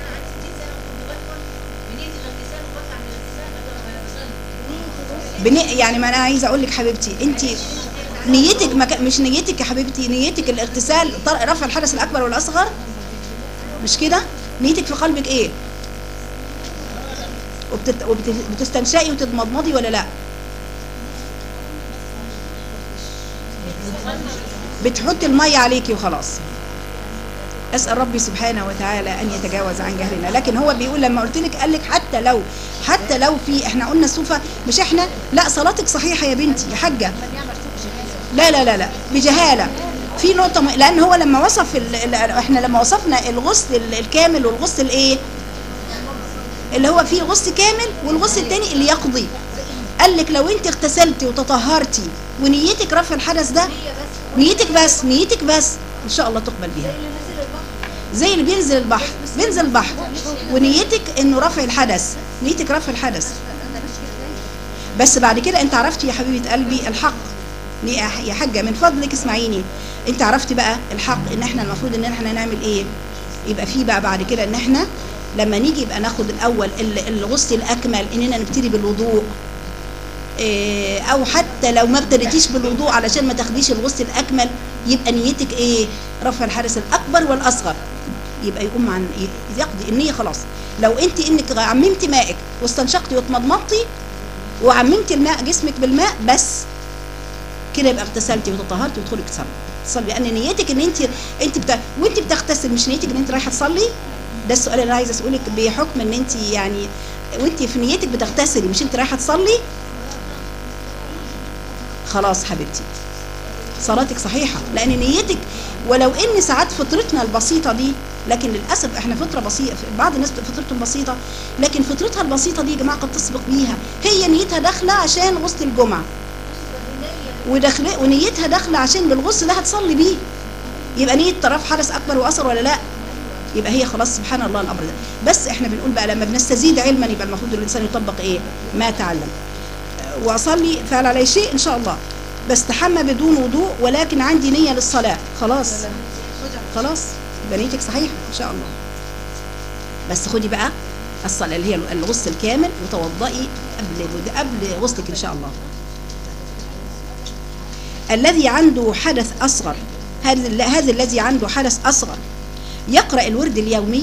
بني يعني ما انا عايزه اقول لك حبيبتي انت نيتك ما كان- مش نيتك يا حبيبتي نيتك الاغتسال طر- رفع الحدث الاكبر والاصغر مش كده نيتك في قلبك ايه وبتت... وبت... بتستنشقي وتتمضمضي ولا لا بتحط المية عليكي وخلاص اسال ربي سبحانه وتعالى ان يتجاوز عن جهلنا لكن هو بيقول لما قلت لك قال لك حتى لو حتى لو في احنا قلنا الصوفه مش احنا لا صلاتك صحيحه يا بنتي يا حاجه لا لا لا لا بجهاله في نقطه م... لان هو لما وصف ال... ال... احنا لما وصفنا الغسل ال- الكامل والغسل الايه اللي هو فيه غسل كامل والغسل الثاني اللي يقضي قال لك لو انت اغتسلتي وتطهرتي ونيتك رفع الحدث ده نيتك بس نيتك بس ان شاء الله تقبل بيها زي اللي بينزل البحر بينزل البحر ونيتك انه رفع الحدث نيتك رفع الحدث بس بعد كده انت عرفتي يا حبيبه قلبي الحق ليه يا ح- يا حاجه من فضلك اسمعيني انت عرفتي بقى الحق ان احنا المفروض ان احنا نعمل ايه يبقى في بقى بعد كده ان احنا لما نيجي يبقى ناخد الاول ال- الغسل الاكمل اننا نبتدي بالوضوء إيه، او حتى لو ما ابتديتيش بالوضوء علشان ما تاخديش الغسل الاكمل يبقى نيتك ايه رفع الحدث الاكبر والاصغر يبقى يقوم عن ي- يقضي النيه خلاص لو انت انك عممتي مائك واستنشقتي واتمضمضتي وعممتي الماء جسمك بالماء بس كده يبقى اغتسلتي وتطهرتي وتدخلي تصلي تصلي لان نيتك ان انت انت بتا... وانت بتغتسل مش نيتك ان انت رايحه تصلي ده السؤال اللي انا عايزه اسالك بحكم ان انت يعني وانت في نيتك بتغتسلي مش انت رايحه تصلي خلاص حبيبتي صلاتك صحيحة لأن نيتك ولو إن ساعات فطرتنا البسيطة دي لكن للأسف إحنا فطرة بسيطة بعض الناس فطرتهم بسيطة لكن فطرتها البسيطة دي يا جماعة قد تسبق بيها هي نيتها داخلة عشان غسل الجمعة وداخله ونيتها داخلة عشان بالغسل ده هتصلي بيه يبقى نية طرف حدث أكبر وأثر ولا لا يبقى هي خلاص سبحان الله الأمر ده بس إحنا بنقول بقى لما بنستزيد علما يبقى المفروض الإنسان يطبق إيه ما تعلم واصلي فعل علي شيء ان شاء الله بستحمى بدون وضوء ولكن عندي نيه للصلاه خلاص خلاص يبقى نيتك صحيحه ان شاء الله بس خدي بقى الصلاه اللي هي الغسل الكامل وتوضئي قبل قبل غسلك ان شاء الله الذي عنده حدث اصغر هذا هذا الذي عنده حدث اصغر يقرا الورد اليومي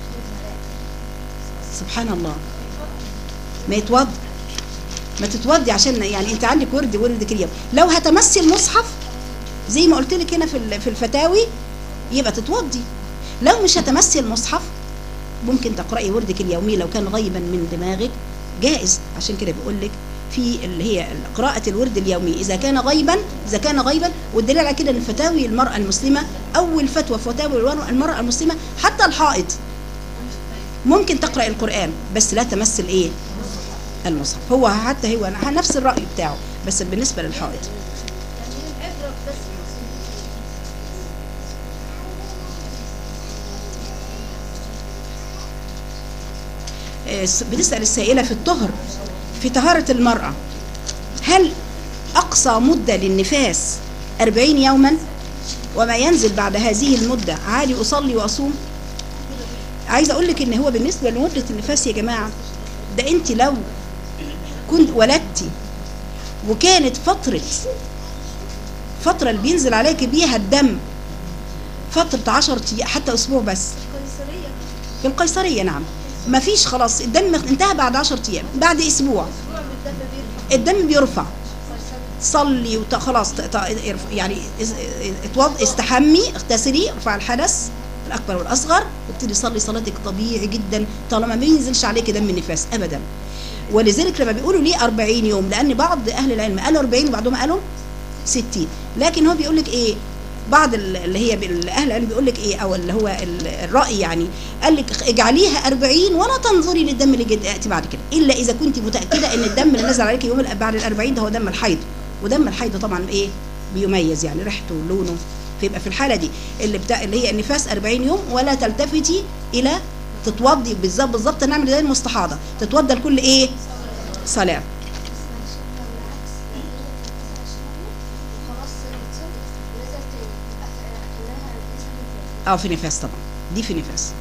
سبحان الله ما يتوضا ما تتوضي عشان يعني انت عندك ورد وردك اليوم لو هتمسي المصحف زي ما قلت لك هنا في ال- في الفتاوي يبقى تتوضي لو مش هتمسي المصحف ممكن تقراي وردك اليومي لو كان غيبا من دماغك جائز عشان كده بيقول لك في اللي هي قراءة الورد اليومي إذا كان غيبا إذا كان غيبا والدليل على كده إن فتاوي المرأة المسلمة أول فتوى في فتاوي المرأة المسلمة حتى الحائض ممكن تقرأ القرآن بس لا تمس الإيه؟ المصحف هو حتى هو نفس الرأي بتاعه بس بالنسبة للحائط آه، بتسأل السائلة في الطهر في طهارة المرأة هل أقصى مدة للنفاس أربعين يوما وما ينزل بعد هذه المدة عادي أصلي وأصوم عايزة أقول لك إن هو بالنسبة لمدة النفاس يا جماعة ده أنت لو كنت ولدتي وكانت فترة فترة اللي بينزل عليك بيها الدم فترة عشرة أيام حتى أسبوع بس قيصرية في القيصرية نعم ما فيش خلاص الدم انتهى بعد عشرة أيام بعد أسبوع أسبوع من الدم بيرفع الدم بيرفع قيصرية صلي وت... خلاص ت... ت... ارف- يعني اس- اتوض... استحمي اغتسلي ارفع الحدث الاكبر والاصغر وابتدي صلي صلاتك طبيعي جدا طالما ما بينزلش عليك دم النفاس ابدا ولذلك لما بيقولوا ليه 40 يوم لان بعض اهل العلم قالوا 40 وبعضهم قالوا 60 لكن هو بيقول لك ايه بعض ال- اللي هي بال- اهل العلم بيقول لك ايه او اللي هو ال- الراي يعني قال لك اجعليها 40 ولا تنظري للدم اللي جد- ياتي بعد كده الا اذا كنت متاكده ان الدم اللي نزل عليك يوم ال- بعد ال 40 ده هو دم الحيض ودم الحيض طبعا ايه بيميز يعني ريحته ولونه فيبقى في الحاله دي اللي بتاع اللي هي النفاس 40 يوم ولا تلتفتي الى تتوضي بالظبط بالظبط نعمل زي المستحاضه تتوضى لكل ايه صلاه اه في نفاس طبعا دي في نفاس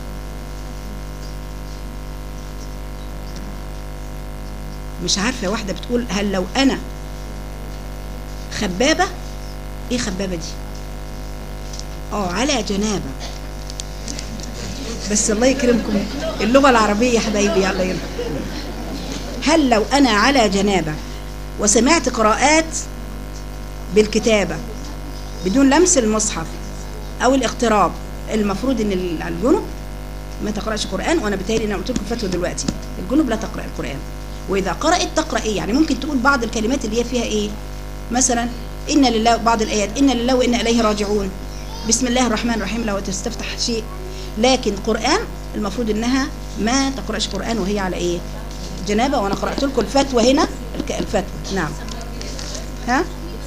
مش عارفه واحده بتقول هل لو انا خبابه ايه خبابه دي اه على جنابه بس الله يكرمكم اللغه العربيه يا حبايبي الله يرحمكم هل لو انا على جنابه وسمعت قراءات بالكتابه بدون لمس المصحف او الاقتراب المفروض ان ال- الجنب ما تقراش قران وانا بالتالي انا قلت لكم فتوى دلوقتي الجنب لا تقرا القران واذا قرات تقرا ايه يعني ممكن تقول بعض الكلمات اللي هي فيها ايه مثلا ان لله بعض الايات ان لله وانا اليه راجعون بسم الله الرحمن الرحيم لو تستفتح شيء لكن قران المفروض انها ما تقراش قران وهي على ايه جنابه وانا قرات لكم الفتوى هنا الك- الفتوى نعم ها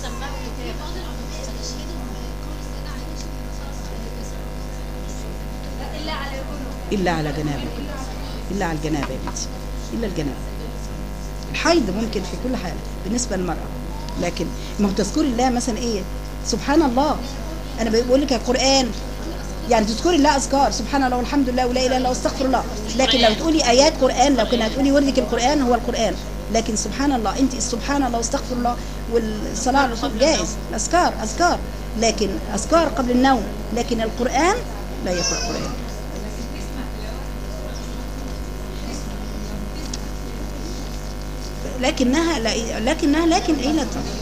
إلا على الجنوب الا على جنابه الا على الجنابه يا بنتي الا الجنابه الحيض ممكن في كل حاله بالنسبه للمراه لكن ما هو تذكري الله مثلا ايه سبحان الله انا بقول لك القران يعني تذكري الله اذكار سبحان الله والحمد لله ولا اله الا الله واستغفر الله لكن لو تقولي ايات قران لو كنا هتقولي وردك القران هو القران لكن سبحان الله انت سبحان الله واستغفر الله والصلاه على الرسول جائز اذكار اذكار لكن اذكار قبل النوم لكن القران لا يقرا قران لكنها لا لكنها لكن ايه لا تطهر.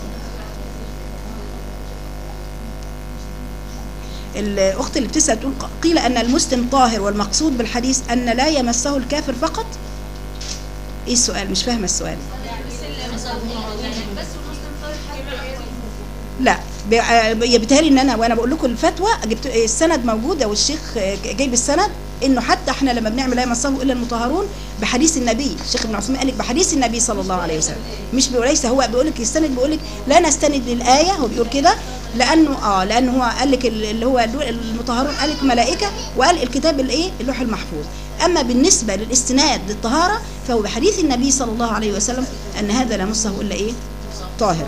الاخت اللي بتسال تقول قيل ان المسلم طاهر والمقصود بالحديث ان لا يمسه الكافر فقط ايه السؤال مش فاهمه السؤال بس والمسلم طالب حاجه لا ب- آه، بيتهيألي ان انا وانا بقول لكم الفتوى جبت السند موجوده والشيخ آه، جايب السند انه حتى احنا لما بنعمل لا يمسه الا المطهرون بحديث النبي الشيخ ابن عثمان قال لك بحديث النبي صلى الله عليه وسلم مش بيقول ليس هو بيقول لك السند بيقول لك لا نستند للايه هو بيقول كده لانه اه لانه هو قال لك ال- اللي هو دول المطهرون قال لك ملائكه وقال الكتاب الايه اللوح المحفوظ اما بالنسبه للاستناد للطهاره فهو بحديث النبي صلى الله عليه وسلم ان هذا لا يمسه الا ايه طاهر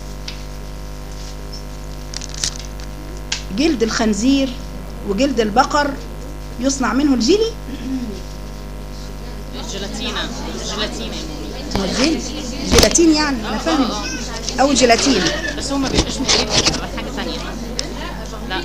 جلد الخنزير وجلد البقر يصنع منه الجيلي الجيلاتينا الجيلاتينا هو الجيل جيلاتين يعني انا فاهم او جيلاتين بس هو ما بيبقاش مقريب حاجه ثانيه لا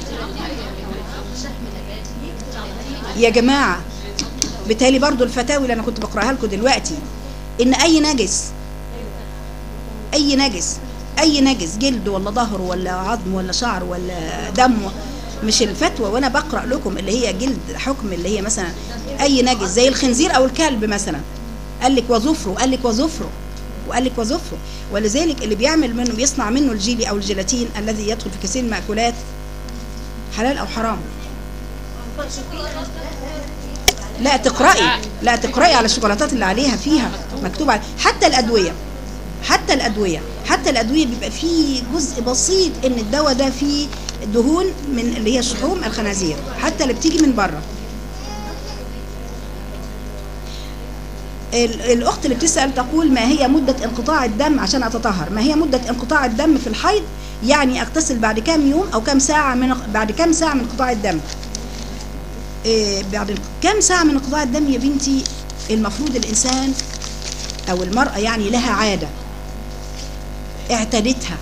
يا جماعه بالتالي برضو الفتاوي اللي انا كنت بقراها لكم دلوقتي ان اي نجس اي نجس اي نجس جلد ولا ظهر ولا عظم ولا شعر ولا دم مش الفتوى وانا بقرا لكم اللي هي جلد حكم اللي هي مثلا اي نجس زي الخنزير او الكلب مثلا قال لك وظفره قال لك وظفره وقال لك وظفره ولذلك اللي بيعمل منه بيصنع منه الجيلي او الجيلاتين الذي يدخل في كثير من المأكولات حلال او حرام لا تقرأي لا تقرأي على الشوكولاتات اللي عليها فيها مكتوب على حتى الأدوية حتى الأدوية حتى الأدوية بيبقى فيه جزء بسيط إن الدواء ده فيه دهون من اللي هي شحوم الخنازير حتى اللي بتيجي من بره ال- الأخت اللي بتسأل تقول ما هي مدة انقطاع الدم عشان أتطهر ما هي مدة انقطاع الدم في الحيض يعني أغتسل بعد كام يوم أو كام ساعة من بعد كام ساعة من انقطاع الدم إيه، بعد كام ساعة من انقطاع الدم يا بنتي المفروض الإنسان أو المرأة يعني لها عادة اعتادتها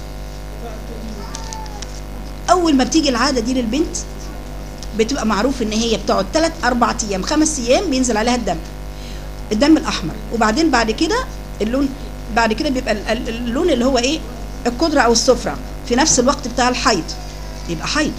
أول ما بتيجي العادة دي للبنت بتبقى معروف إن هي بتقعد 3 4 أيام 5 أيام بينزل عليها الدم الدم الأحمر وبعدين بعد كده اللون بعد كده بيبقى ال- ال- اللون اللي هو إيه القدرة أو الصفرة في نفس الوقت بتاع الحيض يبقى حيض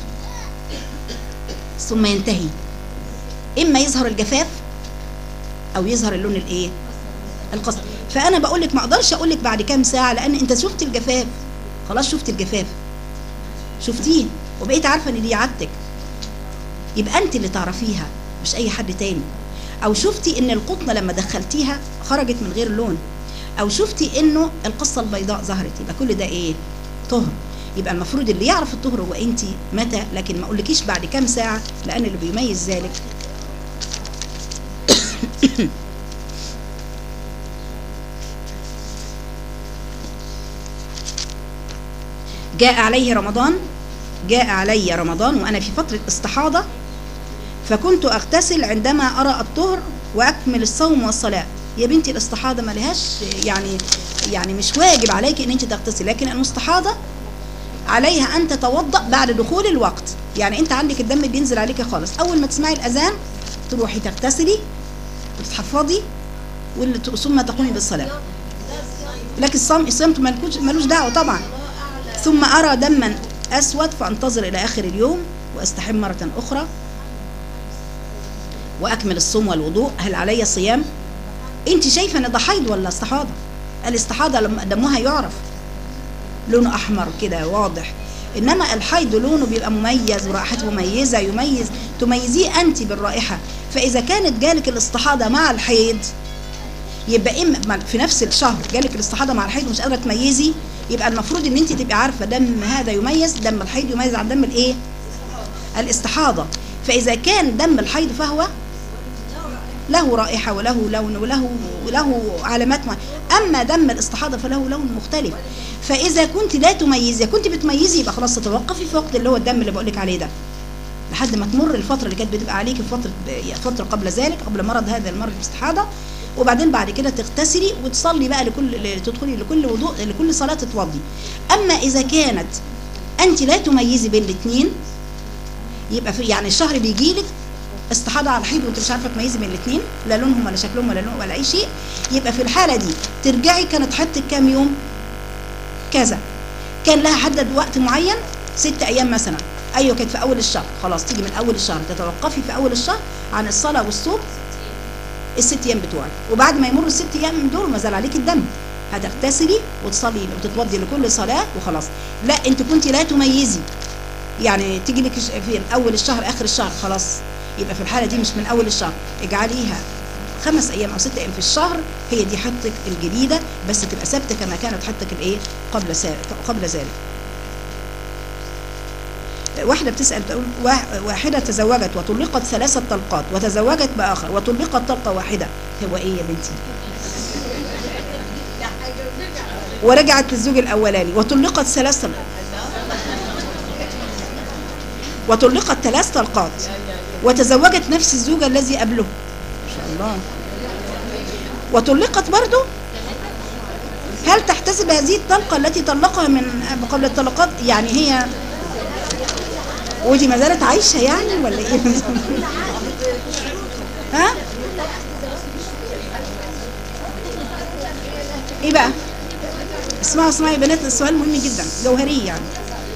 ثم ينتهي اما يظهر الجفاف او يظهر اللون الايه القصد فانا بقول لك ما اقدرش اقول لك بعد كام ساعه لان انت شفت الجفاف خلاص شفت الجفاف شفتيه وبقيت عارفه ان دي عادتك يبقى انت اللي تعرفيها مش اي حد تاني او شفتي ان القطنه لما دخلتيها خرجت من غير لون او شفتي انه القصه البيضاء ظهرت يبقى كل ده ايه طهر يبقى المفروض اللي يعرف الطهر هو انت متى لكن ما اقولكيش بعد كام ساعه لان اللي بيميز ذلك جاء عليه رمضان جاء علي رمضان وانا في فتره استحاضه فكنت اغتسل عندما ارى الطهر واكمل الصوم والصلاه يا بنتي الاستحاضه ما لهاش يعني يعني مش واجب عليك ان انت تغتسلي لكن المستحاضه عليها ان تتوضا بعد دخول الوقت يعني انت عندك الدم بينزل عليك خالص اول ما تسمعي الاذان تروحي تغتسلي وتتحفظي واللي ت- ثم تقومي بالصلاه لكن الصوم الصيام ملكوش- ملوش دعوه طبعا ثم ارى دما اسود فانتظر الى اخر اليوم واستحم مره اخرى واكمل الصوم والوضوء هل علي صيام انت شايفه ان ده حيض ولا استحاضه الاستحاضه لما دمها يعرف لونه احمر كده واضح انما الحيض لونه بيبقى مميز ورائحته مميزه يميز تميزيه انت بالرائحه فاذا كانت جالك الاستحاضه مع الحيض يبقى اما في نفس الشهر جالك الاستحاضه مع الحيض ومش قادره تميزي يبقى المفروض ان انت تبقي عارفه دم هذا يميز دم الحيض يميز عن دم الايه الاستحاضه فاذا كان دم الحيض فهو له رائحة وله لون وله وله علامات معينة أما دم الاستحاضة فله لون مختلف فإذا كنت لا تميزي كنت بتميزي يبقى خلاص تتوقفي في وقت اللي هو الدم اللي بقولك عليه ده لحد ما تمر الفترة اللي كانت بتبقى عليك في فترة فترة قبل ذلك قبل مرض هذا المرض الاستحاضة وبعدين بعد كده تغتسلي وتصلي بقى لكل تدخلي لكل وضوء لكل صلاة تتوضي أما إذا كانت أنت لا تميزي بين الاثنين يبقى في يعني الشهر بيجي لك استحاضة على حيض وانت مش عارفه تميزي بين الاثنين لا لونهم ولا شكلهم ولا لون ولا اي شيء يبقى في الحاله دي ترجعي كانت حيضتك كام يوم كذا كان لها حدد وقت معين ست ايام مثلا ايوه كانت في اول الشهر خلاص تيجي من اول الشهر تتوقفي في اول الشهر عن الصلاه والصوم الست ايام بتوعك وبعد ما يمروا الست ايام دول ما زال عليك الدم هتغتسلي وتصلي وتتوضي لكل صلاه وخلاص لا انت كنت لا تميزي يعني تيجي لك في اول الشهر اخر الشهر خلاص يبقى في الحاله دي مش من اول الشهر اجعليها خمس ايام او ست ايام في الشهر هي دي حطك الجديده بس تبقى ثابته كما كانت حطك الايه قبل سا... قبل ذلك واحدة بتسأل تقول وا- واحدة تزوجت وطلقت ثلاثة طلقات وتزوجت بآخر وطلقت طلقة واحدة هو إيه يا بنتي؟ ورجعت للزوج الأولاني وطلقت ثلاث طلقات وطلقت ثلاث طلقات وتزوجت نفس الزوج الذي قبله ما شاء الله وطلقت برضه هل تحتسب هذه الطلقة التي طلقها من قبل الطلقات يعني هي ودي ما زالت عايشة يعني ولا ايه ها ايه بقى اسمعوا اسمعوا يا بنات السؤال مهم جدا جوهري يعني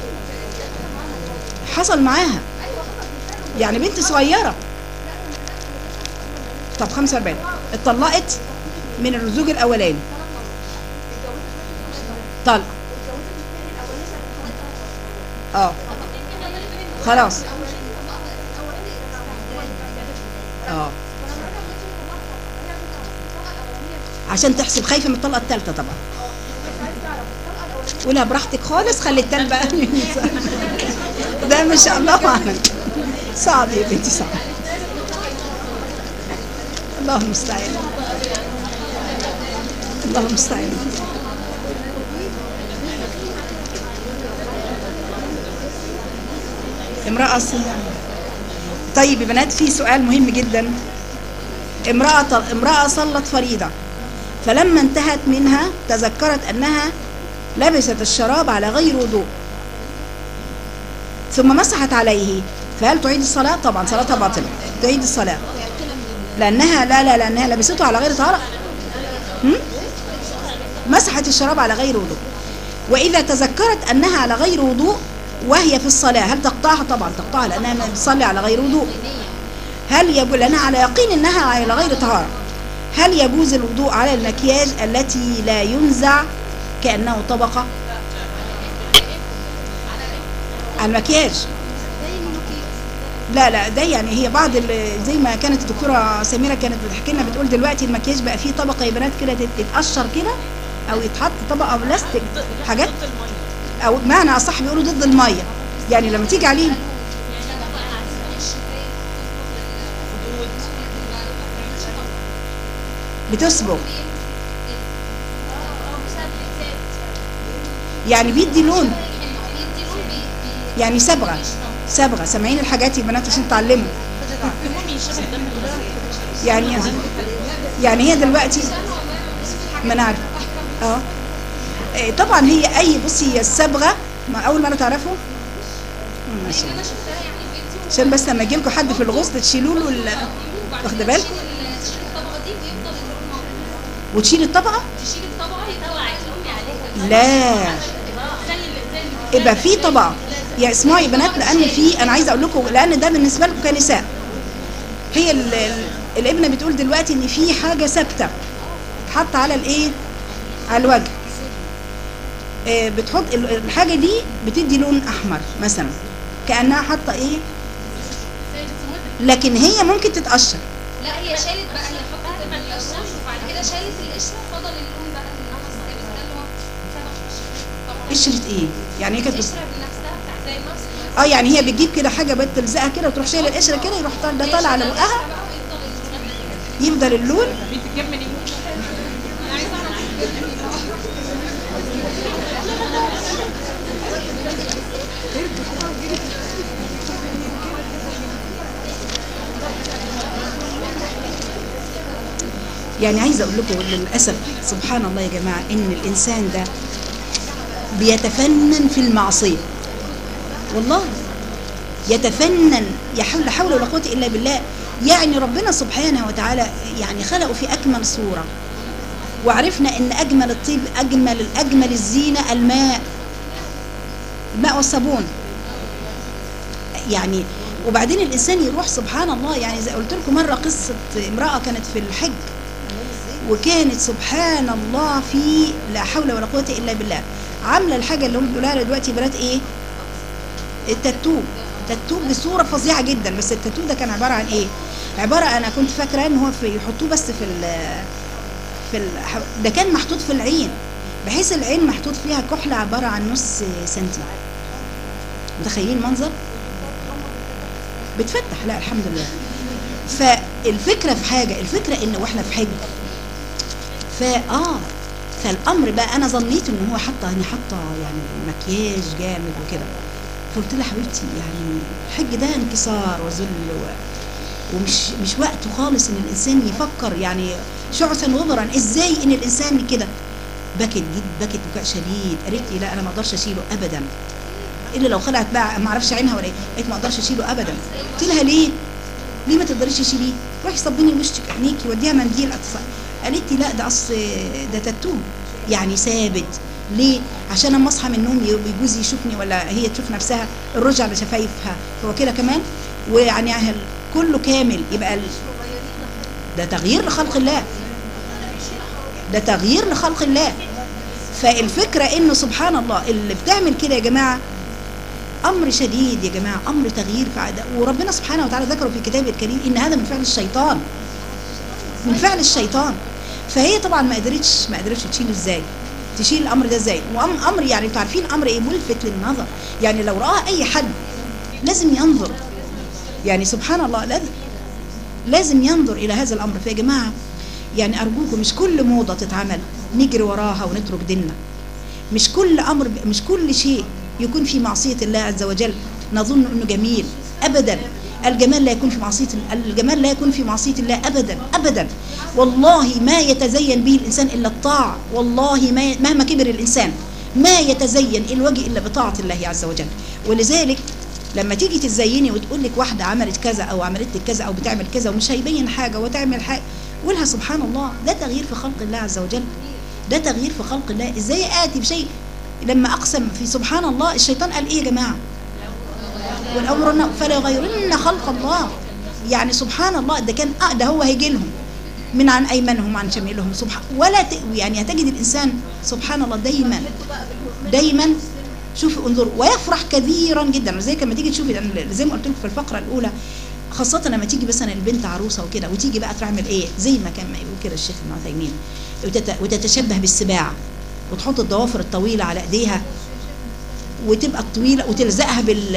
حصل معاها يعني بنت صغيرة طب 45 اتطلقت من الزوج الاولاني طلق اه خلاص اه عشان تحسب خايفه من الطلقه الثالثه طبعا قولها براحتك خالص خلي التاني بقى ده ما شاء الله اعلم صعب يا بنتي صعب الله المستعان الله المستعان امرأة ص- طيب يا بنات في سؤال مهم جدا امرأة امرأة صلت فريضة فلما انتهت منها تذكرت أنها لبست الشراب على غير وضوء ثم مسحت عليه فهل تعيد الصلاة؟ طبعا صلاتها باطلة تعيد الصلاة لأنها لا لا لأنها لبسته على غير طهارة هم؟ مسحت الشراب على غير وضوء وإذا تذكرت أنها على غير وضوء وهي في الصلاة هل تقطعها؟ طبعا تقطعها لأنها بتصلي على غير وضوء هل يجوز لأنها على يقين أنها على غير طهارة هل يجوز الوضوء على المكياج التي لا ينزع كأنه طبقة على المكياج لا لا ده يعني هي بعض ال- زي ما كانت الدكتوره سميره كانت بتحكي لنا بتقول دلوقتي المكياج بقى فيه طبقه يا بنات كده تت- تتقشر كده او يتحط طبقه بلاستيك حاجات او بمعنى اصح بيقولوا ضد الميه يعني لما تيجي عليه بتصبغ يعني بيدي لون يعني صبغه صبغه سامعين الحاجات يا بنات عشان تتعلموا يعني يعني هي دلوقتي ما انا عارفه اه إيه، طبعا هي اي بصي هي الصبغه ما اول مره تعرفوا مم، ماشي عشان بس لما يجي لكم حد في الغسل تشيلوا له ال- واخده بالكم الطبقه دي ويفضل اللون موجود وتشيل الطبقه تشيل الطبقه يطلع اللون عليها لا زي ال- زي يبقى في طبقه يا اسمعوا يا بنات لان في انا عايزه اقول لكم لان ده بالنسبه لكم كنساء هي ال- ال- الابنه بتقول دلوقتي ان في حاجه ثابته تحط على الايه على الوجه آه، بتحط ال- الحاجه دي بتدي لون احمر مثلا كانها حاطه ايه لكن هي ممكن تتقشر لا هي شالت بقى هي حطت القشره وبعد كده شالت القشره فضل اللون بقى اللي نقص ده بس ده اللي هو سبب القشره قشره ايه يعني هي كانت بت- القشره بنفسها بتاعت زي مصر اه يعني هي بتجيب كده حاجه بتلزقها كده وتروح شايله القشره كده يروح طالع ده طالع على بقها يفضل اللون بتكملي انا عايزه اعرف يعني عايزه اقول لكم للاسف سبحان الله يا جماعه ان الانسان ده بيتفنن في المعصيه والله يتفنن يحول لا حول ولا قوه الا بالله يعني ربنا سبحانه وتعالى يعني خلقه في اكمل صوره وعرفنا ان اجمل الطيب اجمل اجمل الزينه الماء الماء والصابون يعني وبعدين الانسان يروح سبحان الله يعني زي قلت لكم مره قصه امراه كانت في الحج وكانت سبحان الله في لا حول ولا قوه الا بالله عامله الحاجه اللي هم بيقولوها لها دلوقتي بنات ايه التاتو تاتو بصوره فظيعه جدا بس التاتو ده كان عباره عن ايه عباره انا كنت فاكره ان هو في يحطوه بس في ال في ال ده كان محطوط في العين بحيث العين محطوط فيها كحله عباره عن نص سنتي متخيلين المنظر بتفتح لا الحمد لله فالفكره في حاجه الفكره ان واحنا في حج فاه فالامر بقى انا ظنيت ان هو حاطه يعني حاطه يعني مكياج جامد وكده فقلت لها حبيبتي يعني الحج ده انكسار وذل و... ومش مش وقته خالص ان الانسان يفكر يعني شعثا وبرا ازاي ان الانسان كده بكت جد بكت بكاء شديد قالت لي لا انا ما اقدرش اشيله ابدا الا لو خلعت بقى ما اعرفش عينها ولا ايه قالت ما اقدرش اشيله ابدا قلت لها ليه ليه ما تقدريش تشيليه روحي صبني وشك عينيكي وديها منديل اطفال قالت لي لا ده اصل ده تاتو يعني ثابت ليه عشان اما اصحى من النوم ي- جوزي يشوفني ولا هي تشوف نفسها الرجع على شفايفها هو كده كمان ويعني أهل كله كامل يبقى ال- ده تغيير لخلق الله ده تغيير لخلق الله فالفكرة انه سبحان الله اللي بتعمل كده يا جماعة امر شديد يا جماعة امر تغيير في عادة وربنا سبحانه وتعالى ذكره في كتابه الكريم ان هذا من فعل الشيطان من فعل الشيطان فهي طبعا ما قدرتش ما قدرتش تشيله ازاي تشيل الامر ده ازاي وامر يعني انتوا عارفين امر ايه ملفت للنظر يعني لو راه اي حد لازم ينظر يعني سبحان الله لازم لازم ينظر الى هذا الامر فيا جماعه يعني ارجوكم مش كل موضه تتعمل نجري وراها ونترك ديننا مش كل امر مش كل شيء يكون في معصيه الله عز وجل نظن انه جميل ابدا الجمال لا يكون في معصيه الجمال لا يكون في معصيه الله ابدا ابدا والله ما يتزين به الانسان الا الطاعه والله ما مهما كبر الانسان ما يتزين الوجه الا بطاعه الله عز وجل ولذلك لما تيجي تزيني وتقول لك واحده عملت كذا او عملت لك كذا او بتعمل كذا ومش هيبين حاجه وتعمل حاجه قولها سبحان الله ده تغيير في خلق الله عز وجل ده تغيير في خلق الله ازاي اتي بشيء لما اقسم في سبحان الله الشيطان قال ايه يا جماعه والامر فلا يغيرن خلق الله يعني سبحان الله ده كان آه ده هو هيجي لهم من عن ايمانهم عن شمالهم سبحان ولا ت... يعني هتجد الانسان سبحان الله دايما دايما شوفي انظروا ويفرح كثيرا جدا زي لما تيجي تشوفي أنا زي ما قلت لكم في الفقره الاولى خاصة لما تيجي مثلا البنت عروسة وكده وتيجي بقى تعمل ايه زي ما كان ما يقول كده الشيخ ابن عثيمين وتت... وتتشبه بالسباع وتحط الضوافر الطويلة على ايديها وتبقى الطويلة وتلزقها بال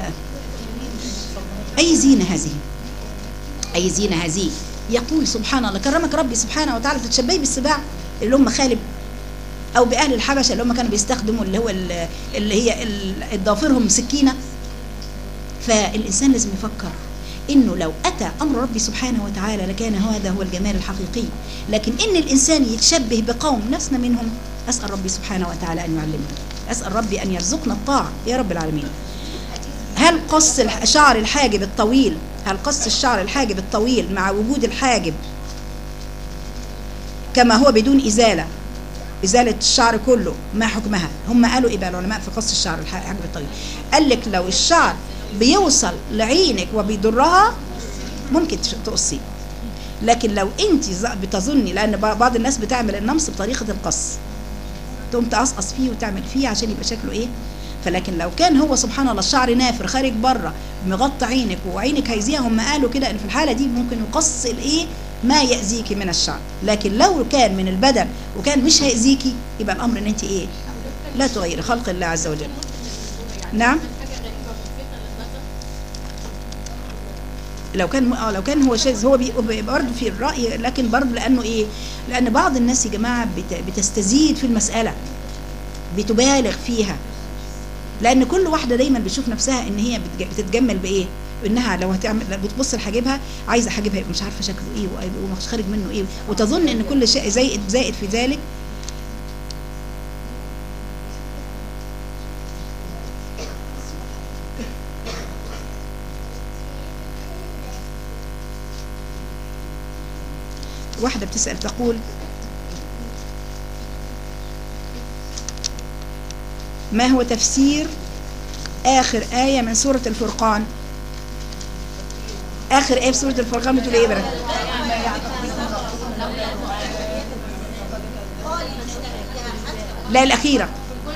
أي زينة هذه أي زينة هذه يقول سبحان الله كرمك ربي سبحانه وتعالى تتشبهي بالسباع اللي هم خالب أو بأهل الحبشة اللي هم كانوا بيستخدموا اللي هو ال- اللي هي ال- ضوافرهم سكينة فالإنسان لازم يفكر إنه لو أتى أمر ربي سبحانه وتعالى لكان هذا هو الجمال الحقيقي لكن إن الإنسان يتشبه بقوم لسنا منهم أسأل ربي سبحانه وتعالى أن يعلمنا أسأل ربي أن يرزقنا الطاعة يا رب العالمين هل قص الح- شعر الحاجب الطويل هل قص الشعر الحاجب الطويل مع وجود الحاجب كما هو بدون إزالة إزالة الشعر كله ما حكمها هم قالوا إيه بقى العلماء في قص الشعر الح- الحاجب الطويل قال لك لو الشعر بيوصل لعينك وبيضرها ممكن تش- تقصيه لكن لو انت ز- بتظني لان ب- بعض الناس بتعمل النمص بطريقه القص تقوم تقصقص فيه وتعمل فيه عشان يبقى شكله ايه فلكن لو كان هو سبحان الله الشعر نافر خارج بره مغطى عينك وعينك هيزيها هم قالوا كده ان في الحاله دي ممكن يقص الايه ما يأذيكي من الشعر لكن لو كان من البدن وكان مش هيأذيكي يبقى الامر ان انت ايه لا تغيري خلق الله عز وجل نعم لو كان اه لو كان هو شاذ هو بي- برضه في الراي لكن برضه لانه ايه لان بعض الناس يا جماعه بت- بتستزيد في المساله بتبالغ فيها لان كل واحده دايما بتشوف نفسها ان هي بتج- بتتجمل بايه انها لو هتعمل لو بتبص لحاجبها عايزه حاجبها يبقى مش عارفه شكله ايه ويبقى مش خارج منه ايه وتظن ان كل شيء زائد زائد في ذلك واحدة بتسأل تقول ما هو تفسير آخر آية من سورة الفرقان آخر آية في سورة الفرقان بتقول إيه بقى لا الأخيرة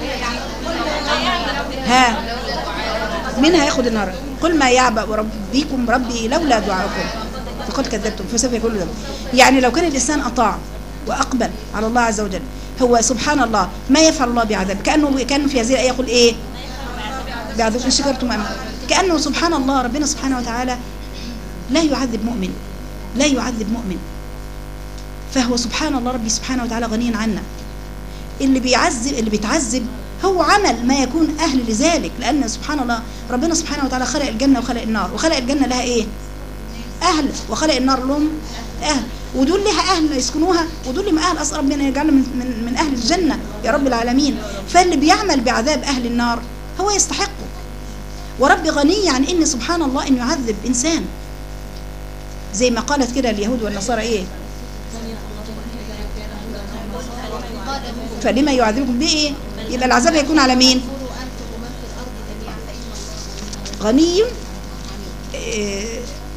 ها مين هياخد النار قل ما يعبأ ربكم ربي لولا دعاءكم فقد كذبتم فسوف يكون ذنب يعني لو كان الإنسان أطاع وأقبل على الله عز وجل هو سبحان الله ما يفعل الله بعذاب كأنه كأنه في هذه الآية يقول إيه بعذاب إن شكرتم أم كأنه سبحان الله ربنا سبحانه وتعالى لا يعذب مؤمن لا يعذب مؤمن فهو سبحان الله ربي سبحانه وتعالى غني عنا اللي بيعذب اللي بيتعذب هو عمل ما يكون أهل لذلك لأن سبحان الله ربنا سبحانه وتعالى خلق الجنة وخلق النار وخلق الجنة لها إيه أهل وخلق النار لهم أهل ودول لها أهل يسكنوها ودول لهم أهل أصلا ربنا يجعلنا من, من, من أهل الجنة يا رب العالمين فاللي بيعمل بعذاب أهل النار هو يستحقه ورب غني عن إن سبحان الله إنه يعذب إنسان زي ما قالت كده اليهود والنصارى إيه فلما يعذبكم بإيه يبقى العذاب هيكون على مين غني إيه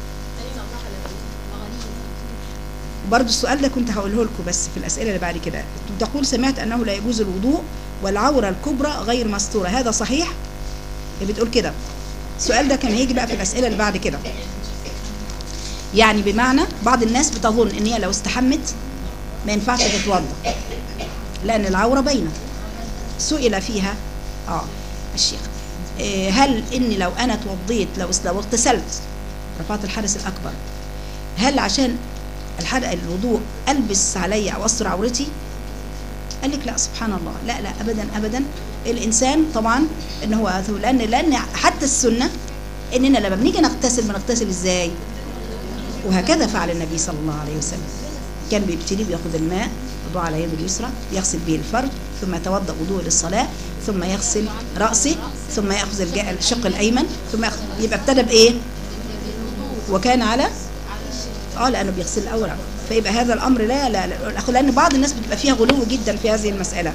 برضو السؤال ده كنت هقوله لكم بس في الأسئلة اللي بعد كده تقول سمعت أنه لا يجوز الوضوء والعورة الكبرى غير مستورة هذا صحيح؟ اللي بتقول كده السؤال ده كان هيجي بقى في الأسئلة اللي بعد كده يعني بمعنى بعض الناس بتظن ان هي لو استحمت ما ينفعش تتوضا لان العوره باينه سئل فيها اه الشيخ إيه هل اني لو انا توضيت لو لو اغتسلت رفعت الحدث الاكبر هل عشان الحرق الوضوء البس علي او استر عورتي قال لك لا سبحان الله لا لا ابدا ابدا الانسان طبعا ان هو لان لان حتى السنه اننا لما بنيجي نغتسل بنغتسل ازاي وهكذا فعل النبي صلى الله عليه وسلم كان بيبتدي بياخد الماء يضع على يده اليسرى يغسل به الفرج ثم يتوضا وضوء للصلاه ثم يغسل راسه ثم ياخذ الج- الشق الايمن ثم يأخذ يبقى ابتدى بايه وكان على اه لانه بيغسل الاول فيبقى هذا الامر لا لا, لا لان بعض الناس بتبقى فيها غلو جدا في هذه المساله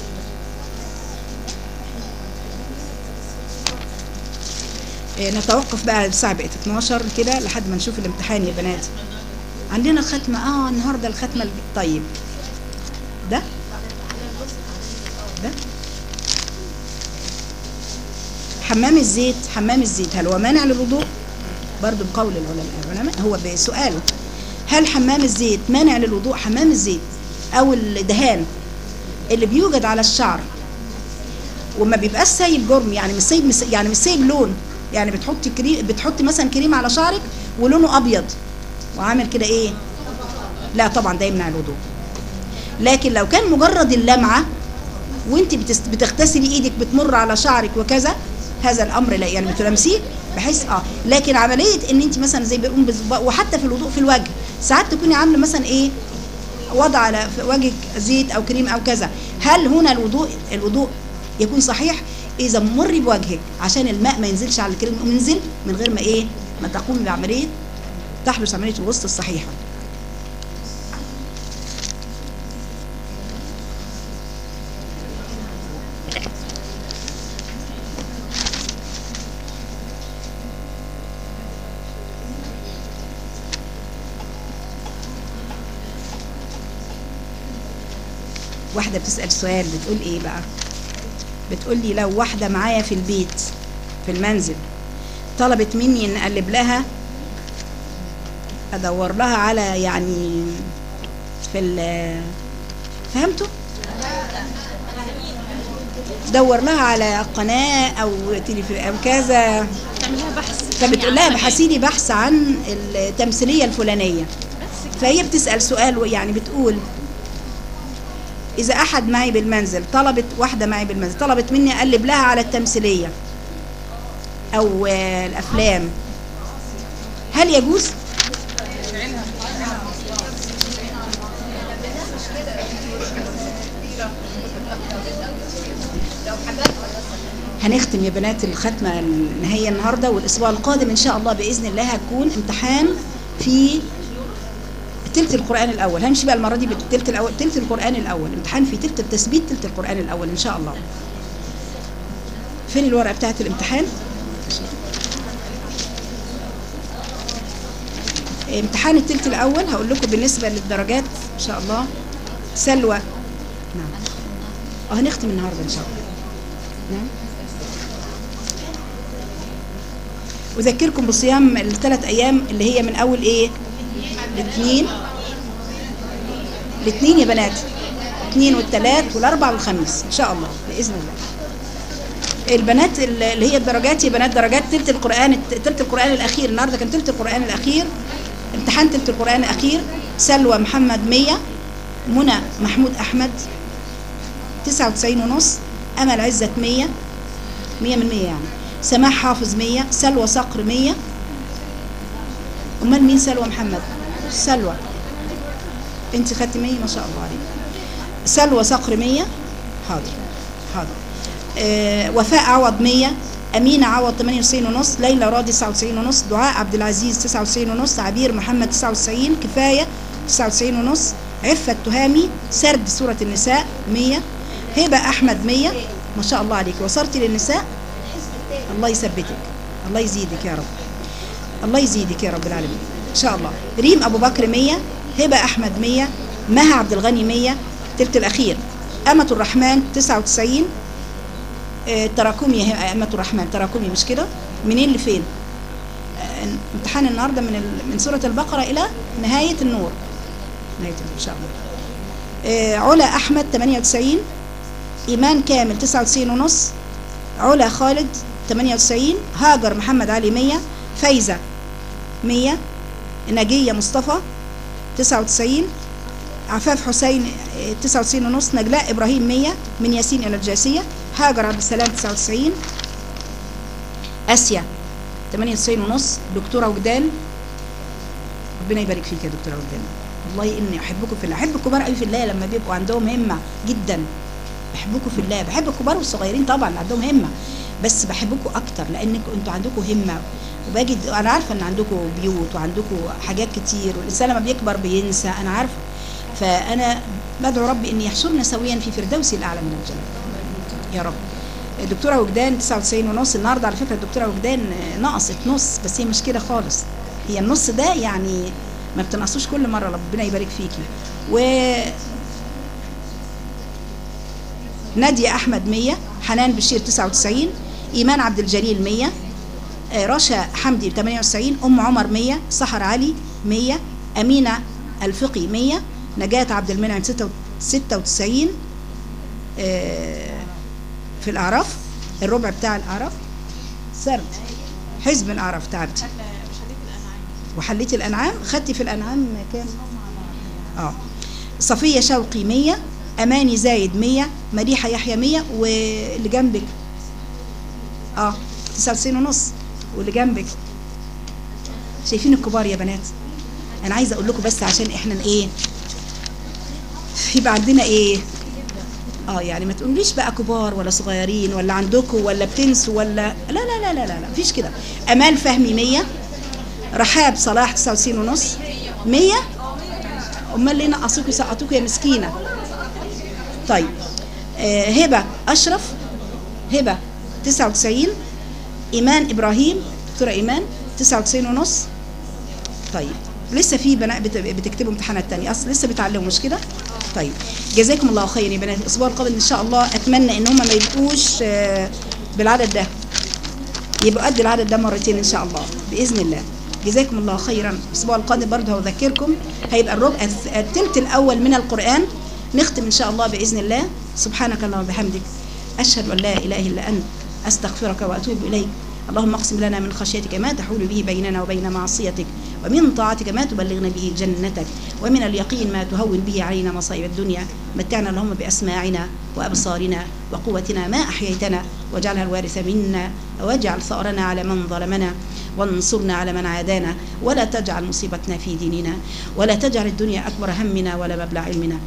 إيه، نتوقف بقى الساعة بقت 12 كده لحد ما نشوف الامتحان يا بنات عندنا الختمة اه النهاردة الختمة الج- طيب ده ده حمام الزيت حمام الزيت هل هو مانع للوضوء برضو بقول العلماء العلماء هو بسؤاله هل حمام الزيت مانع للوضوء حمام الزيت او الدهان اللي بيوجد على الشعر وما بيبقاش سايب جرم يعني مش سايب مس- يعني مش سايب لون يعني بتحطي كريم بتحطي مثلا كريم على شعرك ولونه ابيض وعامل كده ايه لا طبعا ده يمنع الوضوء لكن لو كان مجرد اللمعه وانت بتست- بتغتسلي ايدك بتمر على شعرك وكذا هذا الامر لا يعني بتلمسيه بحيث اه لكن عمليه ان انت مثلا زي بيقوم بز- وحتى في الوضوء في الوجه ساعات تكوني عامله مثلا ايه وضع على في وجهك زيت او كريم او كذا هل هنا الوضوء الوضوء يكون صحيح اذا مري بوجهك عشان الماء ما ينزلش على الكريم وينزل من غير ما ايه ما تقومي بعمليه تحدث عمليه الوسط الصحيحه واحدة بتسأل سؤال بتقول ايه بقى بتقول لي لو واحدة معايا في البيت في المنزل طلبت مني ان اقلب لها ادور لها على يعني في ال فهمتوا دور لها على قناة او تليفون او كذا بتعملها بحث فبتقول لها يعني ابحثي لي بحث عن التمثيليه الفلانيه فهي بتسال سؤال يعني بتقول اذا احد معي بالمنزل طلبت واحده معي بالمنزل طلبت مني اقلب لها على التمثيليه او آه، الافلام هل يجوز هنختم يا بنات الختمة النهائية النهاردة والأسبوع القادم إن شاء الله بإذن الله هتكون امتحان في تلت القرآن الأول همشي بقى المرة دي بالتلت الأول تلت القرآن الأول امتحان في تلت التثبيت تلت القرآن الأول إن شاء الله فين الورقة بتاعت الامتحان امتحان التلت الأول هقول لكم بالنسبة للدرجات إن شاء الله سلوى نعم اه هنختم النهارده إن شاء الله نعم أذكركم بصيام الثلاث أيام اللي هي من أول إيه؟ الاثنين الاثنين يا بنات الاثنين والثلاث والأربع والخميس إن شاء الله بإذن الله البنات اللي هي الدرجات يا بنات درجات تلت القرآن تلت القرآن الأخير النهارده كان تلت القرآن الأخير امتحان تلت القرآن الأخير سلوى محمد 100 منى محمود أحمد 99 ونص أمل عزت 100 100 من 100 يعني سماح حافظ 100 سلوى صقر 100 امال مين سلوى محمد سلوى انت خدتي 100 ما شاء الله عليك سلوى صقر 100 حاضر حاضر آه وفاء عوض 100 أمينة عوض 98 ونص ليلى راضي 99 ونص دعاء عبد العزيز 99 ونص عبير محمد 99 كفاية 99 ونص عفة تهامي سرد سورة النساء 100 هبة أحمد 100 ما شاء الله عليك وصلتي للنساء الله يثبتك الله يزيدك يا رب الله يزيدك يا رب العالمين ان شاء الله ريم ابو بكر 100 هبه احمد 100 مها عبد الغني 100 تلت الاخير امه الرحمن 99 آه، تراكمي يا امه الرحمن تراكمي مش كده منين لفين آه، امتحان النهارده من ال- من سوره البقره الى نهايه النور نهايه النور ان شاء الله آه، علا احمد 98 ايمان كامل 99 ونص علا خالد 98 هاجر محمد علي 100 فايزة 100 نجية مصطفى 99 عفاف حسين آه، 99 ونص نجلاء إبراهيم 100 من ياسين إلى الجاسية هاجر عبد السلام 99 آسيا 98 ونص دكتورة وجدان ربنا يبارك فيك يا دكتورة وجدان والله إني أحبكم في الله أحب الكبار قوي في الله لما بيبقوا عندهم همة جدا بحبكم في الله بحب الكبار والصغيرين طبعا اللي عندهم همة بس بحبكم اكتر لانكم انتوا عندكم همه وبجد انا عارفه ان عندكم بيوت وعندكم حاجات كتير والانسان لما بيكبر بينسى انا عارفه فانا بدعو ربي ان يحشرنا سويا في فردوس الاعلى من الجنه يا رب الدكتوره وجدان 99 ونص النهارده على فكره الدكتوره وجدان نقصت نص بس هي مش كده خالص هي النص ده يعني ما بتنقصوش كل مره ربنا يبارك فيكي و نادية أحمد 100 حنان بشير 99 إيمان عبد الجليل 100 آه، رشا حمدي 98 أم عمر 100 سحر علي 100 أمينة الفقي 100 نجاة عبد المنعم 96 آه، في الأعراف الربع بتاع الأعراف سرد حزب الأعراف تعبتي وحليتي الأنعام خدتي في الأنعام كام؟ اه صفية شوقي 100 أماني زايد 100 مديحة يحيى 100 واللي جنبك اه 99 ونص واللي جنبك شايفين الكبار يا بنات انا عايزه اقول لكم بس عشان احنا ايه يبقى عندنا ايه اه يعني ما تقوليش بقى كبار ولا صغيرين ولا عندكم ولا بتنسوا ولا لا لا لا لا لا, لا. مفيش كده امال فهمي 100 رحاب صلاح 99 ونص 100 امال ليه نقصوكوا يسقطوكوا يا مسكينه طيب آه هبه اشرف هبه 99 ايمان ابراهيم دكتوره ايمان 99 ونص طيب لسه في بنات بت- بتكتبوا امتحانات تانية اصل لسه بيتعلموا مش كده طيب جزاكم الله خير يا بنات الاسبوع القادم ان شاء الله اتمنى ان هم ما يبقوش آه، بالعدد ده يبقوا قد العدد ده مرتين ان شاء الله باذن الله جزاكم الله خيرا الاسبوع القادم برضه هذكركم هيبقى الربع الث- الثلث الاول من القران نختم ان شاء الله باذن الله سبحانك اللهم وبحمدك اشهد ان لا اله الا انت استغفرك واتوب اليك اللهم اقسم لنا من خشيتك ما تحول به بيننا وبين معصيتك ومن طاعتك ما تبلغنا به جنتك ومن اليقين ما تهون به علينا مصائب الدنيا متعنا اللهم بأسماعنا وأبصارنا وقوتنا ما أحييتنا واجعلها الوارث منا واجعل ثأرنا على من ظلمنا وانصرنا على من عادانا ولا تجعل مصيبتنا في ديننا ولا تجعل الدنيا أكبر همنا ولا مبلغ علمنا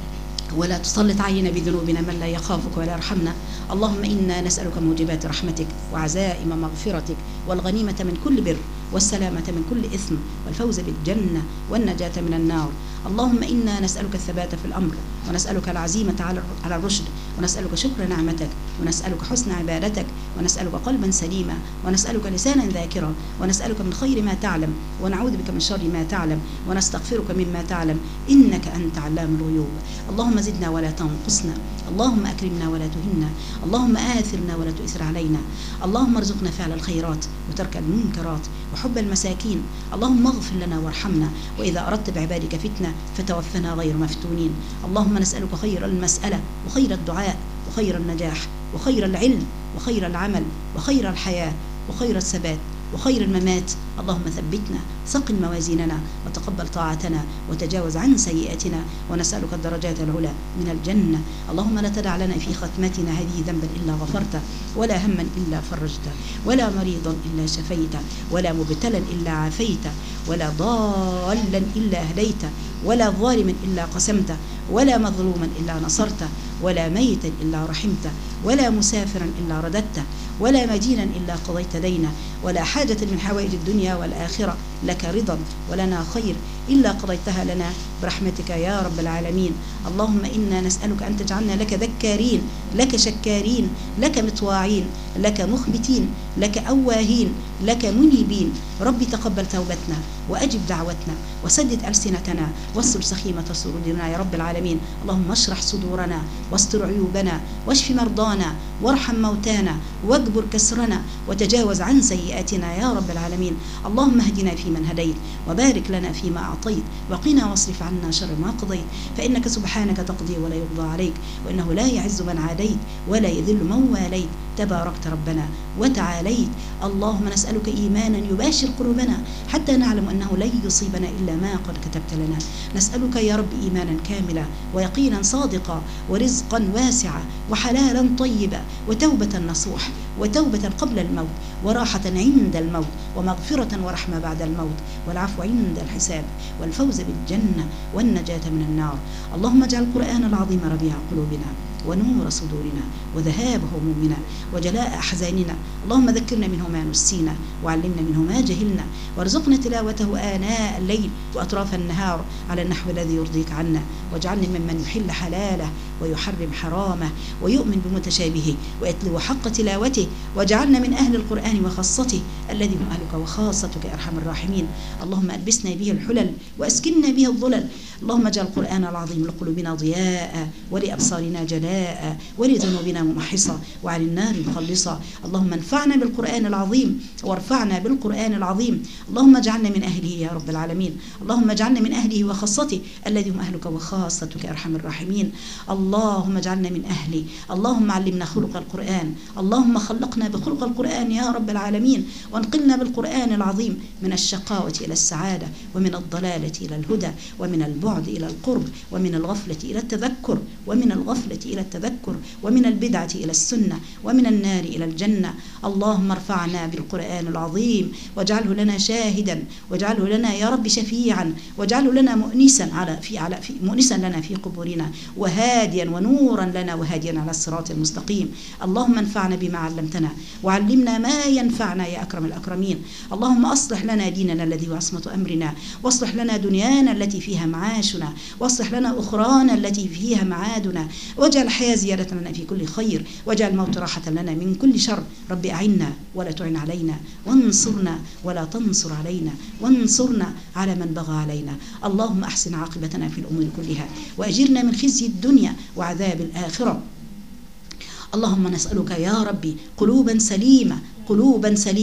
ولا تسلط علينا بذنوبنا من لا يخافك ولا يرحمنا اللهم إنا نسألك موجبات رحمتك وعزائم مغفرتك والغنيمة من كل بر والسلامة من كل إثم والفوز بالجنة والنجاة من النار اللهم إنا نسألك الثبات في الأمر ونسألك العزيمة على على الرشد ونسألك شكر نعمتك ونسألك حسن عبادتك ونسألك قلبا سليما ونسألك لسانا ذاكرا ونسألك من خير ما تعلم ونعوذ بك من شر ما تعلم ونستغفرك مما تعلم إنك أنت علام الغيوب اللهم زدنا ولا تنقصنا اللهم أكرمنا ولا تهنا اللهم آثرنا ولا تؤثر علينا اللهم ارزقنا فعل الخيرات وترك المنكرات وحب المساكين اللهم اغفر لنا وارحمنا وإذا أردت بعبادك فتنة فتوفنا غير مفتونين اللهم نسألك خير المسألة وخير الدعاء وخير النجاح وخير العلم وخير العمل وخير الحياة وخير الثبات وخير الممات اللهم ثبتنا ثقل موازيننا وتقبل طاعتنا وتجاوز عن سيئاتنا ونسألك الدرجات العلى من الجنة اللهم لا تدع لنا في ختمتنا هذه ذنبا إلا غفرته ولا هما إلا فرجته ولا مريضا إلا شفيته ولا مبتلا إلا عافيته ولا ضالا إلا هديته ولا ظالما إلا قسمته ولا مظلوما إلا نصرته ولا ميتا إلا رحمته ولا مسافرا إلا رددته ولا مدينا إلا قضيت دينه ولا حاجة من حوائج الدنيا والآخرة لك رضا ولنا خير إلا قضيتها لنا برحمتك يا رب العالمين اللهم إنا نسألك أن تجعلنا لك ذكارين لك شكارين لك مطواعين لك مخبتين لك أواهين لك منيبين ربي تقبل توبتنا وأجب دعوتنا وسدد ألسنتنا واستر سخيمة صدورنا يا رب العالمين اللهم اشرح صدورنا واستر عيوبنا واشف مرضانا وارحم موتانا واجبر كسرنا وتجاوز عن سيئاتنا يا رب العالمين اللهم اهدنا فيمن هديت وبارك لنا فيما أعطيت وقنا واصرف عنا شر ما قضيت فإنك سبحانك تقضي ولا يقضى عليك وإنه لا يعز من عاديت ولا يذل من واليت تباركت ربنا وتعاليت اللهم نسألك إيمانا يباشر قلوبنا حتى نعلم أنه لن يصيبنا إلا ما قد كتبت لنا نسألك يا رب إيمانا كاملا ويقينا صادقا ورزقا واسعا وحلالا طيبا وتوبة نصوح وتوبة قبل الموت وراحة عند الموت ومغفرة ورحمة بعد الموت والعفو عند الحساب والفوز بالجنة والنجاة من النار اللهم اجعل القرآن العظيم ربيع قلوبنا ونور صدورنا وذهاب همومنا وجلاء أحزاننا اللهم ذكرنا منه ما نسينا وعلمنا منه ما جهلنا وارزقنا تلاوته آناء الليل وأطراف النهار على النحو الذي يرضيك عنا واجعلني ممن يحل حلاله ويحرم حرامه ويؤمن بمتشابهه ويتلو حق تلاوته واجعلنا من أهل القرآن وخاصته الذي هم أهلك وخاصتك يا أرحم الراحمين اللهم ألبسنا به الحلل وأسكننا به الظلل اللهم اجعل القرآن العظيم لقلوبنا ضياء ولأبصارنا جلاء ولذنوبنا ممحصة وعن النار مخلصة اللهم انفعنا بالقرآن العظيم وارفعنا بالقرآن العظيم اللهم اجعلنا من أهله يا رب العالمين اللهم اجعلنا من أهله وخاصته الذي هم أهلك وخاصتك يا أرحم الراحمين اللهم اجعلنا من أهله اللهم علمنا خلق القرآن اللهم خلقنا بخلق القرآن يا رب العالمين وانقلنا بالقرآن العظيم من الشقاوة إلى السعادة ومن الضلالة إلى الهدى ومن البعد إلى القرب ومن الغفلة إلى التذكر ومن الغفلة إلى التذكر ومن البدعة إلى السنة ومن النار إلى الجنة اللهم ارفعنا بالقرآن العظيم واجعله لنا شاهدا واجعله لنا يا رب شفيعا واجعله لنا مؤنسا على في على في مؤنسا لنا في قبورنا وهاديا ونورا لنا وهاديا على الصراط المستقيم اللهم انفعنا بما علمتنا وعلمنا ما ينفعنا يا أكرم الأكرمين اللهم أصلح لنا ديننا الذي هو عصمة أمرنا واصلح لنا دنيانا التي فيها معاشنا واصلح لنا أخرانا التي فيها معادنا واجعل الحياة زيادة لنا في كل خير واجعل الموت راحة لنا من كل شر رب أعنا ولا تعن علينا وانصرنا ولا تنصر علينا وانصرنا على من بغى علينا اللهم أحسن عاقبتنا في الأمور كلها وأجرنا من خزي الدنيا وعذاب الآخرة اللهم نسألك يا ربي قلوبا سليمة قلوبا سليمة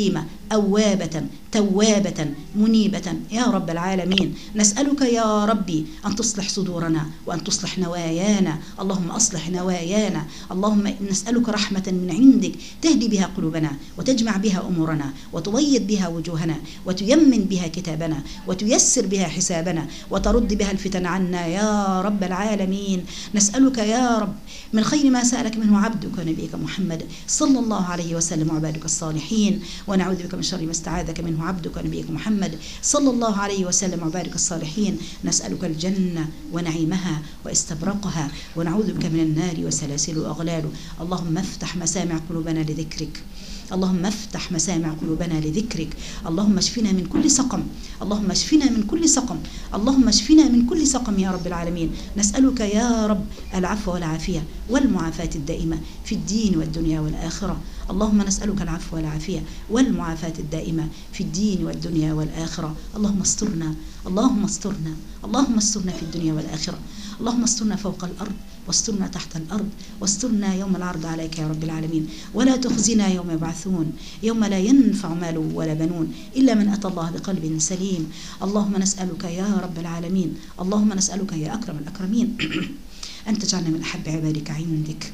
أوابة توابة منيبة يا رب العالمين نسألك يا ربي أن تصلح صدورنا وأن تصلح نوايانا اللهم أصلح نوايانا اللهم نسألك رحمة من عندك تهدي بها قلوبنا وتجمع بها أمورنا وتبيض بها وجوهنا وتيمن بها كتابنا وتيسر بها حسابنا وترد بها الفتن عنا يا رب العالمين نسألك يا رب من خير ما سألك منه عبدك ونبيك محمد صلى الله عليه وسلم وعبادك الصالحين ونعوذ بك من شر ما استعاذك منه عبدك ونبيك محمد صلى الله عليه وسلم وعبادك الصالحين نسألك الجنة ونعيمها واستبرقها ونعوذ بك من النار وسلاسل وأغلال اللهم افتح مسامع قلوبنا لذكرك اللهم افتح مسامع قلوبنا لذكرك اللهم اشفنا من كل سقم اللهم اشفنا من كل سقم اللهم اشفنا من كل سقم يا رب العالمين نسألك يا رب العفو والعافية والمعافاة الدائمة في الدين والدنيا والآخرة اللهم نسألك العفو والعافية والمعافاة الدائمة في الدين والدنيا والآخرة اللهم استرنا اللهم استرنا اللهم استرنا في الدنيا والآخرة اللهم استرنا فوق الأرض واسترنا تحت الأرض واسترنا يوم العرض عليك يا رب العالمين ولا تخزنا يوم يبعثون يوم لا ينفع مال ولا بنون إلا من أتى الله بقلب سليم اللهم نسألك يا رب العالمين اللهم نسألك يا أكرم الأكرمين أن تجعلنا من أحب عبادك عندك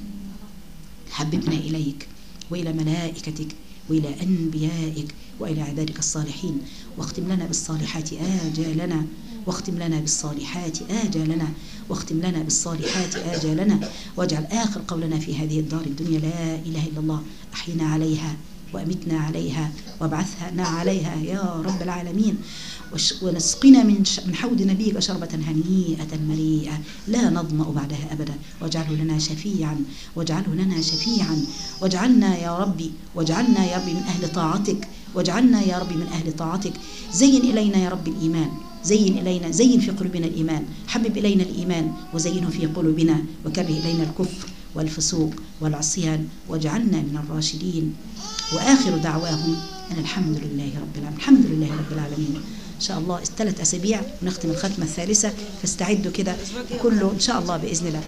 حببنا إليك وإلى ملائكتك وإلى أنبيائك وإلى عبادك الصالحين واختم لنا بالصالحات آجالنا واختم لنا بالصالحات آجالنا واختم لنا بالصالحات آجالنا واجعل آخر قولنا في هذه الدار الدنيا لا إله إلا الله أحينا عليها وأمتنا عليها وابعثنا عليها يا رب العالمين وش- ونسقنا من ش- من حوض نبيك شربة هنيئة مريئة لا نظمأ بعدها أبدا واجعله لنا شفيعا واجعله لنا شفيعا واجعلنا يا ربي واجعلنا يا ربي من أهل طاعتك واجعلنا يا ربي من أهل طاعتك زين إلينا يا رب الإيمان زين إلينا زين في قلوبنا الإيمان حبب إلينا الإيمان وزينه في قلوبنا وكره إلينا الكفر والفسوق والعصيان واجعلنا من الراشدين وآخر دعواهم أن الحمد لله رب العالمين الحمد لله رب العالمين إن شاء الله ثلاث أسابيع ونختم الختمة الثالثة فاستعدوا كده كله إن شاء الله بإذن الله